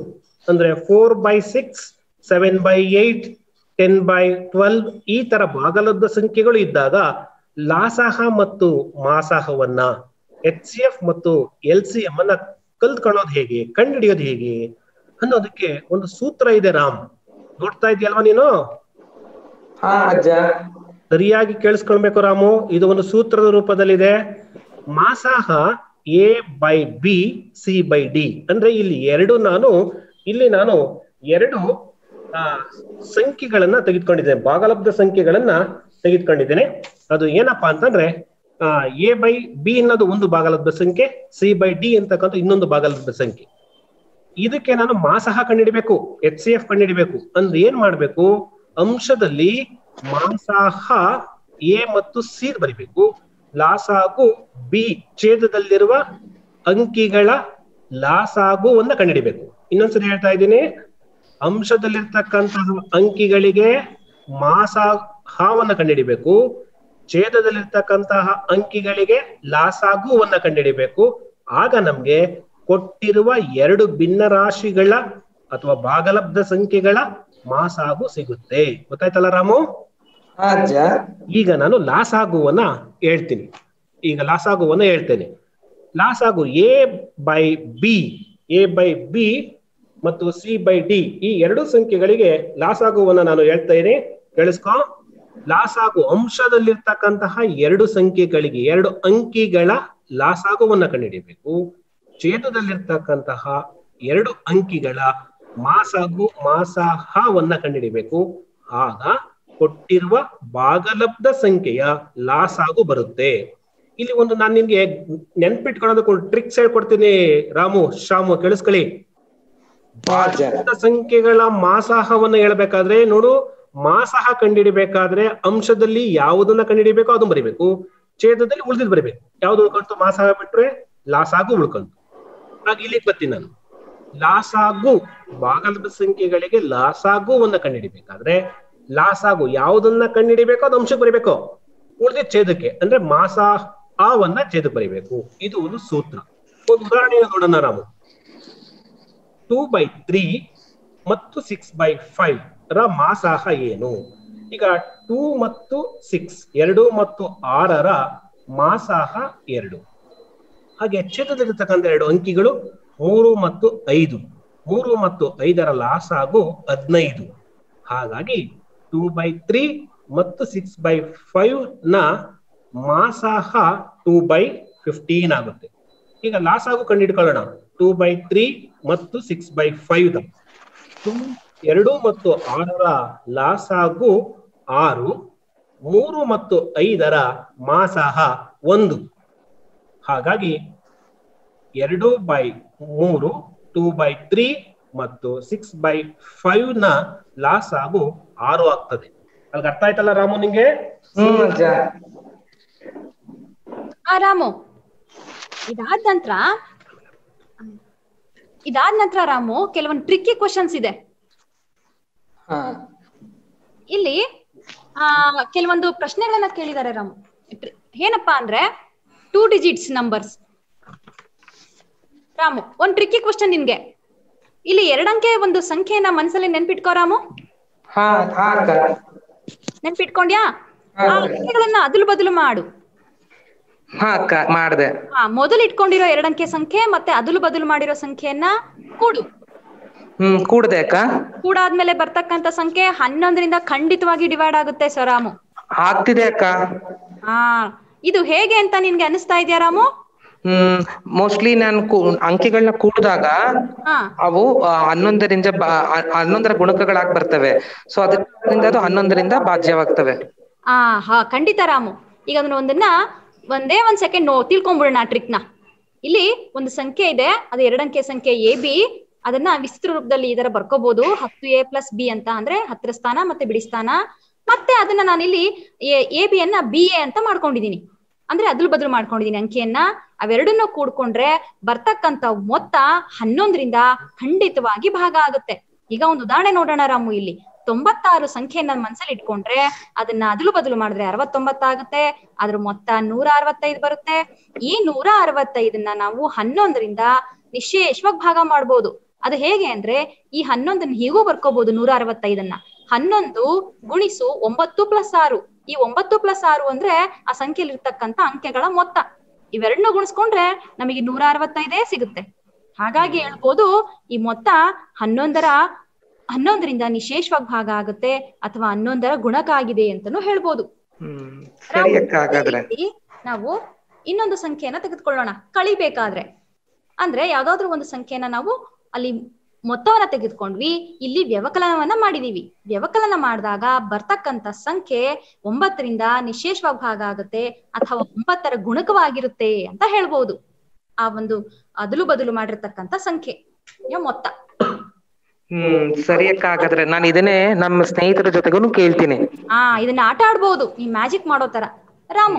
ಅಂದ್ರೆ four by six seven by eight ten by twelve ಈ ತರ ಭಾಗಲಬ್ಧ ಸಂಖ್ಯೆಗಳು ಇದ್ದಾಗ ಲಾಸಾಹ ಮತ್ತು ಮಾಸಾಹವನ್ನ ಎಚ್ ಸಿ ಎಫ್ ಮತ್ತು ಎಲ್ ಸಿ ಎಂ ಅನ್ನ ಕಲ್ತ್ಕೊಳ್ಳೋದು ಹೇಗೆ ಕಂಡುಹಿಡಿಯೋದು ಹೇಗೆ ಅನ್ನೋದಕ್ಕೆ ಒಂದು ಸೂತ್ರ ಇದೆ ರಾಮ್ ನೋಡ್ತಾ ಇದೆಯಲ್ವಾ ನೀನು ಹಾ ಅಜ್ಜ ಸರಿಯಾಗಿ ಕೇಳಿಸ್ಕೊಳ್ಬೇಕು ರಾಮು ಇದು ಒಂದು ಸೂತ್ರದ ರೂಪದಲ್ಲಿದೆ ಮಾಸಾಹ A by B C by D ಅಂದ್ರೆ ಇಲ್ಲಿ ಎರಡು ನಾನು ಇಲ್ಲಿ ನಾನು ಎರಡು ಆ, ಸಂಖ್ಯೆಗಳನ್ನ ತೆಗೆದುಕೊಂಡಿದ್ದೇನೆ ಭಾಗಲಬ್ಧ ಸಂಖ್ಯೆಗಳನ್ನ ತೆಗೆದುಕೊಂಡಿದ್ದೇನೆ ಅದು ಏನಪ್ಪಾ ಅಂತಂದ್ರೆ ಎ ಬೈ ಬಿ ಅನ್ನೋದು ಒಂದು ಭಾಗಲಬ್ಧ ಸಂಖ್ಯೆ ಸಿ ಬೈ ಡಿ ಅಂತಕ್ಕಂಥ ಇನ್ನೊಂದು ಭಾಗಲಬ್ಧ ಸಂಖ್ಯೆ ಇದಕ್ಕೆ ನಾನು ಮಾಸಹ ಕಂಡುಹಿಡಿಬೇಕು ಎಚ್ ಸಿ ಎಫ್ ಕಂಡುಹಿಡಿಬೇಕು ಅಂದ್ರೆ ಏನ್ ಮಾಡ್ಬೇಕು ಅಂಶದಲ್ಲಿ ಮಾಸಾಹ ಎ ಮತ್ತು ಸಿ ಬರಿಬೇಕು ಲಾಸಾಗು ಬಿ ಛೇದದಲ್ಲಿರುವ ಅಂಕಿಗಳ ಲಾಸಾಗುವನ್ನ ಕಂಡುಹಿಡಿಬೇಕು ಇನ್ನೊಂದ್ಸರಿ ಹೇಳ್ತಾ ಇದ್ದೀನಿ ಅಂಶದಲ್ಲಿರ್ತಕ್ಕಂತಹ ಅಂಕಿಗಳಿಗೆ ಮಾಸಾಹವನ್ನ ಕಂಡುಹಿಡಿಬೇಕು ಛೇದದಲ್ಲಿರ್ತಕ್ಕಂತಹ ಅಂಕಿಗಳಿಗೆ ಲಾಸಾಗುವನ್ನ ಕಂಡುಹಿಡಿಬೇಕು ಆಗ ನಮ್ಗೆ ಕೊಟ್ಟಿರುವ ಎರಡು ಭಿನ್ನ ರಾಶಿಗಳ ಅಥವಾ ಭಾಗಲಬ್ಧ ಸಂಖ್ಯೆಗಳ ಮಾಸಾಗು ಸಿಗುತ್ತೆ ಗೊತ್ತಾಯ್ತಲ್ಲ ರಾಮು ಹಾ ಅಜ್ಜ ಈಗ ನಾನು ಲಾಸಾಗುವನ್ನ ಹೇಳ್ತೀನಿ ಈಗ ಲಾಸಾಗುವನ್ನ ಹೇಳ್ತೇನೆ ಲಾಸಾಗು A by B A by B ಮತ್ತು ಸಿ ಬೈ ಡಿ ಈ ಎರಡು ಸಂಖ್ಯೆಗಳಿಗೆ ಲಾಸಾಗುವನ್ನ ನಾನು ಹೇಳ್ತೇನೆ ಕೇಳಿಸ್ಕೊ ಲಾಸಾಗು ಅಂಶದಲ್ಲಿರ್ತಕ್ಕಂತಹ ಎರಡು ಸಂಖ್ಯೆಗಳಿಗೆ ಎರಡು ಅಂಕಿಗಳ ಲಾಸಾಗುವನ್ನ ಕಂಡುಹಿಡಿಯಬೇಕು ಛೇದದಲ್ಲಿರ್ತಕ್ಕಂತಹ ಎರಡು ಅಂಕಿಗಳ ಮಾಸಾಗು ಮಾಸಾಹವನ್ನ ಕಂಡುಹಿಡಿಬೇಕು ಆಗ ಕೊಟ್ಟಿರುವ ಭಾಗಲಬ್ಧ ಸಂಖ್ಯೆಯ ಲಾಸಾಗು ಬರುತ್ತೆ ಇಲ್ಲಿ ಒಂದು ನಾನು ನಿಮ್ಗೆ ನೆನ್ಪಿಟ್ಕೊಳ್ಳೋದಕ್ಕೆ ಒಂದು ಟ್ರಿಕ್ಸ್ ಹೇಳ್ಕೊಡ್ತೀನಿ ರಾಮು ಶ್ಯಾಮು ಕೇಳಿಸ್ಕೊಳ್ಳಿ ಭಾಗಲಬ್ಧ ಸಂಖ್ಯೆಗಳ ಮಾಸಾಹವನ್ನ ಹೇಳ್ಬೇಕಾದ್ರೆ ನೋಡು ಮಾಸಾಹ ಕಂಡುಹಿಡಿಬೇಕಾದ್ರೆ ಅಂಶದಲ್ಲಿ ಯಾವುದನ್ನ ಕಂಡುಹಿಡಿಬೇಕೋ ಅದನ್ನ ಬರಿಬೇಕು ಛೇದದಲ್ಲಿ ಉಳಿದಿದ್ ಬರಿಬೇಕು ಯಾವ್ದು ಉಳ್ಕೊಂತು ಮಾಸಾಹ ಬಿಟ್ರೆ ಲಾಸಾಗು ಉಳ್ಕೊಂತು ಹಾಗೆ ಇಲ್ಲಿಗೆ ಬರ್ತೀನಿ ನಾನು ಲಾಸಾಗು ಭಾಗಲಬ್ಧ ಸಂಖ್ಯೆಗಳಿಗೆ ಲಾಸಾಗುವನ್ನ ಕಂಡುಹಿಡಿಬೇಕಾದ್ರೆ ಲಾಸಾಗು ಯಾವುದನ್ನ ಕಂಡುಹಿಡಿಬೇಕೋ ಅದು ಅಂಶಕ್ಕೆ ಬರಿಬೇಕು ಉಳಿದ ಛೇದಕ್ಕೆ ಅಂದ್ರೆ ಮಾಸ ಆವನ್ನ ಛೇದಕ್ಕೆ ಬರಿಬೇಕು ಇದು ಒಂದು ಸೂತ್ರ ಒಂದು ಉದಾಹರಣೆಯನ್ನು ನೋಡೋಣ ರಾಮು ಟೂ ಬೈ ತ್ರೀ ಮತ್ತು ಸಿಕ್ಸ್ ಬೈ ಫೈವ್ ರ ಮಾಸಾಹ ಏನು ಈಗ ಟೂ ಮತ್ತು ಸಿಕ್ಸ್ ಎರಡು ಮತ್ತು ಆರರ ಮಾಸಾಹ ಎರಡು ಹಾಗೆ ಛೇದದಲ್ಲಿರ್ತಕ್ಕಂಥ ಎರಡು ಅಂಕಿಗಳು ಮೂರು ಮತ್ತು ಐದು ಮೂರು ಮತ್ತು ಐದರ ಲಾಸಾಗು ಹದಿನೈದು ಹಾಗಾಗಿ ಟೂ ಬೈ ತ್ರೀ ಮತ್ತು ಸಿಕ್ಸ್ ಬೈ ಫೈವ್ ನ ಮಾಸಾಹ ಟೂ ಬೈ ಫಿಫ್ಟೀನ್ ಆಗುತ್ತೆ ಈಗ ಲಾಸಾಗು ಕಂಡುಹಿಡ್ಕೊಳ್ಳೋಣ ಟೂ ಬೈ ತ್ರೀ ಮತ್ತು six by five the two ಎರಡು ಮತ್ತು ಆರರ ಲಾಸಾಗು ಆರು ಮೂರು ಮತ್ತು ಐದರ ಮಾಸಾಹ ಒಂದು ಹಾಗಾಗಿ ಎರಡು ಬೈ ಮೂರು ಟೂ ಬೈ ತ್ರೀ ಮತ್ತು ಸಿಕ್ಸ್ ಬೈ ಫೈವ್ ನ ಲಾಸ್ ಆಗು ಆರು ಆಗ್ತದೆ ಅಲ್ಗ ಅರ್ಥ ಆಯ್ತಲ್ಲ ರಾಮು ನಿಂಗೆ ಹ್ಮ್ ಅಜ್ಜ ಆ ರಾಮು ಇದಾದ ನಂತರ ಇದಾದ ನಂತರ ರಾಮು ಕೆಲವೊಂದು ಟ್ರಿಕ್ಕಿ ಕ್ವಶನ್ಸ್ ಇದೆ ಹಾ ಇಲ್ಲಿ ಆ ಕೆಲವೊಂದು ಪ್ರಶ್ನೆಗಳನ್ನ ಕೇಳಿದ್ದಾರೆ ರಾಮು ಟ್ರಿ- ಏನಪ್ಪಾ ಅಂದ್ರೆ ಟೂ ಡಿಜಿಟ್ಸ್ ನಂಬರ್ಸ್ ರಾಮು ಒಂದ್ ಟ್ರಿಕ್ಕಿ ಕ್ವಶನ್ ನಿನ್ಗೆ ಇಲ್ಲಿ ಎರಡಂಕೆ ಒಂದು ಸಂಖ್ಯೆಯನ್ನ ಮನ್ಸಲ್ಲಿ ನೆನ್ಪಿಟ್ಕೋ ರಾಮು ಹಾ ಹಾ ಅಕ್ಕ ನೆನ್ಪಿಟ್ಕೊಂಡ್ಯಾ ಹಾ. ಆ ಅಂಕೆಗಳನ್ನ ಅದಲು ಬದಲು ಮಾಡು ಹಾ ಅಕ್ಕ ಮಾಡ್ದೆ ಹಾ ಮೊದಲು ಇಟ್ಕೊಂಡಿರೋ ಎರಡಂಕೆ ಸಂಖ್ಯೆ ಮತ್ತೆ ಅದಲು ಬದಲು ಮಾಡಿರೋ ಸಂಖ್ಯೆಯನ್ನ ಕೂಡು ಹ್ಮ್ ಕೂಡ್ದೆ ಅಕ್ಕ ಕೂಡಾದ್ಮೇಲೆ ಬರ್ತಕ್ಕಂತ ಸಂಖ್ಯೆ ಹನ್ನೊಂದರಿಂದ ಖಂಡಿತವಾಗಿ ಡಿವೈಡ್ ಆಗುತ್ತೆ ಸೊ ರಾಮು ಆಗ್ತಿದೆ ಅಕ್ಕ ಹಾ ಇದು ಹೇಗೆ ಅಂತ ನಿನ್ಗೆ ಅನಿಸ್ತಾ ಇದೆಯಾ ರಾಮು ಹ್ಮ್ ಮೋಸ್ಟ್ಲಿ ನಾನು ಅಂಕಿಗಳನ್ನ ಕೂಡಿದಾಗ ಹಾ ಅವು ಆ, ಹನ್ನೊಂದರಿಂದ ಬ- ಹ- ಹನ್ನೊಂದರ ಗುಣಕಗಳಾಗಿ ಬರ್ತವೆ ಸೊ ಅದರಿಂದ ಅದು ಹನ್ನೊಂದರಿಂದ ಬಾಜ್ಯವಾಗ್ತವೆ ಆ ಹಾ ಖಂಡಿತ ರಾಮು ಈಗ ಅದನ್ನ ಒಂದನ್ನ ಒಂದೇ ಒಂದ್ ಸೆಕೆಂಡ್ ನೋ ತಿಳ್ಕೊಂಬಿಡೋಣ ಆ ಟ್ರಿಕ್ ನ ಇಲ್ಲಿ ಒಂದು ಸಂಖ್ಯೆ ಇದೆ ಅದು ಎರಡಂಕೆ ಸಂಖ್ಯೆ ಎ ಬಿ ಅದನ್ನ ವಿಸ್ತ್ರ ರೂಪದಲ್ಲಿ ಇದರ ಬರ್ಕೋಬಹುದು ಹತ್ತು ಎ ಪ್ಲಸ್ ಬಿ ಅಂತ ಅಂದ್ರೆ ಹತ್ತರ ಸ್ಥಾನ ಮತ್ತೆ ಬಿಡಿ ಸ್ಥಾನ ಮತ್ತೆ ಅದನ್ನ ನಾನಿಲ್ಲಿ ಎ ಬಿ ಅನ್ನ ಬಿ ಎ ಅಂತ ಮಾಡ್ಕೊಂಡಿದೀನಿ ಅಂದ್ರೆ ಅದ್ರ ಬದಲು ಮಾಡ್ಕೊಂಡಿದೀನಿ ಅಂಕಿಯನ್ನ ಅವೆರಡನ್ನೂ ಕೂಡ್ಕೊಂಡ್ರೆ ಬರ್ತಕ್ಕಂತ ಮೊತ್ತ ಹನ್ನೊಂದರಿಂದ ಖಂಡಿತವಾಗಿ ಭಾಗ ಆಗುತ್ತೆ ಈಗ ಒಂದು ಉದಾಹರಣೆ ನೋಡೋಣ ರಾಮು ಇಲ್ಲಿ ತೊಂಬತ್ತಾರು ಸಂಖ್ಯೆಯನ್ನ ಮನ್ಸಲ್ಲಿ ಇಟ್ಕೊಂಡ್ರೆ ಅದನ್ನ ಅದಲು ಬದಲು ಮಾಡಿದ್ರೆ ಅರವತ್ತೊಂಬತ್ತಾಗುತ್ತೆ ಅದ್ರ ಮೊತ್ತ ನೂರ ಅರವತ್ತೈದು ಬರುತ್ತೆ ಈ ನೂರ ಅರವತ್ತೈದನ್ನ ನಾವು ಹನ್ನೊಂದರಿಂದ ನಿಶೇಷವಾಗಿ ಭಾಗ ಮಾಡ್ಬೋದು ಅದು ಹೇಗೆ ಅಂದ್ರೆ ಈ ಹನ್ನೊಂದನ್ನ ಹೀಗೂ ಬರ್ಕೋಬಹುದು ನೂರ ಅರವತ್ತೈದನ್ನ ಹನ್ನೊಂದು ಗುಣಿಸು ಒಂಬತ್ತು ಪ್ಲಸ್ ಆರು ಈ ಒಂಬತ್ತು ಪ್ಲಸ್ ಆರು ಅಂದ್ರೆ ಆ ಸಂಖ್ಯೆಯಲ್ಲಿ ಇರ್ತಕ್ಕಂತ ಅಂಕೆಗಳ ಮೊತ್ತ ಇವೆರಡನ್ನೂ ಗುಣಿಸ್ಕೊಂಡ್ರೆ ನಮಗೆ ನೂರ ಅರವತ್ತೈದೇ ಸಿಗುತ್ತೆ ಹಾಗಾಗಿ ಹೇಳ್ಬೋದು ಈ ಮೊತ್ತ ಹನ್ನೊಂದರ ಹನ್ನೊಂದರಿಂದ ನಿಶೇಷವಾಗಿ ಭಾಗ ಆಗುತ್ತೆ ಅಥವಾ ಹನ್ನೊಂದರ ಗುಣಕ ಆಗಿದೆ ಅಂತಾನೂ ಹೇಳ್ಬೋದು ಹ್ಮ್ ಸರಿ ಅಕ್ಕ ಹಾಗಾದ್ರೆ ಅದೇ ರೀತಿ ನಾವು ಇನ್ನೊಂದು ಸಂಖ್ಯೆಯನ್ನ ತೆಗೆದುಕೊಳ್ಳೋಣ ಕಳಿಬೇಕಾದ್ರೆ ಅಂದ್ರೆ ಯಾವ್ದಾದ್ರು ಒಂದು ಸಂಖ್ಯೆನ ನಾವು ಅಲ್ಲಿ ಮೊತ್ತವನ್ನ ತೆಗೆದುಕೊಂಡ್ವಿ ಇಲ್ಲಿ ವ್ಯವಕಲನವನ್ನ ಮಾಡಿದೀವಿ ವ್ಯವಕಲನ ಮಾಡಿದಾಗ ಬರ್ತಕ್ಕಂತ ಸಂಖ್ಯೆ ಒಂಬತ್ತರಿಂದ ನಿಶೇಷವಾಗಿ ಭಾಗ ಆಗುತ್ತೆ ಅಥವಾ ಒಂಬತ್ತರ ಗುಣಕವಾಗಿರುತ್ತೆ ಅಂತ ಹೇಳ್ಬೋದು ಆ ಒಂದು ಅದಲು ಬದಲು ಮಾಡಿರ್ತಕ್ಕಂತ ಸಂಖ್ಯೆ ಯ ಮೊತ್ತ ಹ್ಮ್ ಸರಿ ಅಕ್ಕ ಹಾಗಾದ್ರೆ ನಾನು ಇದನ್ನೇ ನಮ್ಮ ಸ್ನೇಹಿತರ ಜೊತೆಗೂ ಕೇಳ್ತೀನಿ ಆ ಇದನ್ನ ಆಟ ಆಡ್ಬೋದು ಈ ಮ್ಯಾಜಿಕ್ ಮಾಡೋ ತರ ರಾಮು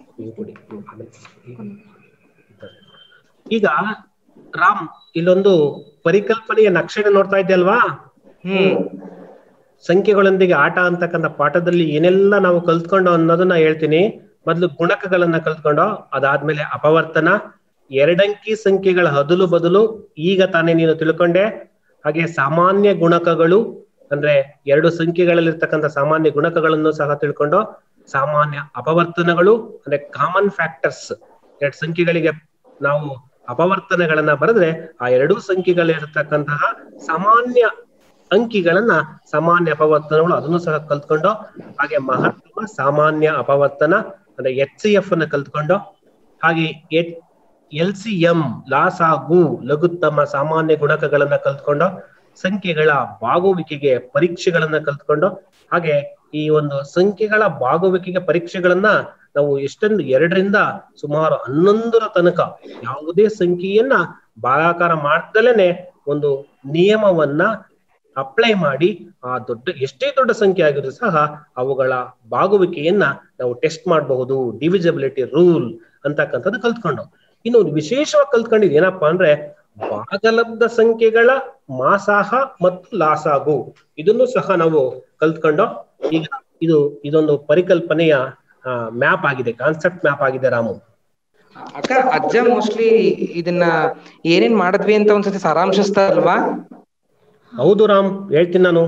ಈಗ ರಾಮ್ ಇಲ್ಲೊಂದು ಪರಿಕಲ್ಪನೆಯ ನಕ್ಷೆ ನೋಡ್ತಾ ಇದ್ದೆ ಅಲ್ವಾ ಹ್ಮ್ ಸಂಖ್ಯೆಗಳೊಂದಿಗೆ ಆಟ ಅಂತಕ್ಕಂಥ ಪಾಠದಲ್ಲಿ ಏನೆಲ್ಲ ನಾವು ಕಲ್ತ್ಕೊಂಡು ಅನ್ನೋದನ್ನ ಹೇಳ್ತೀನಿ ಮೊದ್ಲು ಗುಣಕಗಳನ್ನ ಕಲ್ತ್ಕೊಂಡು ಅದಾದ್ಮೇಲೆ ಅಪವರ್ತನ ಎರಡಂಕಿ ಸಂಖ್ಯೆಗಳ ಹದಲು ಬದಲು ಈಗ ತಾನೇ ನೀನು ತಿಳ್ಕೊಂಡೆ ಹಾಗೆ ಸಾಮಾನ್ಯ ಗುಣಕಗಳು ಅಂದ್ರೆ ಎರಡು ಸಂಖ್ಯೆಗಳಲ್ಲಿರ್ತಕ್ಕಂಥ ಸಾಮಾನ್ಯ ಗುಣಕಗಳನ್ನು ಸಹ ತಿಳ್ಕೊಂಡು ಸಾಮಾನ್ಯ ಅಪವರ್ತನಗಳು ಅಂದ್ರೆ ಕಾಮನ್ ಫ್ಯಾಕ್ಟರ್ಸ್ ಎರಡು ಸಂಖ್ಯೆಗಳಿಗೆ ನಾವು ಅಪವರ್ತನಗಳನ್ನ ಬರೆದ್ರೆ ಆ ಎರಡೂ ಸಂಖ್ಯೆಗಳಿರತಕ್ಕಂತಹ ಸಾಮಾನ್ಯ ಅಂಕಿಗಳನ್ನ ಸಾಮಾನ್ಯ ಅಪವರ್ತನಗಳು ಅದನ್ನು ಸಹ ಕಲ್ತ್ಕೊಂಡು ಹಾಗೆ ಮಹತ್ತಮ ಸಾಮಾನ್ಯ ಅಪವರ್ತನ ಅಂದ್ರೆ ಎಚ್ ಸಿ ಎಫ್ ಅನ್ನ ಕಲ್ತ್ಕೊಂಡು ಹಾಗೆ ಎಲ್ ಸಿ ಎಂ ಲಾಸಾಗು ಲಘುತ್ತಮ ಸಾಮಾನ್ಯ ಗುಣಕಗಳನ್ನ ಕಲ್ತ್ಕೊಂಡು ಸಂಖ್ಯೆಗಳ ಬಾಗುವಿಕೆಗೆ ಪರೀಕ್ಷೆಗಳನ್ನ ಕಲ್ತ್ಕೊಂಡು ಹಾಗೆ ಈ ಒಂದು ಸಂಖ್ಯೆಗಳ ಬಾಗುವಿಕೆಗೆ ಪರೀಕ್ಷೆಗಳನ್ನ ನಾವು ಎಷ್ಟೊಂದು ಎರಡರಿಂದ ಸುಮಾರು ಹನ್ನೊಂದರ ತನಕ ಯಾವುದೇ ಸಂಖ್ಯೆಯನ್ನ ಭಾಗಾಕಾರ ಮಾಡ್ದಲೇನೆ ಒಂದು ನಿಯಮವನ್ನ ಅಪ್ಲೈ ಮಾಡಿ ಆ ದೊಡ್ಡ ಎಷ್ಟೇ ದೊಡ್ಡ ಸಂಖ್ಯೆ ಆಗಿದ್ರು ಸಹ ಅವುಗಳ ಬಾಗುವಿಕೆಯನ್ನ ನಾವು ಟೆಸ್ಟ್ ಮಾಡಬಹುದು ಡಿವಿಸಿಬಿಲಿಟಿ ರೂಲ್ ಅಂತಕ್ಕಂಥದ್ದು ಕಲ್ತ್ಕೊಂಡು ಇನ್ನು ಒಂದು ವಿಶೇಷವಾಗಿ ಕಲ್ತ್ಕೊಂಡಿದ್ ಏನಪ್ಪಾ ಅಂದ್ರೆ ಭಾಗಲಬ್ಧ ಸಂಖ್ಯೆಗಳ ಮಾಸಾಹ ಮತ್ತು ಲಾಸಾಗು ಇದನ್ನು ಸಹ ನಾವು ಕಲ್ತ್ಕೊಂಡು ಈಗ ಇದು ಇದೊಂದು ಪರಿಕಲ್ಪನೆಯ ಮ್ಯಾಪ್ ಆಗಿದೆ ಕಾನ್ಸೆಪ್ಟ್ ಮ್ಯಾಪ್ ಆಗಿದೆ ರಾಮು ಅಕ್ಕ ಅಜ್ಜ ಮೋಸ್ಟ್ಲಿ ಇದನ್ನ ಏನೇನ್ ಮಾಡಿದ್ವಿ ಅಂತ ಒಂದ್ಸತಿ ಸಾರಾಂಶಿಸ್ತಾ ಅಲ್ವಾ ಹೌದು ರಾಮ್ ಹೇಳ್ತೀನಿ ನಾನು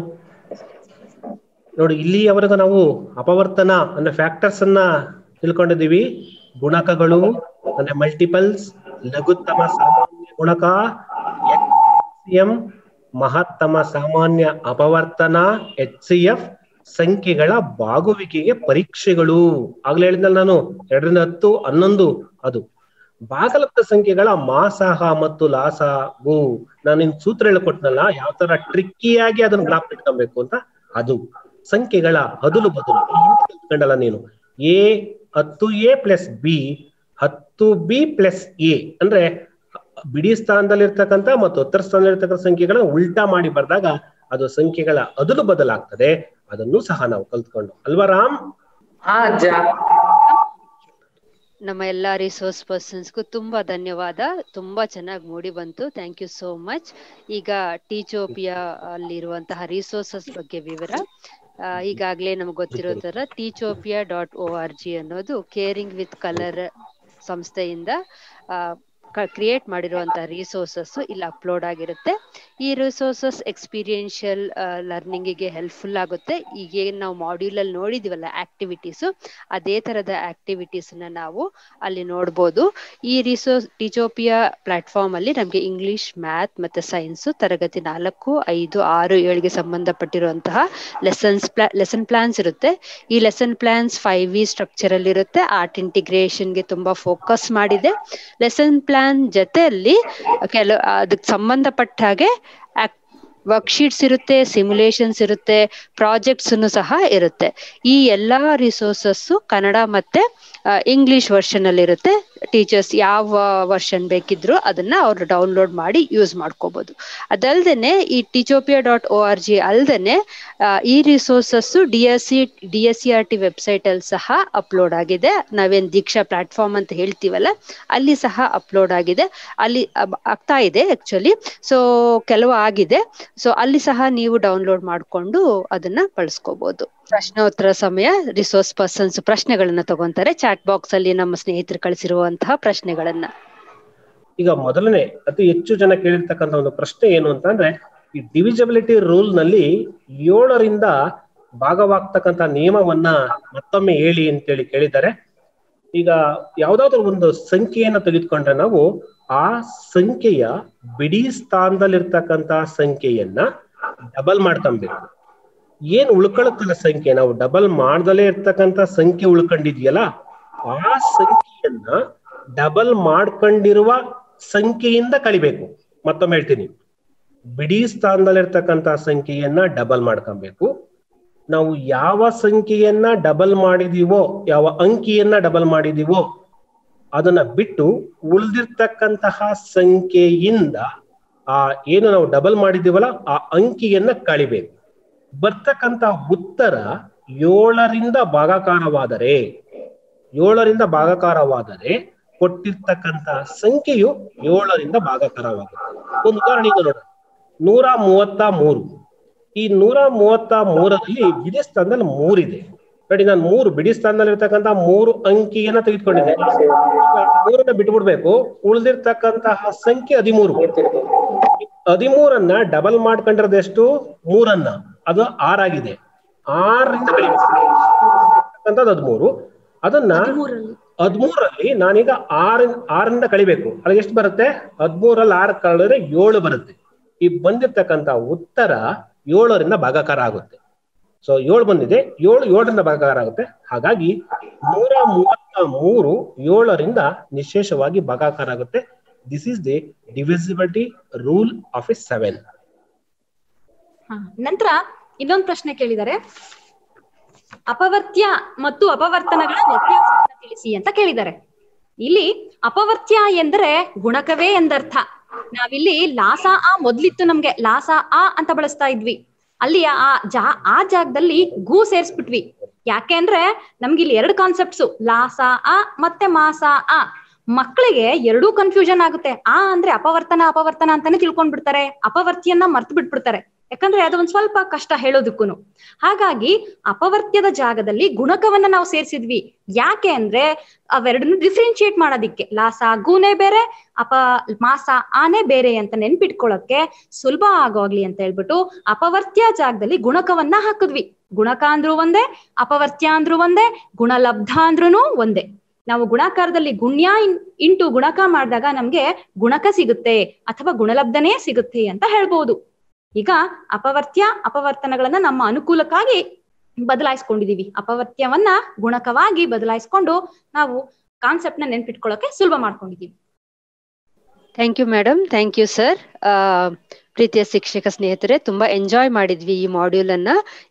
ನೋಡಿ ಇಲ್ಲಿಯವರೆಗೂ ನಾವು ಅಪವರ್ತನ ಅಂದ್ರೆ ಫ್ಯಾಕ್ಟರ್ಸ್ ಅನ್ನ ತಿಳ್ಕೊಂಡಿದೀವಿ ಗುಣಕಗಳು ಅಂದ್ರೆ ಮಲ್ಟಿಪಲ್ಸ್ ಲಘುತ್ತಮ ಸಾಮಾನ್ಯ ಗುಣಕ ಎಂ ಮಹತ್ತಮ ಸಾಮಾನ್ಯ ಅಪವರ್ತನ ಎಚ್ ಸಿ ಎಫ್ ಸಂಖ್ಯೆಗಳ ಬಾಗುವಿಕೆಗೆ ಪರೀಕ್ಷೆಗಳು ಆಗ್ಲೇ ಹೇಳಿದ್ನಲ್ಲ ನಾನು ಎರಡರಿಂದ ಹತ್ತು ಹನ್ನೊಂದು ಅದು ಭಾಗಲಬ್ಧ ಸಂಖ್ಯೆಗಳ ಮಾಸಾಹ ಮತ್ತು ಲಾಸಾಗು ನಾನು ನಿನ್ ಸೂತ್ರ ಹೇಳ್ಕೊಟ್ನಲ್ಲ ಯಾವ ತರ ಟ್ರಿಕ್ಕಿಯಾಗಿ ಅದನ್ನ ಜ್ಞಾಪಕ ಇಟ್ಕೊಬೇಕು ಅಂತ ಅದು ಸಂಖ್ಯೆಗಳ ಹದುಲು ಬದಲು ತಿಳ್ಕೊಂಡಲ್ಲ ನೀನು ಎ ಹತ್ತು ಎ ಪ್ಲಸ್ ಬಿ ಹತ್ತು ಬಿ ಪ್ಲಸ್ ಎ ಅಂದ್ರೆ ಬಿಡಿ ಸ್ಥಾನದಲ್ಲಿರ್ತಕ್ಕಂಥ ಮತ್ತು ಉತ್ತರ ಸ್ಥಾನದಲ್ಲಿರ್ತಕ್ಕಂಥ ಸಂಖ್ಯೆಗಳನ್ನ ಉಲ್ಟಾ ಮಾಡಿ ಬರ್ದಾಗ ಅದು ಸಂಖ್ಯೆಗಳ ಅದಲು ಬದಲಾಗ್ತದೆ ಅದನ್ನು ಸಹ ನಾವು ಕಲ್ತ್ಕೊಂಡು ಅಲ್ವಾ ರಾಮ್ ಹಾ ಅಜ್ಜ ನಮ್ಮ ಎಲ್ಲಾ ರಿಸೋರ್ಸ್ ಪರ್ಸನ್ಸ್ಗೂ ತುಂಬಾ ಧನ್ಯವಾದ ತುಂಬಾ ಚೆನ್ನಾಗಿ ಮೂಡಿ ಬಂತು ಥ್ಯಾಂಕ್ ಯು ಸೋ ಮಚ್ ಈಗ ಟೀಚೋಪಿಯಾ ಅಲ್ಲಿರುವಂತಹ ರಿಸೋರ್ಸಸ್ ಬಗ್ಗೆ ವಿವರ ಈಗಾಗಲೇ ನಮ್ಗೆ ಗೊತ್ತಿರೋ ತರ Teachopia dot O R G ಅನ್ನೋದು ಕೇರಿಂಗ್ ವಿತ್ ಕಲರ್ ಸಂಸ್ಥೆಯಿಂದ ಕ್ರಿಯೇಟ್ ಮಾಡಿರುವಂತಹ ರಿಸೋರ್ಸಸ್ ಇಲ್ಲಿ ಅಪ್ಲೋಡ್ ಆಗಿರುತ್ತೆ ಈ ರಿಸೋರ್ಸಸ್ ಎಕ್ಸ್ಪೀರಿಯನ್ಷಿಯಲ್ ಲರ್ನಿಂಗಿಗೆ ಹೆಲ್ಪ್ಫುಲ್ ಆಗುತ್ತೆ ಈಗ ಏನ್ ನಾವು ಮಾಡ್ಯೂಲ್ ಅಲ್ಲಿ ನೋಡಿದಿವಲ್ಲ ಆಕ್ಟಿವಿಟೀಸ್ ಅದೇ ತರದ ಆಕ್ಟಿವಿಟೀಸ್ ನ ನಾವು ಅಲ್ಲಿ ನೋಡ್ಬೋದು ಈ ರಿಸೋರ್ಸ್ ಟಿಚೋಪಿಯಾ ಪ್ಲಾಟ್ಫಾರ್ಮ್ ಅಲ್ಲಿ ನಮ್ಗೆ ಇಂಗ್ಲಿಷ್ ಮ್ಯಾಥ್ ಮತ್ತೆ ಸೈನ್ಸ್ ತರಗತಿ ನಾಲ್ಕು ಐದು ಆರು ಏಳಿಗೆ ಸಂಬಂಧಪಟ್ಟಿರುವಂತಹ ಲೆಸನ್ಸ್ ಪ್ಲಾ ಲೆಸನ್ ಪ್ಲಾನ್ಸ್ ಇರುತ್ತೆ ಈ lesson plans five V structure ಅಲ್ಲಿ ಇರುತ್ತೆ ಆರ್ಟ್ ಇಂಟಿಗ್ರೇಷನ್ಗೆ ತುಂಬಾ ಫೋಕಸ್ ಮಾಡಿದೆ ಲೆಸನ್ ಪ್ಲಾನ್ ಜೊತೆಯಲ್ಲಿ ಕೆಲ ಅದಕ್ಕೆ ಸಂಬಂಧಪಟ್ಟ ಹಾಗೆ ವರ್ಕ್ಶೀಟ್ಸ್ ಇರುತ್ತೆ ಸಿಮ್ಯುಲೇಷನ್ಸ್ ಇರುತ್ತೆ ಪ್ರಾಜೆಕ್ಟ್ಸ್ ಸಹ ಇರುತ್ತೆ ಈ ಎಲ್ಲಾ ರಿಸೋರ್ಸಸ್ ಕನ್ನಡ ಮತ್ತೆ ಇಂಗ್ಲಿಷ್ ವರ್ಷನ್ ಅಲ್ಲಿ ಇರುತ್ತೆ ಟೀಚರ್ಸ್ ಯಾವ ವರ್ಷನ್ ಬೇಕಿದ್ರು ಅದನ್ನ ಅವ್ರು ಡೌನ್ಲೋಡ್ ಮಾಡಿ ಯೂಸ್ ಮಾಡ್ಕೋಬಹುದು ಅದಲ್ದೇನೆ ಈ Teachopia dot O R G ಅಲ್ದೇನೆ ಈ resources D S C D S C R T website ಅಲ್ಲಿ ಸಹ ಅಪ್ಲೋಡ್ ಆಗಿದೆ ನಾವೇನ್ ದೀಕ್ಷಾ ಪ್ಲಾಟ್ಫಾರ್ಮ್ ಅಂತ ಹೇಳ್ತೀವಲ್ಲ ಅಲ್ಲಿ ಸಹ ಅಪ್ಲೋಡ್ ಆಗಿದೆ ಅಲ್ಲಿ ಆಗ್ತಾ ಇದೆ ಆಕ್ಚುಲಿ ಸೊ ಕೆಲವು ಆಗಿದೆ ಸೊ ಅಲ್ಲಿ ಸಹ ನೀವು ಡೌನ್ಲೋಡ್ ಮಾಡ್ಕೊಂಡು ಅದನ್ನ ಬಳಸ್ಕೋಬಹುದು ಪ್ರಶ್ನೋತ್ತರ ಸಮಯ ರಿಸೋರ್ಸ್ ಪರ್ಸನ್ಸ್ ಪ್ರಶ್ನೆಗಳನ್ನ ತಗೊಂತಾರೆ ಚಾಟ್ ಬಾಕ್ಸ್ ಅಲ್ಲಿ ನಮ್ಮ ಸ್ನೇಹಿತರು ಕಳಿಸಿರುವಂತಹ ಪ್ರಶ್ನೆಗಳನ್ನ ಈಗ ಮೊದಲನೇ ಅತಿ ಹೆಚ್ಚು ಜನ ಕೇಳಿರ್ತಕ್ಕಂಥ ಒಂದು ಪ್ರಶ್ನೆ ಏನು ಅಂತಂದ್ರೆ ಈ ಡಿವಿಜಬಿಲಿಟಿ ರೂಲ್ ನಲ್ಲಿ ಏಳರಿಂದ ಭಾಗವಾಗ್ತಕ್ಕಂಥ ನಿಯಮವನ್ನ ಮತ್ತೊಮ್ಮೆ ಹೇಳಿ ಅಂತೇಳಿ ಕೇಳಿದ್ದಾರೆ ಈಗ ಯಾವ್ದಾದ್ರು ಒಂದು ಸಂಖ್ಯೆಯನ್ನ ತೆಗೆದುಕೊಂಡ್ರೆ ನಾವು ಆ ಸಂಖ್ಯೆಯ ಬಿಡಿ ಸ್ಥಾನದಲ್ಲಿರ್ತಕ್ಕಂಥ ಸಂಖ್ಯೆಯನ್ನ ಡಬಲ್ ಮಾಡ್ಕೊಬೇಕು ಏನ್ ಉಳ್ಕೊಳತ್ತಲ್ಲ ಸಂಖ್ಯೆ ನಾವು ಡಬಲ್ ಮಾಡ್ದಲೇ ಇರ್ತಕ್ಕಂಥ ಸಂಖ್ಯೆ ಉಳ್ಕೊಂಡಿದ್ಯಲ್ಲ ಆ ಸಂಖ್ಯೆಯನ್ನ ಡಬಲ್ ಮಾಡ್ಕೊಂಡಿರುವ ಸಂಖ್ಯೆಯಿಂದ ಕಳಿಬೇಕು ಮತ್ತೊಮ್ಮೆ ಹೇಳ್ತೀನಿ ಬಿಡಿ ಸ್ಥಾನದಲ್ಲಿರ್ತಕ್ಕಂಥ ಸಂಖ್ಯೆಯನ್ನ ಡಬಲ್ ಮಾಡ್ಕೊಬೇಕು ನಾವು ಯಾವ ಸಂಖ್ಯೆಯನ್ನ ಡಬಲ್ ಮಾಡಿದೀವೋ ಯಾವ ಅಂಕಿಯನ್ನ ಡಬಲ್ ಮಾಡಿದೀವೋ ಅದನ್ನ ಬಿಟ್ಟು ಉಳಿದಿರ್ತಕ್ಕಂತಹ ಸಂಖ್ಯೆಯಿಂದ ಆ ಏನು ನಾವು ಡಬಲ್ ಮಾಡಿದೀವಲ್ಲ ಆ ಅಂಕಿಯನ್ನ ಕಳಿಬೇಕು ಬರ್ತಕ್ಕಂತ ಉತ್ತರ ಏಳರಿಂದ ಭಾಗಾಕಾರವಾದರೆ ಏಳರಿಂದ ಭಾಗಾಕಾರವಾದರೆ ಕೊಟ್ಟಿರ್ತಕ್ಕಂತ ಸಂಖ್ಯೆಯು ಏಳರಿಂದ ಭಾಗಾಕಾರವಾಗುತ್ತೆ ಒಂದು ಉದಾಹರಣೆಗೆ ನೋಡೋಣ ನೂರ ಮೂವತ್ತ ಮೂರು ಈ ನೂರ ಮೂವತ್ತ ಮೂರರಲ್ಲಿ ಬಿಡಿ ಸ್ಥಾನದಲ್ಲಿ ಮೂರಿದೆ ನೋಡಿ ನಾನು ಮೂರು ಬಿಡಿ ಸ್ಥಾನದಲ್ಲಿ ಇರ್ತಕ್ಕಂಥ ಮೂರು ಅಂಕಿಯನ್ನ ತೆಗೆದುಕೊಂಡಿದ್ದೆ ಈಗ ಮೂರನ್ನ ಬಿಟ್ಬಿಡ್ಬೇಕು ಉಳಿದಿರ್ತಕ್ಕಂತಹ ಸಂಖ್ಯೆ ಹದಿಮೂರು ಹದಿಮೂರನ್ನ ಡಬಲ್ ಮಾಡ್ಕೊಂಡಿರೋದು ಎಷ್ಟು ಮೂರನ್ನ ಅದು ಆರಾಗಿದೆ ಆರರಿಂದ ಕಳಿಬೇಕು ಹದಿಮೂರು ಅದನ್ನ ಹದಿಮೂರಲ್ಲಿ ನಾನೀಗ ಆರ ಆರರಿಂದ ಕಳಿಬೇಕು ಅಲ್ಲಿ ಎಷ್ಟು ಬರುತ್ತೆ ಹದಿಮೂರಲ್ಲಿ ಆರು ಕಳೆದ್ರೆ ಏಳು ಬರುತ್ತೆ ಈ ಬಂದಿರ್ತಕ್ಕಂಥ ಉತ್ತರ ಏಳರಿಂದ ಭಾಗಾಕಾರ ಆಗುತ್ತೆ ಸೊ ಏಳು ಬಂದಿದೆ ಏಳು ಏಳರಿಂದ ಭಾಗಾಕಾರ ಆಗುತ್ತೆ ಹಾಗಾಗಿ ನೂರ ಮೂವತ್ತ ಮೂರು ಏಳರಿಂದ ನಿಶೇಷವಾಗಿ ಭಾಗಾಕಾರ ಆಗುತ್ತೆ this is the divisibility rule of a seven ನಂತರ ಇನ್ನೊಂದು ಪ್ರಶ್ನೆ ಕೇಳಿದ್ದಾರೆ ಅಪವರ್ತ್ಯ ಮತ್ತು ಅಪವರ್ತನಗಳ ವ್ಯತ್ಯಾಸವನ್ನು ತಿಳಿಸಿ ಅಂತ ಕೇಳಿದ್ದಾರೆ ಇಲ್ಲಿ ಅಪವರ್ತ್ಯ ಎಂದರೆ ಗುಣಕವೇ ಎಂದರ್ಥ ನಾವಿಲ್ಲಿ ಲಾಸ ಆ ಮೊದ್ಲಿತ್ತು ನಮ್ಗೆ ಲಾಸ ಆ ಅಂತ ಬಳಸ್ತಾ ಇದ್ವಿ ಅಲ್ಲಿ ಆ ಜಾ ಆ ಜಾಗದಲ್ಲಿ ಗು ಸೇರ್ಸ್ಬಿಟ್ವಿ ಯಾಕೆ ಅಂದ್ರೆ ನಮ್ಗೆ ಇಲ್ಲಿ ಎರಡು ಕಾನ್ಸೆಪ್ಟ್ಸು ಲಾಸ ಆ ಮತ್ತೆ ಮಾಸ ಆ ಮಕ್ಕಳಿಗೆ ಎರಡೂ ಕನ್ಫ್ಯೂಷನ್ ಆಗುತ್ತೆ ಆ ಅಂದ್ರೆ ಅಪವರ್ತನ ಅಪವರ್ತನ ಅಂತಾನೆ ತಿಳ್ಕೊಂಡ್ಬಿಡ್ತಾರೆ ಅಪವರ್ತಿಯನ್ನ ಮರ್ತು ಬಿಟ್ಬಿಡ್ತಾರೆ ಯಾಕಂದ್ರೆ ಅದು ಒಂದ್ ಸ್ವಲ್ಪ ಕಷ್ಟ ಹೇಳೋದಕ್ಕೂ ಹಾಗಾಗಿ ಅಪವರ್ತ್ಯದ ಜಾಗದಲ್ಲಿ ಗುಣಕವನ್ನ ನಾವು ಸೇರಿಸಿದ್ವಿ ಯಾಕೆ ಅಂದ್ರೆ ಅವೆರಡನ್ನು ಡಿಫ್ರೆನ್ಶಿಯೇಟ್ ಮಾಡೋದಿಕ್ಕೆ ಲಾಸ ಗೂನೇ ಬೇರೆ ಅಪ ಮಾಸ ಆನೆ ಬೇರೆ ಅಂತ ನೆನ್ಪಿಟ್ಕೊಳ್ಳೋಕೆ ಸುಲಭ ಆಗೋಗ್ಲಿ ಅಂತ ಹೇಳ್ಬಿಟ್ಟು ಅಪವರ್ತ್ಯ ಜಾಗದಲ್ಲಿ ಗುಣಕವನ್ನ ಹಾಕಿದ್ವಿ ಗುಣಕ ಅಂದ್ರೂ ಒಂದೇ ಅಪವರ್ತ್ಯ ಅಂದ್ರೂ ಒಂದೇ ಗುಣಲಬ್ಧ ಅಂದ್ರೂ ಒಂದೇ ನಾವು ಗುಣಾಕಾರದಲ್ಲಿ ಗುಣ್ಯ ಇಂಟು ಗುಣಕ ಮಾಡಿದಾಗ ನಮ್ಗೆ ಗುಣಕ ಸಿಗುತ್ತೆ ಅಥವಾ ಗುಣಲಬ್ಧನೇ ಸಿಗುತ್ತೆ ಅಂತ ಹೇಳ್ಬೋದು ಈಗ ಅಪವರ್ತ್ಯ ಅಪವರ್ತನಗಳನ್ನ ನಮ್ಮ ಅನುಕೂಲಕ್ಕಾಗಿ ಬದಲಾಯಿಸ್ಕೊಂಡಿದೀವಿ ಅಪವರ್ತ್ಯವನ್ನ ಗುಣಕವಾಗಿ ಬದಲಾಯಿಸ್ಕೊಂಡು ನಾವು ಕಾನ್ಸೆಪ್ಟ್ ನ ನೆನ್ಪಿಟ್ಕೊಳ್ಳೋಕೆ ಸುಲಭ ಮಾಡ್ಕೊಂಡಿದೀವಿ thank you madam thank you sir ಪ್ರೀತಿಯ ಶಿಕ್ಷಕ ಸ್ನೇಹಿತರೆ ತುಂಬಾ ಎಂಜಾಯ್ ಮಾಡಿದ್ವಿ ಈ ಮಾಡ್ಯೂಲ್ ಅನ್ನ